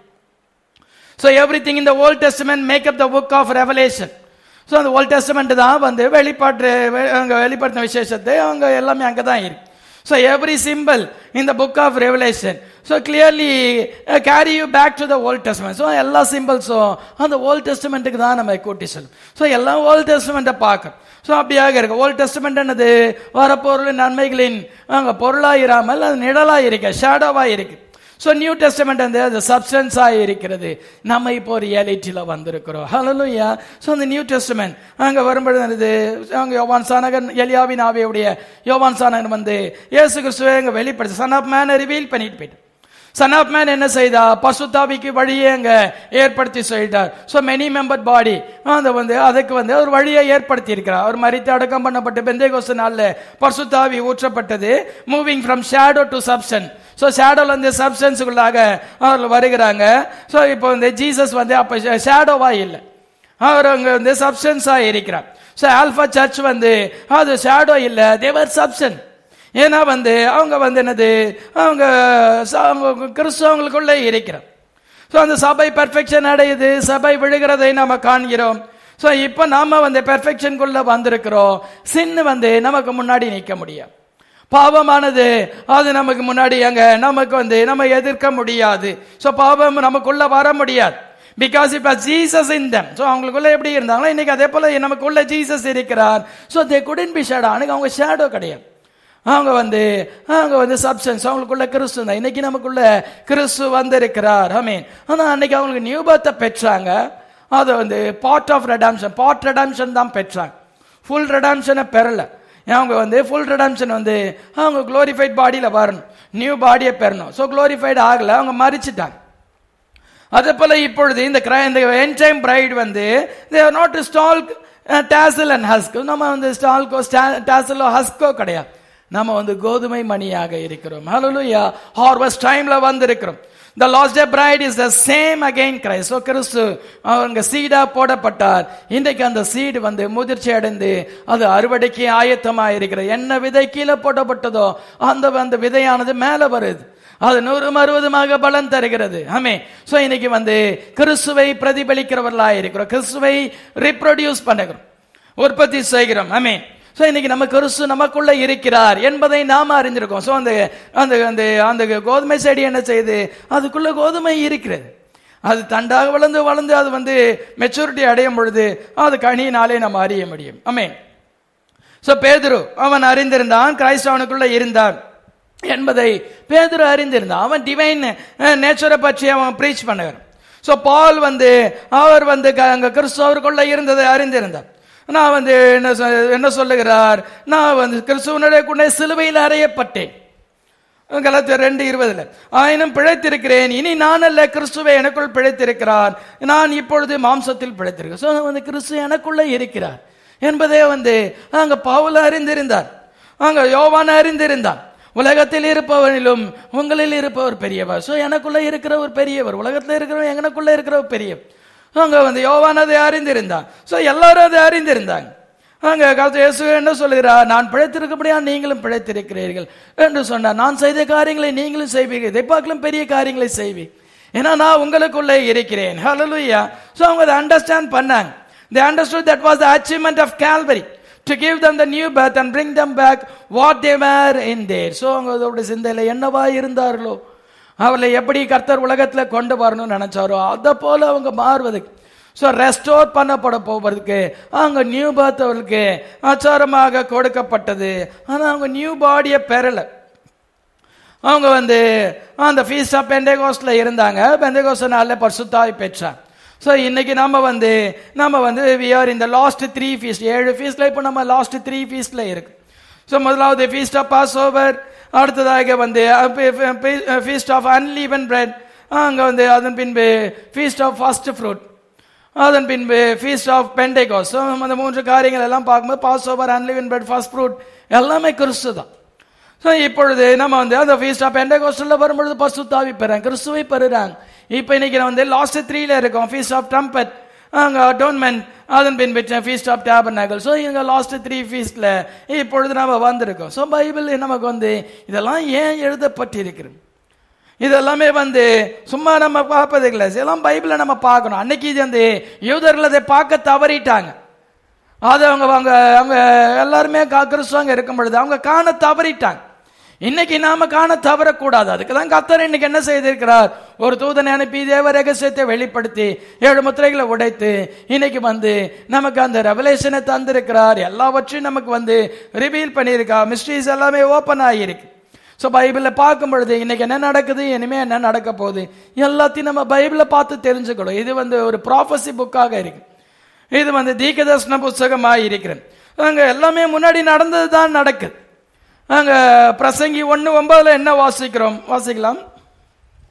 ஸோ எவ்ரி திங் இந்த Old Testament make up the book of Revelation so அந்த ஓல்ட் டெஸ்டமெண்ட் தான் வந்து வெளிப்பாட்டு வெ- அங்க வெளிப்படுத்தின விசேஷத்தை அவங்க எல்லாமே அங்கே தான் இருக்கு ஸோ எவ்ரி சிம்பிள் இந்த book of Revelation so clearly carry you back to the Old Testament so எல்லா சிம்பிள்ஸும் அந்த ஓல்ட் டெஸ்ட்மெண்ட்டுக்கு தான் நம்ம கூட்டி செல்லும் ஸோ எல்லாம் ஓல்ட் டெஸ்ட்மெண்ட்டை பார்க்கணும் ஸோ அப்படியாக இருக்கு ஓல்ட் டெஸ்ட்மெண்ட் என்னது வரப்பொருள் நன்மைகளின் அங்கே பொருளாக இராமல் அது நிழலாக இருக்கு ஷேடோவாக இருக்கு ஸோ நியூ டெஸ்டமெண்ட் வந்து அது சப்ஸ்டன்ஸாக இருக்கிறது நம்ம இப்போ ரியாலிட்டியில் வந்திருக்கிறோம் ஹலலுயா ஸோ அந்த நியூ டெஸ்டமெண்ட் அங்கே வரும்பொழுது என்னது அங்கே யோவான் சானகன் எலியாவின் ஆவியுடைய யோவான் சானகன் வந்து இயேசு கிறிஸ்துவை அங்கே வெளிப்படுத்தி சன் ஆஃப் மேனை ரிவீல் பண்ணிட்டு போயிட்டு சன் ஆஃப் மேன் என்ன செய்தா பசுத்தாவிக்கு வழியை அங்க ஏற்படுத்தி சொல்லிட்டார் சோ மெனி மெம்பர் பாடி அந்த வந்து அதுக்கு வந்து ஒரு வழியை ஏற்படுத்தி இருக்கிறார் அவர் மறித்து அடக்கம் பண்ணப்பட்ட பெந்தேகோச நாள்ல பசுத்தாவி ஊற்றப்பட்டது moving from shadow to substance so ஷேடோல இருந்து சப்ஸ்டன்ஸுக்குள்ளாக அவர்கள் வருகிறாங்க ஸோ இப்போ வந்து ஜீசஸ் வந்து அப்ப ஷேடோவா இல்லை அவர் அங்க வந்து சப்ஸ்டன்ஸா இருக்கிறார் ஸோ ஆல்பா சர்ச் வந்து அது ஷேடோ இல்லை தேவர் சப்ஸ்டன் ஏன்னா வந்து அவங்க வந்து என்னது அவங்க ச- அவங்க கிறிஸ்தவங்களுக்குள்ளே இருக்கிறார் ஸோ அந்த சபை பெர்ஃபெக்ஷன் அடையுது சபை விழுகிறதை நாம காண்கிறோம் ஸோ இப்போ நாம வந்து பெர்ஃபெக்ஷனுக்குள்ள வந்திருக்கிறோம் சின்னு வந்து நமக்கு முன்னாடி நிற்க முடியும் பாவமானது அது நமக்கு முன்னாடி அங்க நமக்கு வந்து நம்ம எதிர்க்க முடியாது ஸோ பாவம் நமக்குள்ள வர முடியாது பிகாஸ் இப்ப ஜீசஸ் இன் தம் ஸோ அவங்களுக்குள்ள எப்படி இருந்தாங்களோ இன்னைக்கு அதே போல நமக்குள்ள ஜீசஸ் இருக்கிறார் so they couldn't be shadow அன்னைக்கு அவங்க ஷேடோ கிடையாது அவங்க வந்து அவங்க வந்து சப்ஸ்டன்ஸ் அவங்களுக்குள்ள கிறிஸ்து தான் இன்னைக்கு நமக்குள்ள கிறிஸ்து வந்திருக்கிறார் ஐ மீன் ஆனா அன்னைக்கு அவங்களுக்கு நியூ பர்த்தை பெற்றாங்க அது வந்து part of redemption part redemption தான் பெற்றாங்க ஃபுல் ரெடாம்ஷனை பெறல அவங்க வந்து ஃபுல் ரெடாம்ஷன் வந்து அவங்க குளோரிஃபைட் பாடியில வரணும் நியூ பாடியை பெறணும் ஸோ குளோரிஃபைட் ஆகல அவங்க மறிச்சிட்டாங்க அதே போல இப்பொழுது இந்த கிரை- இந்த என்டைம் பிரைட் வந்து they're not stalk tassel and husk நம்ம வந்து ஸ்டால்கோ டாசலோ ஹஸ்கோ கிடையாது நம்ம வந்து கோதுமை மணியாக இருக்கிறோம் ஹalleluya ஹார்வெஸ்ட் டைம்ல வந்திருக்கிறோம் the last day bride is the same again christ so கிறிஸ்து அவங்க சீடா போடப்பட்டார் இன்றைக்கு அந்த சீடு வந்து முதிர்ச்சி அடைந்து அது அறுவடைக்கு ஆயத்தமா இருக்கிறது என்ன விதை கீழே போடப்பட்டதோ அந்த அந்த விதையானது மேல வருது அது நூறும் அறுபதுமாக பலன் தருகிறது ஆமே சோ இன்னைக்கு வந்து கிறிஸ்துவை பிரதிபலிக்கிறவர்களா இருக்கிறோம் கிறிஸ்துவை ரீப்ரொடியூஸ் பண்ணுகிறோம் உற்பத்தி செய்கிறோம் ஆமே சோ இன்னைக்கு நம்ம கிறிஸ்து நமக்குள்ள இருக்கிறார் என்பதை நாம அறிந்திருக்கோம் சோ அந்த அந்த அந்த அந்த கோதுமை செடி என்ன செய்யுது அதுக்குள்ள கோதுமை இருக்கிறது அது தண்டாக வளர்ந்து வளர்ந்து அது வந்து மெச்சூரிட்டி அடையும் பொழுது அது கனியினாலே நம்ம அறிய முடியும் ஆமென் சோ பேதுரு அவன் அறிந்திருந்தான் கிரைஸ்ட் அவனுக்குள்ள இருந்தார் என்பதை பேதுரு அறிந்திருந்தான் அவன் டிவைன் நேச்சரை பற்றி அவன் ப்ரீச் பண்ணுகிறான் சோ பால் வந்து அவர் வந்து க- அங்க கிறிஸ்துவருக்குள்ள இருந்ததை அறிந்திருந்தார் நான் வந்து என்ன சொ- என்ன சொல்லுகிறார் நான் வந்து கிறிஸ்துவனுடைய கூட சிலுவையில் அறையப்பட்டேன் கலாத்தியர் ரெண்டு இருபதுல ஆயினும் பிழைத்திருக்கிறேன் இனி நான் அல்ல கிறிஸ்துவை எனக்குள் பிழைத்திருக்கிறார் நான் இப்பொழுது மாம்சத்தில் பிழைத்திருக்கிறேன் So, வந்து கிறிஸ்து எனக்குள்ள இருக்கிறார் என்பதே வந்து அங்க பவுல் அறிந்திருந்தார் அங்க யோவான் அறிந்திருந்தான் உலகத்தில் இருப்பவனிலும் உங்களில் இருப்பவர் பெரியவர் சோ எனக்குள்ள இருக்கிறவர் பெரியவர் உலகத்தில் இருக்கிறவர் எனக்குள்ள இருக்கிறவர் பெரியவர் அங்க வந்து யோவான் அதை அறிந்திருந்தான் சோ எல்லாரும் அதை அறிந்திருந்தாங்க அங்க கர்த்தர் இயேசு என்ன சொல்லுகிறார் நான் பிழைத்திருக்கபடியா நீங்களும் பிழைத்திருக்கிறீர்கள் என்று சொன்னார் நான் செய்த காரியங்களை நீங்களும் செய்வீர்கள் இதை பார்க்கலாம் பெரிய காரியங்களை செய்வீங்க ஏன்னா நான் உங்களுக்குள்ளே இருக்கிறேன் ஹalleluya சோ அவங்க அதை அண்டர்ஸ்டாண்ட் பண்ணாங்க they understood that was the achievement of calvary to give them the new birth and bring them back what they were in there so அவங்க அதோட சிந்தையில என்னவா இருந்தார்களோ அவளை எப்படி கர்த்தர் உலகத்துல கொண்டு வரணும்னு நினைச்சாரோ அதை போல அவங்க மாறுவதுக்கு ஸோ ரெஸ்டோர் பண்ணப்பட போவதற்கு அவங்க நியூ பர்த் அவர்களுக்கு ஆச்சாரமாக கொடுக்கப்பட்டது ஆனா அவங்க நியூ பாடியை பெறல அவங்க வந்து அந்த ஃபீஸ்ட் ஆஃப் பெண்டேகோஸ்ட்ல இருந்தாங்க பெண்டேகோஸ்ட் நாள்ல பரிசுத்தாய் பெற்றாங்க ஸோ இன்னைக்கு நம்ம வந்து நம்ம வந்து வி ஆர் இந்த லாஸ்ட் த்ரீ ஃபீஸ்ட் ஏழு ஃபீஸ்ட்ல இப்போ நம்ம லாஸ்ட் த்ரீ ஃபீஸ்ட்ல இருக்கு ஸோ முதலாவது ஃபீஸ்ட் ஆஃப் பாஸ் ஓவர் அடுத்ததாக வந்து ஃபீஸ்ட் ஆஃப் அன்லீவன் பிரெட் அங்கே வந்து அதன் பின்பு ஃபீஸ்ட் ஆஃப் ஃபர்ஸ்ட் ஃப்ரூட் அதன் பின்பு ஃபீஸ்ட் ஆஃப் பெண்டேகாஸ் அந்த மூன்று காரியங்கள் எல்லாம் பார்க்கும்போது Passover unleavened bread first fruit எல்லாமே கிறிஸ்து தான் ஸோ இப்பொழுது நம்ம வந்து அந்த ஃபீஸ்ட் ஆஃப் பெண்டகோஸ்டல்ல வரும்பொழுது பசுத்தாவி பெறாங்க கிறிஸ்துவை பெறுறாங்க இப்போ இன்னைக்கு நம்ம வந்து லாஸ்ட் த்ரீல இருக்கோம் ஃபீஸ்ட் ஆஃப் ட்ரம்பட் அங்க அட்டோன்மெண்ட் அதன் பின் பெற்ற ஃபீஸ்ட் ஆஃப் டேபர்நாகல் ஸோ இங்க லாஸ்ட் த்ரீ ஃபீஸ்ட்ல இப்பொழுது நம்ம வந்திருக்கோம் ஸோ பைபிள் நமக்கு வந்து இதெல்லாம் ஏன் எழுதப்பட்டிருக்கிறது இதெல்லாமே வந்து சும்மா நம்ம பார்ப்பது இல்லை இதெல்லாம் பைபிளை நம்ம பார்க்கணும் அன்னைக்கு இது வந்து யூதர்கள் அதை பார்க்க தவறிட்டாங்க அது அவங்க அவங்க அவங்க எல்லாருமே கா- கிறிஸ்துவங்க இருக்கும் பொழுது அவங்க காண தவறிட்டாங்க இன்னைக்கு நாம காண தவறக்கூடாது அதுக்கு தான் கத்தர் இன்னைக்கு என்ன செய்திருக்கிறார் ஒரு தூதனை அனுப்பி தேவ ரகசியத்தை வெளிப்படுத்தி ஏழு முத்திரைகளை உடைத்து இன்னைக்கு வந்து நமக்கு அந்த ரெவலேஷனை தந்திருக்கிறார் எல்லாவற்றையும் நமக்கு வந்து ரிவீல் பண்ணியிருக்கா மிஸ்ட்ரீஸ் எல்லாமே ஓப்பன் ஆகியிருக்கு ஸோ பைபிளில் பார்க்கும் பொழுது இன்னைக்கு என்ன நடக்குது இனிமே என்ன நடக்க போகுது எல்லாத்தையும் நம்ம பைபிளை பார்த்து தெரிஞ்சுக்கணும் இது வந்து ஒரு ப்ராஃபஸி புக்காக இருக்கு இது வந்து தீர்க்கதர்சன புஸ்தகமாக இருக்கிறது அங்க எல்லாமே முன்னாடி நடந்தது தான் நடக்குது அங்க பிரசங்கி ஒன்று ஒன்பதுல என்ன வாசிக்கிறோம் வாசிக்கலாம்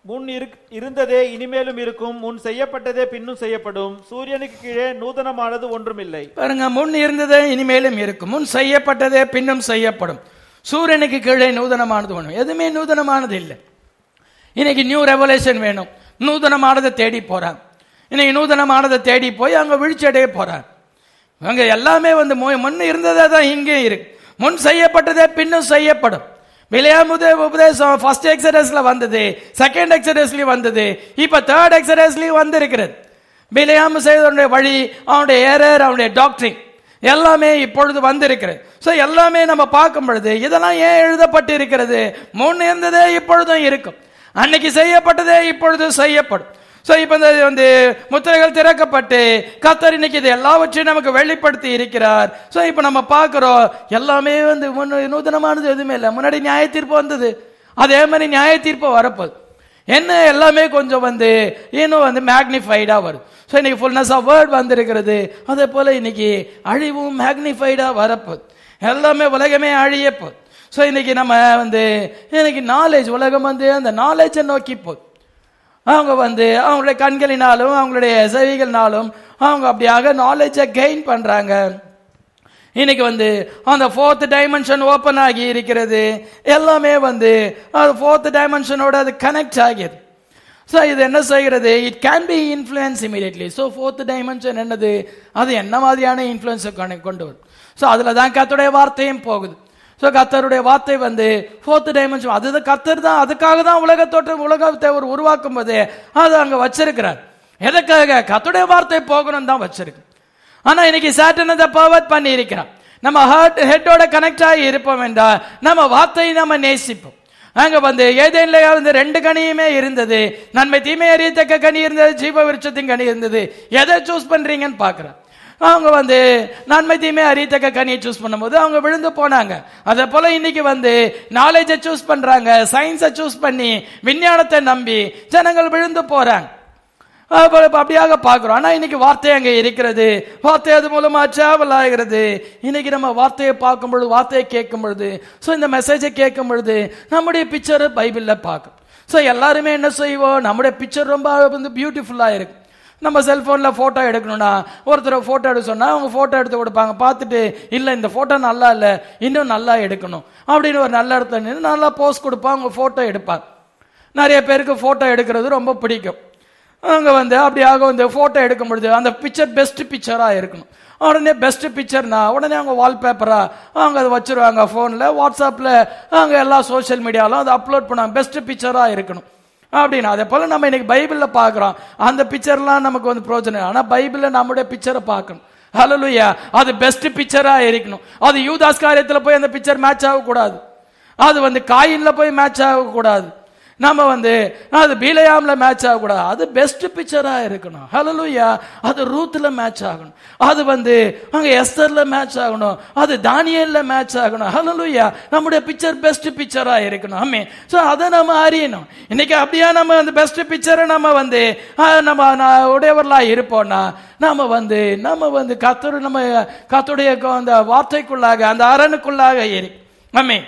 முன் இருக்- இருந்ததே இனிமேலும் இருக்கும் முன் செய்யப்பட்டதே பின்னும் செய்யப்படும் சூரியனுக்கு கீழே நூதனமானது ஒன்றுமில்லை பாருங்க முன் இருந்ததே இனிமேலும் இருக்கும் முன் செய்யப்பட்டதே பின்னும் செய்யப்படும் சூரியனுக்கு கீழே நூதனமானது ஒண்ணும் எதுவுமே நூதனமானது இல்லை இன்னைக்கு நியூ ரெவலேஷன் வேணும் நூதனமானதை தேடி போறான் இன்னைக்கு நூதனமானதை தேடி போய் அங்க வீழ்ச்சியடைய போறான் அங்க எல்லாமே வந்து மு- முன் இருந்ததே தான் இங்கே இருக்கு முன் செய்யப்பட்டதே பின்னும் செய்யப்படும் விளையாமுத உபதேசம் ஃபர்ஸ்ட் எக்ஸரஸ்ல வந்தது செகண்ட் எக்ஸரஸ்லயும் வந்தது இப்ப தேர்ட் எக்ஸரஸ்லயும் வந்திருக்கிறது பிலையாம செய்தவனுடைய வழி அவனுடைய ஏரர் அவனுடைய டாக்டரிங் எல்லாமே இப்பொழுது வந்திருக்கிறது சோ எல்லாமே நம்ம பார்க்கும் பொழுது இதெல்லாம் ஏன் எழுதப்பட்டு இருக்கிறது முன் இருந்ததே இப்பொழுதும் இருக்கும் அன்னைக்கு செய்யப்பட்டதே இப்பொழுது செய்யப்படும் சோ இப்ப இந்த வந்து முத்திரைகள் திறக்கப்பட்டு கத்தர் இன்னைக்கு இது எல்லாவற்றையும் நமக்கு வெளிப்படுத்தி இருக்கிறார் சோ இப்ப நம்ம பார்க்கிறோம் எல்லாமே வந்து முன்னு நூதனமானது எதுவுமே இல்லை முன்னாடி நியாய தீர்ப்பு வந்தது அதே மாதிரி நியாய தீர்ப்பு வரப்போகுது என்ன எல்லாமே கொஞ்சம் வந்து இன்னும் வந்து மேக்னிஃபைடா வரும் ஸோ இன்னைக்கு ஃபுல்னஸ் ஆஃப் வேர்ட் வந்திருக்கிறது அதே போல இன்னைக்கு அழிவும் மேக்னிஃபைடா வரப்போகுது எல்லாமே உலகமே அழியப்போகுது ஸோ இன்னைக்கு நம்ம வந்து இன்னைக்கு நாலேஜ் உலகம் வந்து அந்த நாலேஜை நோக்கி போகுது அவங்க வந்து அவங்களுடைய கண்களினாலும் அவங்களுடைய செவிகள்னாலும் அவங்க அப்படியாக நாலேஜை கெயின் பண்றாங்க இன்னைக்கு வந்து அந்த ஃபோர்த் டைமென்ஷன் ஓபன் ஆகி இருக்கிறது எல்லாமே வந்து அது ஃபோர்த் டைமென்ஷனோட அது கனெக்ட் ஆகியது ஸோ இது என்ன செய்கிறது it can be influence immediately so fourth dimension என்னது அது என்ன மாதிரியான இன்ஃப்ளூயன்ஸை கொண்டு வரும் ஸோ அதில் தான் கத்துடைய வார்த்தையும் போகுது ஸோ கத்தருடைய வார்த்தை வந்து ஃபோர்த் டைமென்ஷன் அது கத்தர் தான் அதுக்காக தான் உலக தோற்றம் உலகத்தை ஒரு உருவாக்கும் போது அது அங்கே வச்சிருக்கிறார் எதுக்காக கத்துடைய வார்த்தை போகணும் தான் வச்சிருக்கு ஆனா இன்னைக்கு சாட்டன் அதை பவர் பண்ணி இருக்கிறான் நம்ம ஹார்ட் ஹெட்டோட கனெக்ட் ஆகி இருப்போம் என்றால் நம்ம வார்த்தையை நம்ம நேசிப்போம் அங்க வந்து ஏதேன்ல வந்து ரெண்டு கனியுமே இருந்தது நன்மை தீமை அறியத்தக்க கனி இருந்தது ஜீவ விருட்சத்தின் கனி இருந்தது எதை சூஸ் பண்றீங்கன்னு பாக்குறேன் அவங்க வந்து நன்மை தீமை அறியத்தக்க கனியை சூஸ் பண்ணும்போது அவங்க விழுந்து போனாங்க அதே போல இன்னைக்கு வந்து நாலேஜை சூஸ் பண்றாங்க சயின்ஸை சூஸ் பண்ணி விஞ்ஞானத்தை நம்பி ஜனங்கள் விழுந்து போறாங்க அப்ப இப்ப அப்படியாக பார்க்கிறோம் ஆனா இன்னைக்கு வார்த்தை அங்க இருக்கிறது வார்த்தை அது மூலமா டிராவல் ஆகிறது இன்னைக்கு நம்ம வார்த்தையை பார்க்கும் பொழுது வார்த்தையை கேட்கும் பொழுது ஸோ இந்த மெசேஜை கேட்கும் பொழுது நம்முடைய பிக்சர் பைபிள்ல பார்க்கும் ஸோ எல்லாருமே என்ன செய்வோம் நம்முடைய பிக்சர் ரொம்ப வந்து பியூட்டிஃபுல்லா இருக்கும் நம்ம செல்போன்ல போட்டோ எடுக்கணும்னா ஒருத்தர் போட்டோ எடுக்க சொன்னா அவங்க போட்டோ எடுத்து கொடுப்பாங்க பார்த்துட்டு இல்ல இந்த போட்டோ நல்லா இல்ல இன்னும் நல்லா எடுக்கணும் அப்படின்னு ஒரு நல்ல இடத்துல நின்று நல்லா போஸ்ட் கொடுப்பாங்க அவங்க போட்டோ எடுப்பாங்க நிறைய பேருக்கு போட்டோ எடுக்கிறது ரொம்ப பிடிக்கும் அங்க வந்து அப்படியாக வந்து போட்டோ எடுக்கும் பொழுது அந்த பிக்சர் பெஸ்ட் பிக்சரா இருக்கணும் உடனே பெஸ்ட் பிக்சர்னா உடனே அவங்க வால்பேப்பரா அவங்க அதை வச்சிருவாங்க போன்ல வாட்ஸ்அப்ல அவங்க எல்லா சோஷியல் மீடியாலும் அதை அப்லோட் பண்ணுவாங்க பெஸ்ட் பிக்சரா இருக்கணும் அப்படின்னு அதே போல நம்ம இன்னைக்கு பைபிள்ல பாக்குறோம் அந்த பிக்சர்லாம் நமக்கு வந்து பிரோஜனம் ஆனா பைபிள்ல நம்முடைய பிக்சரை பார்க்கணும் ஹalleluya அது பெஸ்ட் பிக்சரா இருக்கணும் அது யூதாஸ் காரியத்துல போய் அந்த பிக்சர் மேட்ச் ஆகக்கூடாது அது வந்து காயின்ல போய் மேட்ச் ஆகக்கூடாது நம்ம வந்து அது பீலையாம்ல மேட்ச் ஆகக்கூடாது அது பெஸ்ட் பிக்சரா இருக்கணும் ஹalleluya அது ரூத்ல மேட்ச் ஆகணும் அது வந்து அங்க எஸ்தர்ல மேட்ச் ஆகணும் அது தானியல்ல மேட்ச் ஆகணும் ஹalleluya நம்முடைய பிக்சர் பெஸ்ட் பிக்சரா இருக்கணும் ஆமே சோ அதை நம்ம அறியணும் இன்னைக்கு அப்படியே நம்ம அந்த பெஸ்ட் பிக்சரை நம்ம வந்து ஆஹ், நம்ம நான் உடையவர்களா இருப்போம்னா நாம வந்து நம்ம வந்து கத்தரு நம்ம கத்துடைய அந்த வார்த்தைக்குள்ளாக அந்த அரணுக்குள்ளாக இருக்கு ஆமே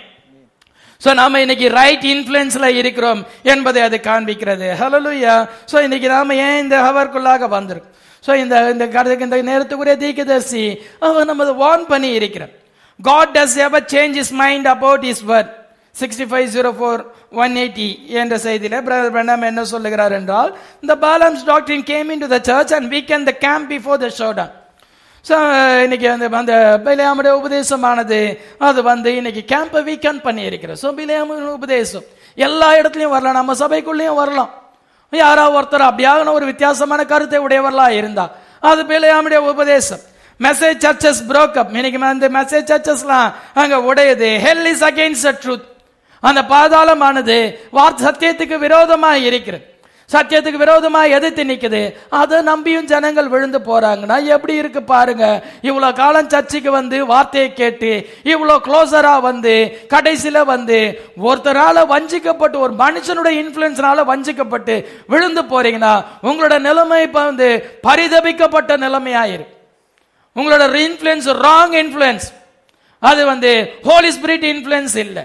சோ நாம இன்னைக்கு ரைட் இன்ஃபுளுன்ஸ்ல இருக்கிறோம் என்பதை அது காண்பிக்கிறது ஹalleluya சோ இன்னைக்கு நாம ஏன் இந்த ஹவர்க்குள்ளாக வந்திருக்கோம் சோ இந்த இந்த கருத்துக்கு இந்த நேரத்துக்குரிய தீர்க்கதரிசி அவர் நம்ம வார்ன் பண்ணி இருக்கிறார் God does ever change his mind about his word 6504 180 என்ற செய்தியில பிரதர் பிரணாம் என்ன சொல்லுகிறார் என்றால் the Balaam's doctrine came into the church and weakened the camp before the showdown so இன்னைக்கு அந்த அந்த பிலையாமுடைய உபதேசமானது அது வந்து இன்னைக்கு கேம்பை வீக்கன் பண்ணி இருக்கிறது ஸோ பிலையாமுடைய உபதேசம் எல்லா இடத்துலையும் வரலாம் நம்ம சபைக்குள்ளேயும் வரலாம் யாராவது ஒருத்தர் அப்படியான ஒரு வித்தியாசமான கருத்தை உடையவர்களா இருந்தா அது பிலையாமுடைய உபதேசம் மெசேஜ் சர்ச்சஸ் broke இன்னைக்கு அந்த மெசேஜ் சர்ச்சஸ்லாம் அங்க உடையது ஹெல் இஸ் அகெயின்ஸ்ட் ட்ரூத் அந்த பாதாளமானது வார்த்தை சத்தியத்துக்கு விரோதமா இருக்கிறது சத்தியத்துக்கு விரோதமா எதிர்த்து நிக்குது அதை நம்பியும் ஜனங்கள் விழுந்து போறாங்கன்னா எப்படி இருக்கு பாருங்க இவ்வளவு காலம் சர்ச்சுக்கு வந்து வார்த்தையை கேட்டு இவ்வளவு க்ளோசரா வந்து கடைசியில வந்து ஒருத்தரால வஞ்சிக்கப்பட்டு ஒரு மனுஷனுடைய இன்ஃபுளுன்ஸ்னால வஞ்சிக்கப்பட்டு விழுந்து போறீங்கன்னா உங்களோட நிலைமை இப்ப வந்து பரிதபிக்கப்பட்ட நிலைமையா இருக்கு உங்களோட இன்ஃபுளுன்ஸ் ராங் இன்ஃபுளுன்ஸ் அது வந்து ஹோலி ஸ்பிரிட் இன்ஃபுளுன்ஸ் இல்ல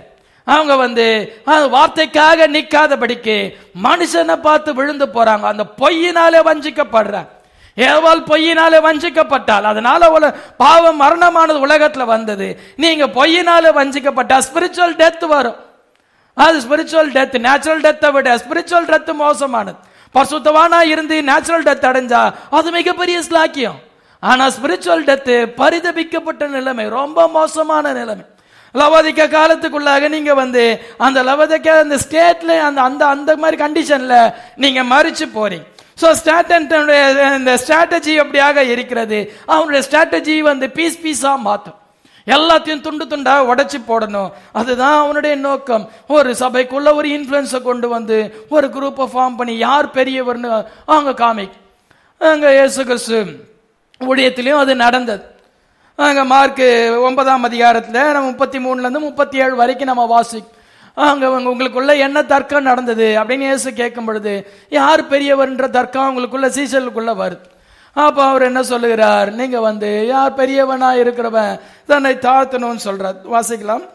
அவங்க வந்து அந்த வார்த்தைக்காக நிக்காதபடிக்கு மனுஷனை பார்த்து விழுந்து போறாங்க அந்த பொய்யினாலே வஞ்சிக்கப்படுறாங்க ஏவாள் பொய்யினாலே வஞ்சிக்கப்பட்டால் அதனால உல பாவம் மரணமானது உலகத்துல வந்தது நீங்க பொய்யினாலே வஞ்சிக்கப்பட்டா ஸ்பிரிச்சுவல் டெத் வரும் அது ஸ்பிரிச்சுவல் டெத் நேச்சுரல் டெத்தை விட ஸ்பிரிச்சுவல் டெத் மோசமானது பரிசுத்தவானா இருந்து நேச்சுரல் டெத் அடைஞ்சா அது மிகப்பெரிய ஸ்லாக்கியம் ஆனா ஸ்பிரிச்சுவல் டெத் பரிதபிக்கப்பட்ட நிலைமை ரொம்ப மோசமான நிலைமை லவதிக்க காலத்துக்குள்ளாக நீங்க வந்து அந்த லவதிக்க அந்த ஸ்டேட்ல அந்த அந்த அந்த மாதிரி கண்டிஷன்ல நீங்க மறிச்சு போறீங்க ஸோ ஸ்டாட்டனுடைய இந்த ஸ்ட்ராட்டஜி அப்படியாக இருக்கிறது அவனுடைய ஸ்ட்ராட்டஜி வந்து பீஸ் பீஸா மாற்றும் எல்லாத்தையும் துண்டு துண்டா உடைச்சு போடணும் அதுதான் அவனுடைய நோக்கம் ஒரு சபைக்குள்ள ஒரு இன்ஃப்ளூயன்ஸை கொண்டு வந்து ஒரு குரூப்பை ஃபார்ம் பண்ணி யார் பெரியவர்னு அவங்க காமிக் அங்க இயேசு கிறிஸ்து ஊழியத்திலையும் அது நடந்தது அங்க மார்க் ஒன்பதாம் அதிகாரத்துல நம்ம முப்பத்தி மூணுல இருந்து முப்பத்தி ஏழு வரைக்கும் நம்ம வாசி அங்க உங்க- உங்களுக்குள்ள என்ன தர்க்கம் நடந்தது அப்படின்னு இயேசு கேட்கும் பொழுது யார் பெரியவர்ன்ற தர்க்கம் உங்களுக்குள்ள சீசலுக்குள்ள வருது அப்ப அவர் என்ன சொல்லுகிறார் நீங்க வந்து யார் பெரியவனா இருக்கிறவன் தன்னை தாழ்த்தணும்னு சொல்றார் வாசிக்கலாம்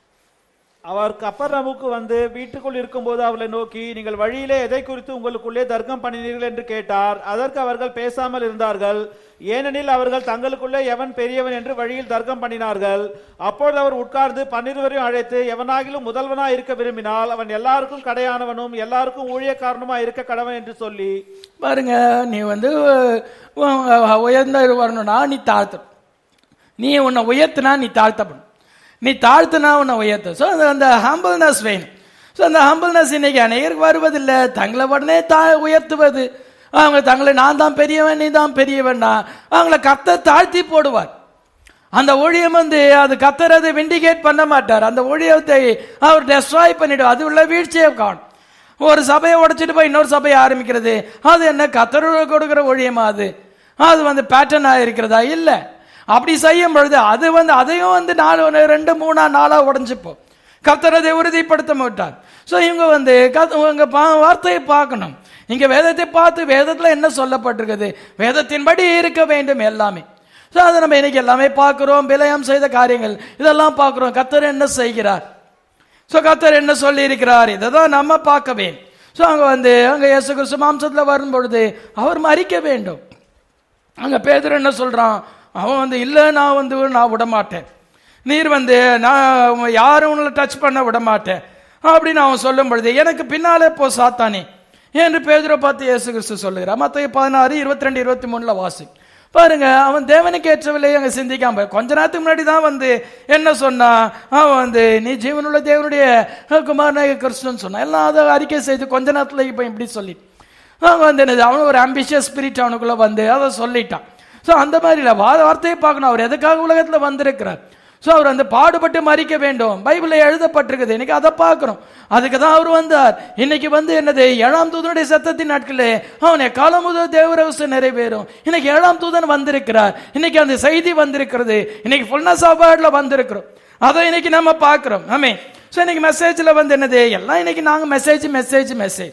அவர் கப்பர்நமுக்கு வந்து வீட்டுக்குள் இருக்கும்போது அவர்களை நோக்கி நீங்கள் வழியிலே எதை குறித்து உங்களுக்குள்ளே தர்க்கம் பண்ணினீர்கள் என்று கேட்டார் அதற்கு அவர்கள் பேசாமல் இருந்தார்கள் ஏனெனில் அவர்கள் தங்களுக்குள்ளே எவன் பெரியவன் என்று வழியில் தர்க்கம் பண்ணினார்கள் அப்பொழுது அவர் உட்கார்ந்து பன்னிருவரையும் அழைத்து எவனாகிலும் முதல்வனாய் இருக்க விரும்பினால் அவன் எல்லாருக்கும் கடையானவனும் எல்லாருக்கும் ஊழியக்காரனுமா இருக்க கடவன் என்று சொல்லி பாருங்க நீ வந்து உ- உயர்ந்த வரணும்னா நீ தாழ்த்தணும் நீ உன்னை உயர்த்தினா நீ தாழ்த்தப்படும் நீ தாழ்த்தினா உன்னை உயர்த்த ஸோ அந்த ஹம்பிள்னஸ் வேணும் ஸோ அந்த ஹம்பிள்னஸ் இன்னைக்கு அநேகருக்கு வருவதில்லை தங்களை உடனே தா உயர்த்துவது அவங்க தங்களை நான் தான் பெரியவன் நீ தான் பெரியவன்னா அவங்கள கத்த தாழ்த்தி போடுவார் அந்த ஊழியம் வந்து அது கத்தர் அதை விண்டிகேட் பண்ண மாட்டார் அந்த ஊழியத்தை அவர் டெஸ்ட்ராய் பண்ணிடுவார் அது உள்ள வீழ்ச்சியை காணும் ஒரு சபையை உடைச்சிட்டு போய் இன்னொரு சபையை ஆரம்பிக்கிறது அது என்ன கத்தர் கொடுக்கிற ஊழியமா அது அது வந்து பேட்டர்ன் இருக்கிறதா இல்ல அப்படி செய்யும் பொழுது அது வந்து அதையும் வந்து நாலு ஒன்று, ரெண்டு மூணா நாளா உடைஞ்சுப்போம் கத்தர் அதை உறுதிப்படுத்த மாட்டார் ஸோ இவங்க வந்து கத்த- இவங்க பா- வார்த்தையை பார்க்கணும் இங்க வேதத்தை பார்த்து வேதத்துல என்ன சொல்லப்பட்டிருக்குது வேதத்தின்படி இருக்க வேண்டும் எல்லாமே ஸோ அதை நம்ம இன்னைக்கு எல்லாமே பார்க்கிறோம் விலயம் செய்த காரியங்கள் இதெல்லாம் பார்க்கிறோம் கத்தர் என்ன செய்கிறார் ஸோ கத்தர் என்ன சொல்லி இருக்கிறார் இதை தான் நம்ம பார்க்க வேண்டும் ஸோ அங்க வந்து அங்க இயேசு கிறிஸ்து மாம்சத்துல வரும் பொழுது அவர் மறிக்க வேண்டும் அங்க பேதர் என்ன சொல்றான் அவன் வந்து இல்ல நான் வந்து நான் விட மாட்டேன் நீர் வந்து நான் யாரும் உங்களை டச் பண்ண விட மாட்டேன் அப்படின்னு அவன் சொல்லும் பொழுது எனக்கு பின்னாலே போ சாத்தானே என்று பேதுரை பார்த்து இயேசு கிறிஸ்து சொல்லுகிறார் மத்திய பதினாறு இருபத்தி ரெண்டு இருபத்தி மூணுல வாசி பாருங்க அவன் தேவனுக்கு ஏற்றவில்லை அங்க சிந்திக்காம கொஞ்ச நேரத்துக்கு முன்னாடி தான் வந்து என்ன சொன்னா அவன் வந்து நீ ஜீவனுள்ள தேவனுடைய குமாரநாயக கிறிஸ்துன்னு சொன்னான் எல்லாம் அதை அறிக்கை செய்து கொஞ்ச நேரத்துல இப்ப இப்படி சொல்லி அவங்க வந்து என்னது அவன் ஒரு அம்பிஷியஸ் ஸ்பிரிட் அவனுக்குள்ள வந்து அதை சொல்லிட்டான் ஸோ அந்த மாதிரி இல்லை வா வார்த்தையை பார்க்கணும் அவர் எதுக்காக உலகத்தில் வந்திருக்கிறார் ஸோ அவர் வந்து பாடுபட்டு மறிக்க வேண்டும் பைபிளில் எழுதப்பட்டிருக்குது இன்னைக்கு அதை பார்க்கணும் அதுக்கு தான் அவர் வந்தார் இன்னைக்கு வந்து என்னது ஏழாம் தூதனுடைய சத்தத்தின் நாட்களே அவன் காலம் முதல் தேவரவசம் நிறைவேறும் இன்னைக்கு ஏழாம் தூதன் வந்திருக்கிறார் இன்னைக்கு அந்த செய்தி வந்திருக்கிறது இன்னைக்கு ஃபுல்னஸ் ஆஃப் வேர்ட்ல வந்திருக்கிறோம் அதை இன்னைக்கு நம்ம பார்க்கிறோம் ஆமே ஸோ இன்னைக்கு மெசேஜ்ல வந்து என்னது எல்லாம் இன்னைக்கு நாங்க மெசேஜ் மெசேஜ் மெசேஜ்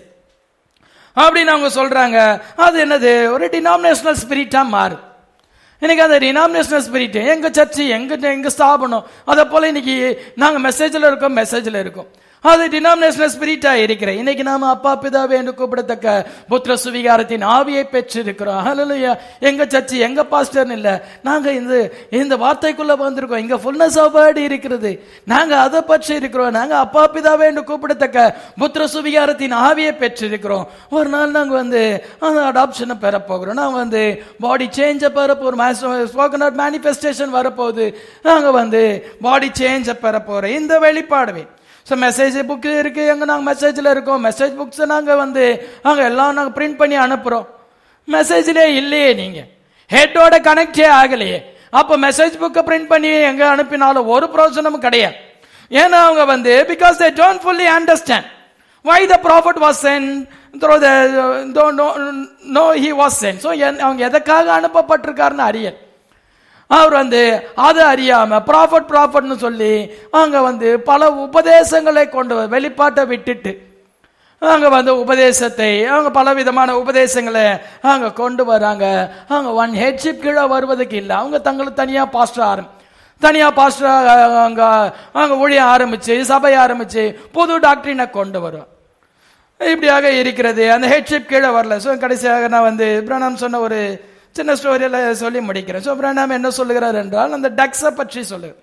அப்படின்னு அவங்க சொல்றாங்க அது என்னது ஒரு டினாமினேஷனல் ஸ்பிரிட்டா மாறு இன்னைக்கு அந்த டினாமினேஷனல் ஸ்பிரிட் எங்க சர்ச்சு எங்க எங்க ஸ்தாபனம் அதை போல இன்னைக்கு நாங்க மெசேஜ்ல இருக்கோம் மெசேஜ்ல இருக்கோம் அது டினாமினேஷனல் ஸ்பிரிட்டா இருக்கிறேன் இன்னைக்கு நாம அப்பா பிதாவே என்று கூப்பிடத்தக்க புத்திர சுவிகாரத்தின் ஆவியை பெற்றிருக்கிறோம் ஹalleluya எங்க சர்ச்சு எங்க பாஸ்டர்னு இல்ல நாங்க இந்த இந்த வார்த்தைக்குள்ள வந்திருக்கோம் இங்க ஃபுல்னஸ் ஆஃப் வேர்ட் இருக்கிறது நாங்க அதை பற்றி இருக்கிறோம் நாங்க அப்பா பிதாவே என்று கூப்பிடத்தக்க புத்திர சுவிகாரத்தின் ஆவியை பெற்றிருக்கிறோம் ஒரு நாள் நாங்க வந்து அந்த அடாப்ஷனை பெற போகிறோம் நாங்க வந்து பாடி சேஞ்ச பெற போறோம் ஸ்போக்கன் அவுட் மேனிஃபெஸ்டேஷன் வரப்போகுது நாங்க வந்து பாடி சேஞ்ச பெற போறோம் இந்த வெளிப்பாடுவே ஸோ மெசேஜ் புக்கு இருக்கு எங்க நாங்கள் மெசேஜில் இருக்கோம் மெசேஜ் புக்ஸ் நாங்கள் வந்து அங்கே எல்லாம் நாங்கள் பிரிண்ட் பண்ணி அனுப்புகிறோம் மெசேஜ்லேயே இல்லையே நீங்கள் ஹெட்டோட கனெக்டே ஆகலையே அப்போ மெசேஜ் புக்கை பிரிண்ட் பண்ணி எங்கே அனுப்பினாலும் ஒரு பிரோஜனமும் கிடையாது ஏன்னா அவங்க வந்து because they don't fully understand why the prophet was sent through the no he was sent so அவங்க எதுக்காக அனுப்பப்பட்டிருக்காருன்னு அறியல் அவர் வந்து அது அறியாம ப்ராஃபட் ப்ராஃபட்னு சொல்லி அங்க வந்து பல உபதேசங்களை கொண்டு வ- வெளிப்பாட்டை விட்டுட்டு அங்க வந்து உபதேசத்தை அவங்க பல விதமான உபதேசங்களை அங்க கொண்டு வராங்க அவங்க ஒன் ஹெட்ஷிப் கீழே வருவதுக்கு இல்லை அவங்க தங்களுக்கு தனியா பாஸ்டர் ஆரம் தனியா பாஸ்டர் அங்க அங்க ஊழியம் ஆரம்பிச்சு சபை ஆரம்பிச்சு புது டாக்டரினை கொண்டு வரும் இப்படியாக இருக்கிறது அந்த ஹெட்ஷிப் கீழே வரல ஸோ கடைசியாக நான் வந்து பிரணாம் சொன்ன ஒரு சின்ன ஸ்டோரியில சொல்லி முடிக்கிறேன் ஸோ பிரணாம் என்ன சொல்லுகிறார் என்றால் அந்த டக்ஸை பற்றி சொல்லுகிறார்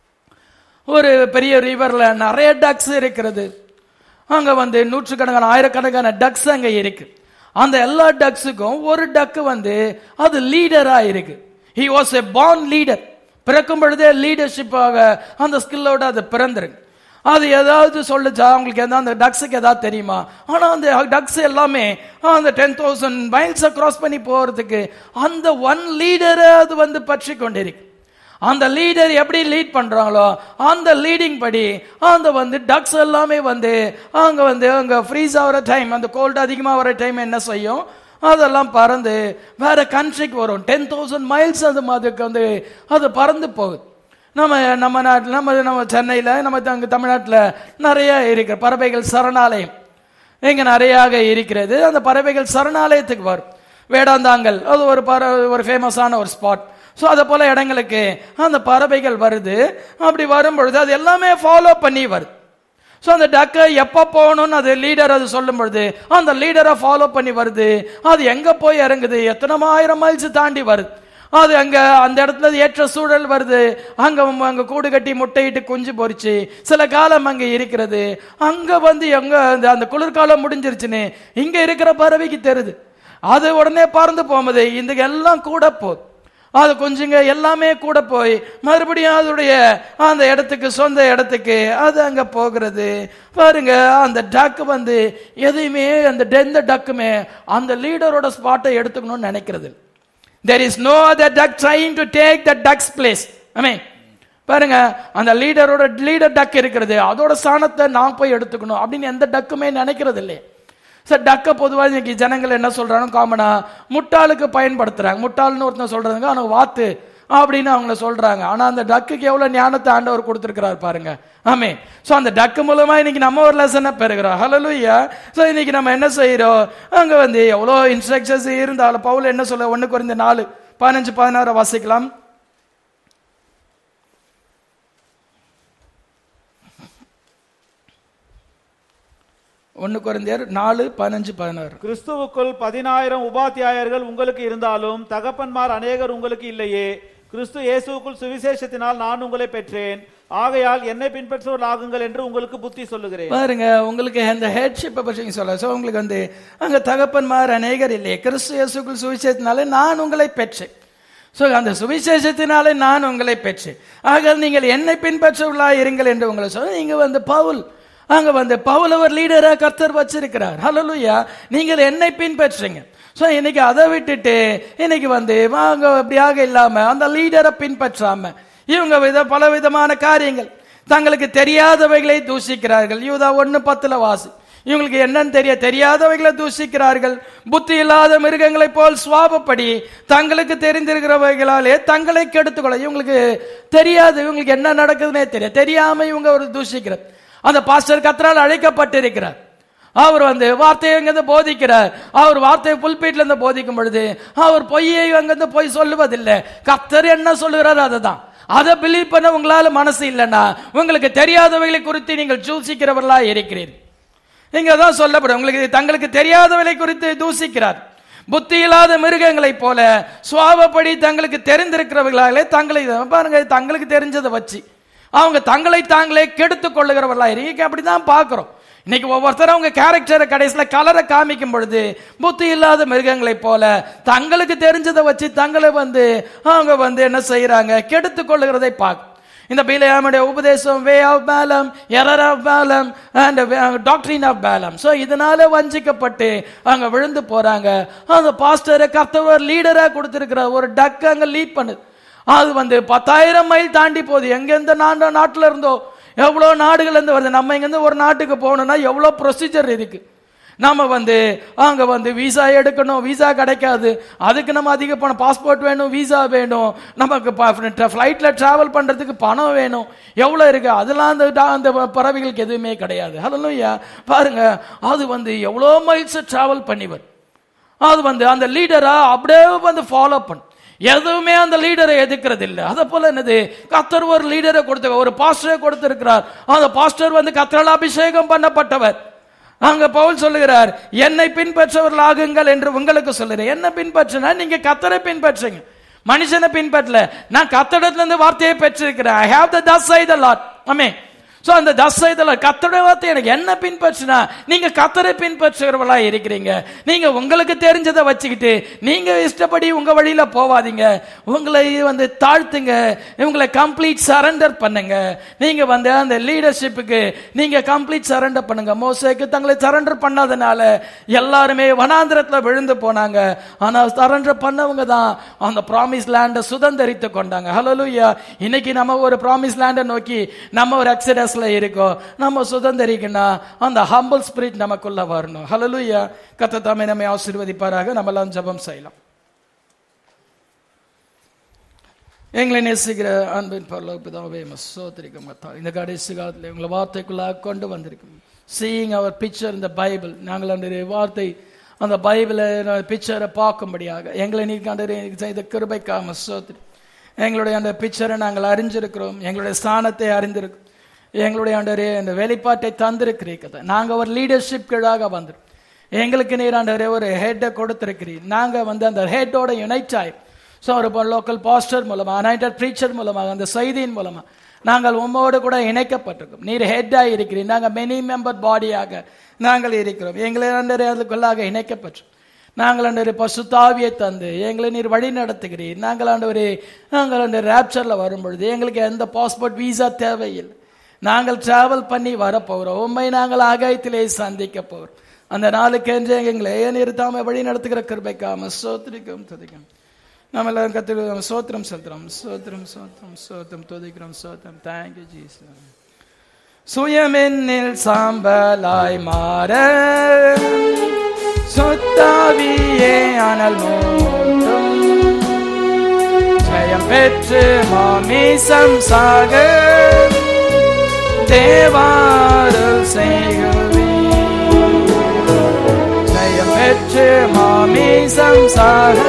ஒரு பெரிய ரிவர்ல நிறைய டக்ஸ் இருக்கிறது அங்க வந்து நூற்றுக்கணக்கான ஆயிரக்கணக்கான டக்ஸ் அங்க இருக்கு அந்த எல்லா டக்ஸுக்கும் ஒரு டக்கு வந்து அது லீடரா இருக்கு he was a born leader பிறக்கும் பொழுதே லீடர்ஷிப்பாக அந்த ஸ்கில்லோட அது பிறந்திருக்கு அது ஏதாவது சொல்லுச்சா அவங்களுக்கு எதாவது அந்த டக்ஸுக்கு ஏதாவது தெரியுமா ஆனா அந்த டக்ஸ் எல்லாமே அந்த டென் தௌசண்ட் மைல்ஸை கிராஸ் பண்ணி போறதுக்கு அந்த ஒன் லீடரை அது வந்து பற்றி கொண்டிருக்கு அந்த லீடர் எப்படி லீட் பண்றாங்களோ அந்த லீடிங் படி அந்த வந்து டக்ஸ் எல்லாமே வந்து அங்க வந்து அங்க ஃப்ரீஸ் ஆகிற டைம் அந்த கோல்டு அதிகமா வர டைம் என்ன செய்யும் அதெல்லாம் பறந்து வேற கண்ட்ரிக்கு வரும் டென் தௌசண்ட் மைல்ஸ் அது அதுக்கு வந்து அது பறந்து போகுது நம்ம நம்ம நாட்டில் நம்ம நம்ம சென்னையில் நம்ம அங்கே தமிழ்நாட்டில் நிறைய இருக்கு பறவைகள் சரணாலயம் இங்க நிறையாக இருக்கிறது அந்த பறவைகள் சரணாலயத்துக்கு வரும் வேடாந்தாங்கல் அது ஒரு பற ஒரு ஃபேமஸான ஒரு ஸ்பாட் ஸோ அதை போல இடங்களுக்கு அந்த பறவைகள் வருது அப்படி வரும் பொழுது அது எல்லாமே ஃபாலோ பண்ணி வருது ஸோ அந்த டக்கை எப்போ போகணும்னு அது லீடர் அது சொல்லும் பொழுது அந்த லீடரை ஃபாலோ பண்ணி வருது அது எங்க போய் இறங்குது எத்தனை ஆயிரம் மைல்ஸ் தாண்டி வருது அது அங்க அந்த இடத்துல ஏற்ற சூழல் வருது அங்க அங்க கூடு கட்டி முட்டையிட்டு குஞ்சு பொறிச்சு சில காலம் அங்க இருக்கிறது அங்க வந்து எங்க அந்த- அந்த குளிர்காலம் முடிஞ்சிருச்சுன்னு இங்க இருக்கிற பறவைக்கு தெரியுது அது உடனே பறந்து போகுது இந்த எல்லாம் கூட போகுது அது கொஞ்சங்க எல்லாமே கூட போய் மறுபடியும் அதோடைய அந்த இடத்துக்கு சொந்த இடத்துக்கு அது அங்க போகிறது பாருங்க அந்த டக்கு வந்து எதையுமே அந்த எந்த டக்குமே அந்த லீடரோட ஸ்பாட்டை எடுத்துக்கணும்னு நினைக்கிறது there is no other duck trying to take the duck's place I பாருங்க அந்த லீடரோட லீடர் டக் இருக்கிறது அதோட ஸ்தானத்தை நான் போய் எடுத்துக்கணும் அப்படின்னு எந்த டக்குமே நினைக்கிறது இல்லையே சார் டக்கை பொதுவாக இன்னைக்கு ஜனங்கள் என்ன சொல்றாங்க காமனா முட்டாளுக்கு பயன்படுத்துறாங்க முட்டாள்னு ஒருத்தன் சொல்றாங்க ஆனா வாத்து அப்படின்னு அவங்கள சொல்றாங்க ஆனா அந்த டக்குக்கு எவ்வளவு ஞானத்தை ஆண்டவர் கொடுத்திருக்கிறார் பாருங்க ஆமே சோ அந்த டக்கு மூலமா இன்னைக்கு நம்ம ஒரு லெசனை பெறுகிறோம் ஹalleluya சோ இன்னைக்கு நம்ம என்ன செய்யறோம் அங்க வந்து எவ்வளோ இன்ஸ்ட்ரக்ஷன்ஸ் இருந்தாலும் பவுல் என்ன சொல்ல ஒண்ணு குறைந்த நாலு பதினஞ்சு பதினாறு வாசிக்கலாம் ஒன்னு குறைந்தர் நாலு பதினஞ்சு பதினாறு கிறிஸ்துவுக்குள் பதினாயிரம் உபாத்தியாயர்கள் உங்களுக்கு இருந்தாலும் தகப்பன்மார் அநேகர் உங்களுக்கு இல்லையே கிறிஸ்து இயேசுவுக்குள் சுவிசேஷத்தினால் நான் உங்களை பெற்றேன் ஆகையால் என்னை பின்பற்றுவோர் ஆகுங்கள் என்று உங்களுக்கு புத்தி சொல்லுகிறேன் பாருங்க உங்களுக்கு அந்த ஹெட்ஷிப்பை பற்றி சொல்ல ஸோ உங்களுக்கு வந்து அங்க தகப்பன்மார் அநேகர் இல்லையே கிறிஸ்து இயேசுக்குள் சுவிசேஷத்தினாலே நான் உங்களை பெற்றேன் ஸோ அந்த சுவிசேஷத்தினாலே நான் உங்களை பெற்றேன் ஆக நீங்கள் என்னை பின்பற்றவர்களா இருங்கள் என்று உங்களை சொல்ல நீங்க வந்து பவுல் அங்க வந்து பவுல் அவர் லீடரா கர்த்தர் வச்சிருக்கிறார் ஹalleluya நீங்கள் என்னை பின்பற்றுங்க ஸோ இன்னைக்கு அதை விட்டுட்டு இன்னைக்கு வந்து வாங்க அப்படியாக இல்லாம அந்த லீடரை பின்பற்றாம இவங்க வித பல விதமான காரியங்கள் தங்களுக்கு தெரியாதவைகளை தூஷிக்கிறார்கள் யூதா ஒன்னு பத்துல வாசி இவங்களுக்கு என்னன்னு தெரிய தெரியாதவைகளை தூஷிக்கிறார்கள் புத்தி இல்லாத மிருகங்களைப் போல் சுவாபப்படி தங்களுக்கு தெரிந்திருக்கிறவைகளாலே தங்களை கெடுத்துக்கொள்ள இவங்களுக்கு தெரியாது இவங்களுக்கு என்ன நடக்குதுன்னே தெரியாது தெரியாம இவங்க ஒரு தூஷிக்கிறது அந்த பாஸ்டர் கத்தரால் அழைக்கப்பட்டிருக்கிறார் அவர் வந்து வார்த்தையை அங்கிருந்து போதிக்கிறார் அவர் வார்த்தையை புல்பீட்ல இருந்து போதிக்கும் பொழுது அவர் பொய்யை அங்கிருந்து பொய் சொல்லுவதில்லை கத்தர் என்ன சொல்லுகிறார் அதுதான் அதை பிலீவ் பண்ண உங்களால மனசு இல்லைன்னா உங்களுக்கு தெரியாதவைகளை குறித்து நீங்கள் ஜூசிக்கிறவர்களா இருக்கிறீர்கள் இங்க தான் சொல்லப்படும் உங்களுக்கு தங்களுக்கு தெரியாதவளை குறித்து தூசிக்கிறார் புத்தி இல்லாத மிருகங்களைப் போல சுவாபப்படி தங்களுக்கு தெரிந்திருக்கிறவர்களாலே தங்களை பாருங்க தங்களுக்கு தெரிஞ்சதை வச்சு அவங்க தங்களை தாங்களே கெடுத்துக் கொள்ளுகிறவர்களா இன்னைக்கு அப்படிதான் பார்க்கிறோம் இன்னைக்கு ஒவ்வொருத்தரும் அவங்க கேரக்டரை கடைசியில கலரை காமிக்கும் பொழுது புத்தி இல்லாத மிருகங்களைப் போல தங்களுக்கு தெரிஞ்சதை வச்சு தங்களை வந்து அவங்க வந்து என்ன செய்யறாங்க கெடுத்துக் கொள்ளுகிறதை பார்க்க இந்த பிலேயாமுடைய உபதேசம் way of Balaam error of Balaam and doctrine of Balaam so இதனால வஞ்சிக்கப்பட்டு அங்க விழுந்து போறாங்க அந்த பாஸ்டரை கர்த்தவர் லீடரா கொடுத்திருக்கிற ஒரு டக் அங்க லீட் பண்ணுது அது வந்து பத்தாயிரம் மைல் தாண்டி போகுது எங்க எந்த நாடு நாட்டுல இருந்தோ எவ்வளோ நாடுகள் இருந்து வருது நம்ம இங்க இருந்து ஒரு நாட்டுக்கு போகணும்னா எவ்வளோ ப்ரொசீஜர் இருக்கு நாம வந்து அங்க வந்து விசா எடுக்கணும் விசா கிடைக்காது அதுக்கு நம்ம அதிக பணம் பாஸ்போர்ட் வேணும் விசா வேணும் நமக்கு ஃப்ளைட்ல டிராவல் பண்றதுக்கு பணம் வேணும் எவ்வளவு இருக்கு அதெல்லாம் அந்த டா- அந்த பறவைகளுக்கு எதுவுமே கிடையாது ஹலோயா பாருங்க அது வந்து எவ்வளோ மைல்ஸ் டிராவல் பண்ணி வரும் அது வந்து அந்த லீடரா அப்படியே வந்து ஃபாலோ பண்ணு எதுவுமே அந்த லீடரை எதிர்க்கிறது இல்லை அதை போல என்னது கத்தர் ஒரு லீடரை கொடுத்து ஒரு பாஸ்டரை கொடுத்திருக்கிறார் அந்த பாஸ்டர் வந்து கத்தரால் அபிஷேகம் பண்ணப்பட்டவர் அங்க பவுல் சொல்லுகிறார் என்னை பின்பற்றவர்கள் ஆகுங்கள் என்று உங்களுக்கு சொல்லுறேன் என்ன பின்பற்றினா நீங்க கத்தரை பின்பற்றுங்க மனுஷனை பின்பற்றல நான் கத்தடத்துல இருந்து வார்த்தையை பெற்றிருக்கிறேன் I have the thus I the lord ஆமே சோ அந்த தஸ் ஐ த லாட் கத்தருடைய வார்த்தை எனக்கு என்ன பின்பற்றினா நீங்க கத்தரை பின்பற்றுகிறவளா இருக்கிறீங்க நீங்க உங்களுக்கு தெரிஞ்சதை வச்சுக்கிட்டு நீங்க இஷ்டப்படி உங்க வழியில போவாதீங்க உங்களை வந்து தாழ்த்துங்க உங்களை கம்ப்ளீட் சரண்டர் பண்ணுங்க நீங்க வந்து அந்த லீடர்ஷிப்புக்கு நீங்க கம்ப்ளீட் சரண்டர் பண்ணுங்க மோசேக்கு தங்களை சரண்டர் பண்ணாதனால எல்லாருமே வனாந்திரத்துல விழுந்து போனாங்க ஆனா சரண்டர் பண்ணவங்க தான் அந்த ப்ராமிஸ் லேண்டை சுதந்திரித்து கொண்டாங்க ஹலோலுயா இன்னைக்கு நம்ம ஒரு ப்ராமிஸ் லேண்டை நோக்கி நம்ம ஒரு எக்ஸடஸ்ல இருக்கோம் நம்ம சுதந்திரிக்கணும் அந்த ஹம்பிள் ஸ்பிரிட் நமக்குள்ள வரணும் ஹலோலுயா கத்த தாமே நம்மை ஆசீர்வதிப்பாராக நம்ம எல்லாம் ஜெபம் செய்யலாம் எங்களை நேசிக்கிற அன்பின் பரலோக பிதாவே சோத்திரிக்கும் கத்தா இந்த கடைசி காலத்தில் உங்களை வார்த்தைக்குள்ளாக கொண்டு வந்திருக்கும் சீயிங் அவர் பிக்சர் இந்த பைபிள் நாங்கள் அந்த வார்த்தை அந்த பைபிளை பிக்சரை பார்க்கும்படியாக எங்களை நீ கண்டு செய்த கிருபைக்காம சோத்திரி எங்களுடைய அந்த பிக்சரை நாங்கள் அறிஞ்சிருக்கிறோம் எங்களுடைய ஸ்தானத்தை அறிந்திருக்கிறோம் எங்களுடைய ஆண்டவரே அந்த வெளிப்பாட்டை தந்திருக்கிறீங்க நாங்க ஒரு லீடர்ஷிப் கீழாக வந்துடும் எங்களுக்கு நீர் ஆண்டவரே ஒரு ஹெட்டை கொடுத்திருக்கிறீர் நாங்க வந்து அந்த ஹெட்டோட யுனைட் ஆயிரும் ஸோ ஒரு லோக்கல் பாஸ்டர் மூலமா அனைட்டட் ப்ரீச்சர் மூலமாக அந்த செய்தியின் மூலமா நாங்கள் உம்மோடு கூட இணைக்கப்பட்டிருக்கோம் நீர் ஹெட்டாக இருக்கிறீர் நாங்கள் மெனி மெம்பர் பாடியாக நாங்கள் இருக்கிறோம் எங்களை ஆண்டவரே அதுக்குள்ளாக இணைக்கப்பட்டோம் நாங்கள் ஆண்டவரே பசுத்தாவியை தந்து எங்களை நீர் வழி நடத்துகிறீர் நாங்கள் ஆண்டவரே நாங்கள் அந்த ரேப்சரில் வரும்பொழுது எங்களுக்கு எந்த பாஸ்போர்ட் வீசா தேவையில்லை நாங்கள் டிராவல் பண்ணி வரப்போகிறோம் உண்மை நாங்கள் ஆகாயத்திலே சந்திக்க போகிறோம் அந்த நாளுக்கு என்று எங்களை நிறுத்தாம வழி நடத்துகிற கிருபைக்காம சோத்திரிக்கும் துதிக்கும் நம்ம எல்லாரும் கத்து சோத்திரம் செலுத்துறோம் சோத்திரம் சோத்திரம் சோத்திரம் துதிக்கிறோம் சோத்திரம் தேங்க்யூ ஜீஸ் சுயமென்னில் சாம்பலாய் மாற சொத்தாவியே அனல் மூட்டும் ஜெயம் பெற்று மாமீசம் சாக தேவாரல் செய்குவி ஜெயம் பெற்று மாமீசம் சாக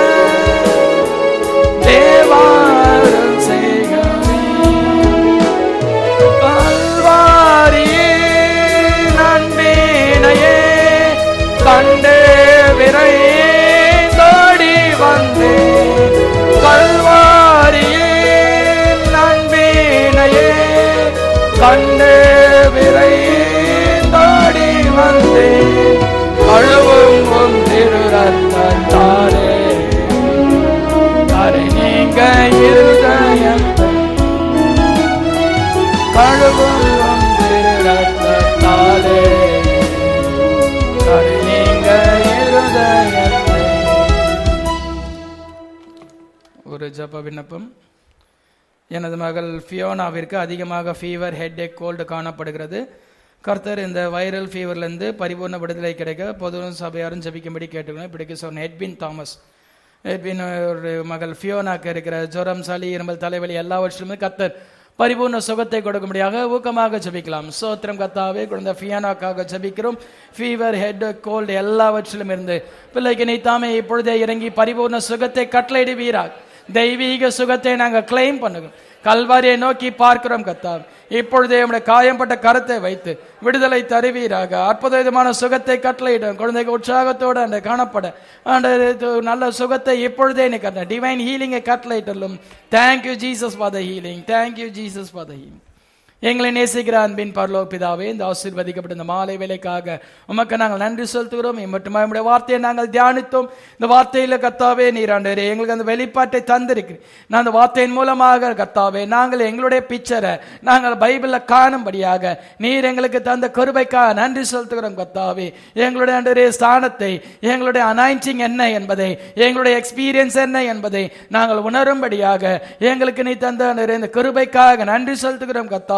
தேவாரல் செய்குவி கல்வாரியே நன்மேனையே கண்டு விரை தோடி வந்தே கல்வாரியே நன்மேனையே கண்டு விரை தோடி வந்தே அழுவும் உன் திரு ரத்தாரே கரை நீங்க இருதயத்தை கழுவும் திரு ரத்தாரே கரை நீங்க இருதயத்தை ஒரு ஜப விண்ணப்பம் எனது மகள் ஃபியோனாவிற்கு அதிகமாக ஃபீவர் ஹெட் ஏக் கோல்டு காணப்படுகிறது கர்த்தர் இந்த வைரல் ஃபீவர்லேருந்து பரிபூர்ண விடுதலை கிடைக்க பொது சபையாரும் ஜபிக்கும்படி கேட்டுக்கணும் இப்படிக்கு சொன்ன ஹெட்பின் தாமஸ் ஹெட்பின் ஒரு மகள் ஃபியோனாக்கு இருக்கிற ஜுரம் சளி இருமல் தலைவலி எல்லாவற்றிலுமே கர்த்தர் பரிபூர்ண சுகத்தை கொடுக்கும்படியாக ஊக்கமாக ஜபிக்கலாம் சோத்திரம் கத்தாவே குழந்தை ஃபியானாக்காக ஜபிக்கிறோம் ஃபீவர் ஹெட் கோல்டு எல்லாவற்றிலும் இருந்து பிள்ளைக்கு நீ தாமே இப்பொழுதே இறங்கி பரிபூர்ண சுகத்தை கட்டளையிடுவீராக தெய்வீக சுகத்தை நாங்கள் கிளைம் பண்ணுகிறோம் கல்வாரியை நோக்கி பார்க்கிறோம் கத்தாம் இப்பொழுதே உடைய காயம்பட்ட கரத்தை வைத்து விடுதலை தருவீராக அற்புத விதமான சுகத்தை கட்டளையிடும் குழந்தைக்கு உற்சாகத்தோடு அந்த காணப்பட அந்த இது நல்ல சுகத்தை இப்பொழுதே நீ கட்ட டிவைன் ஹீலிங்கை கட்டளையிட்டலும் thank you Jesus for the healing thank you Jesus for the healing எங்களை நேசிக்கிற அன்பின் பரலோக பிதாவே இந்த ஆசீர்வதிக்கப்பட்ட இந்த மாலை வேலைக்காக உமக்கு நாங்கள் நன்றி செலுத்துகிறோம் மட்டுமா நம்முடைய வார்த்தையை நாங்கள் தியானித்தோம் இந்த வார்த்தையில கத்தாவே நீராண்டரே எங்களுக்கு அந்த வெளிப்பாட்டை தந்திருக்கிறேன் நான் அந்த வார்த்தையின் மூலமாக கத்தாவே நாங்கள் எங்களுடைய பிக்சரை நாங்கள் பைபிளில் காணும்படியாக நீர் எங்களுக்கு தந்த கருபைக்காக நன்றி செலுத்துகிறோம் கத்தாவே எங்களுடைய அண்டரே ஸ்தானத்தை எங்களுடைய அனாயிண்டிங் என்ன என்பதை எங்களுடைய எக்ஸ்பீரியன்ஸ் என்ன என்பதை நாங்கள் உணரும்படியாக எங்களுக்கு நீ தந்த அண்டரே இந்த கருபைக்காக நன்றி செலுத்துகிறோம் கத்தாவே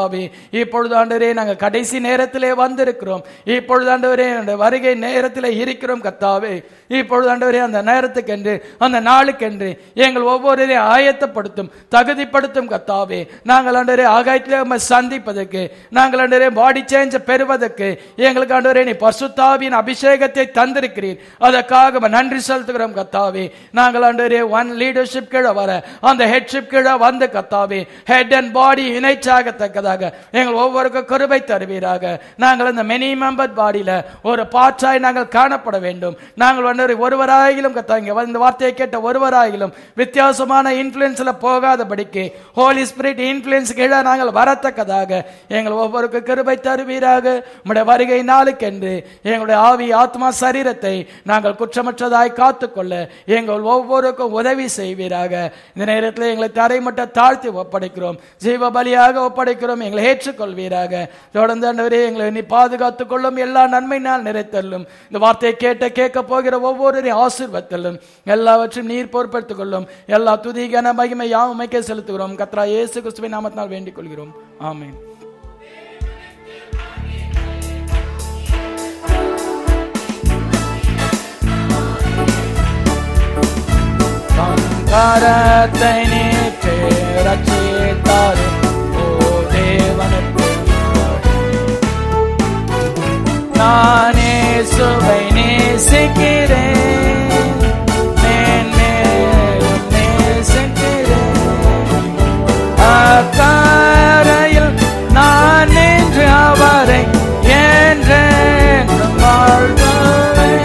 கத்தாவே இப்பொழுது ஆண்டவரே நாங்க கடைசி நேரத்திலே வந்திருக்கிறோம் இப்பொழுது ஆண்டவரே அந்த வருகை நேரத்திலே இருக்கிறோம் கத்தாவே இப்பொழுது ஆண்டவரே அந்த நேரத்துக்கென்று அந்த நாளுக்கென்று எங்கள் ஒவ்வொருவரையும் ஆயத்தப்படுத்தும் தகுதிப்படுத்தும் கத்தாவே நாங்கள் ஆண்டவரே ஆகாயத்திலே உம்மை சந்திப்பதற்கு நாங்கள் ஆண்டவரே பாடி சேஞ்ச் பெறுவதற்கு எங்களுக்கு ஆண்டவரே நீ பசுத்தாவின் அபிஷேகத்தை தந்திருக்கிறீர் அதற்காக உம்மை நன்றி செலுத்துகிறோம் கத்தாவே நாங்கள் ஆண்டவரே ஒன் லீடர்ஷிப் கீழே வர அந்த ஹெட்ஷிப் கீழே வந்து கத்தாவே ஹெட் அண்ட் பாடி இணைச்சாகத்தக்கதாக எங்கள் ஒவ்வொருக்கும் கிருபை தருவீராக நாங்கள் அந்த மெனி மெம்பர் பாடியில ஒரு பாற்றாய் நாங்கள் காணப்பட வேண்டும் நாங்கள் வந்து ஒருவராயிலும் கத்தாங்க இந்த வார்த்தையை கேட்ட ஒருவராயிலும் வித்தியாசமான இன்ஃபுளுன்ஸ்ல போகாதபடிக்கு ஹோலி ஸ்பிரிட் இன்ஃபுளுன்ஸ் கீழே நாங்கள் வரத்தக்கதாக எங்கள் ஒவ்வொருக்கும் கிருபை தருவீராக உம்முடைய வருகை நாளுக்கென்று எங்களுடைய ஆவி ஆத்மா சரீரத்தை நாங்கள் குற்றமற்றதாய் காத்துக்கொள்ள எங்கள் ஒவ்வொருக்கும் உதவி செய்வீராக இந்த நேரத்தில் எங்களை தரைமட்ட தாழ்த்தி ஒப்படைக்கிறோம் ஜீவ பலியாக ஒப்படைக்கிறோம் எங்களை ஏற்றுக்கொள்வீராக தொடர்ந்து ஆண்டவரே எங்களை நீ பாதுகாத்துக் கொள்ளும் எல்லா நன்மையினால் நிறைத்தல்லும் இந்த வார்த்தையை கேட்ட கேட்க போகிற ஒவ்வொருவரையும் ஆசீர்வத்தலும் எல்லாவற்றையும் நீர் பொறுப்படுத்திக் கொள்ளும் எல்லா துதி கன மகிமை யாவும் உமைக்கே செலுத்துகிறோம் கத்ரா இயேசு கிறிஸ்துவின் நாமத்தினால் வேண்டிக் கொள்கிறோம் ஆமென் கரத்தை நீட்டு ரட்சித்தாரு ஓ தேவனுக்கு நானே சுவை நேசிக்கிறேன் மேன்மேலும் நேசிக்கிறேன் அக்கரையில் நான் நின்று அவரை என்றென்றும் வாழ்த்துவேன்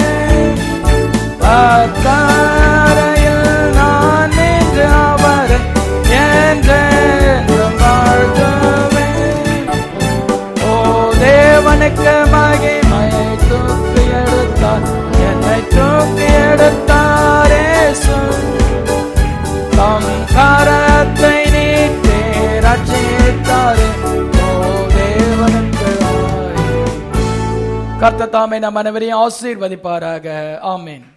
அக்கரையில் நான் நின்று அவரை என்றென்றும் வாழ்த்துவேன் ஓ தேவனுக்கு மகிமையை தூக்கி எடுத்தார் என்னை தூக்கி எடுத்தாரே தம் கரத்தை நீட்டே ரட்சித்தாரே ஓ தேவனுக்கு கர்த்த தாமே நம் அனைவரையும் ஆசீர்வதிப்பாராக ஆமென்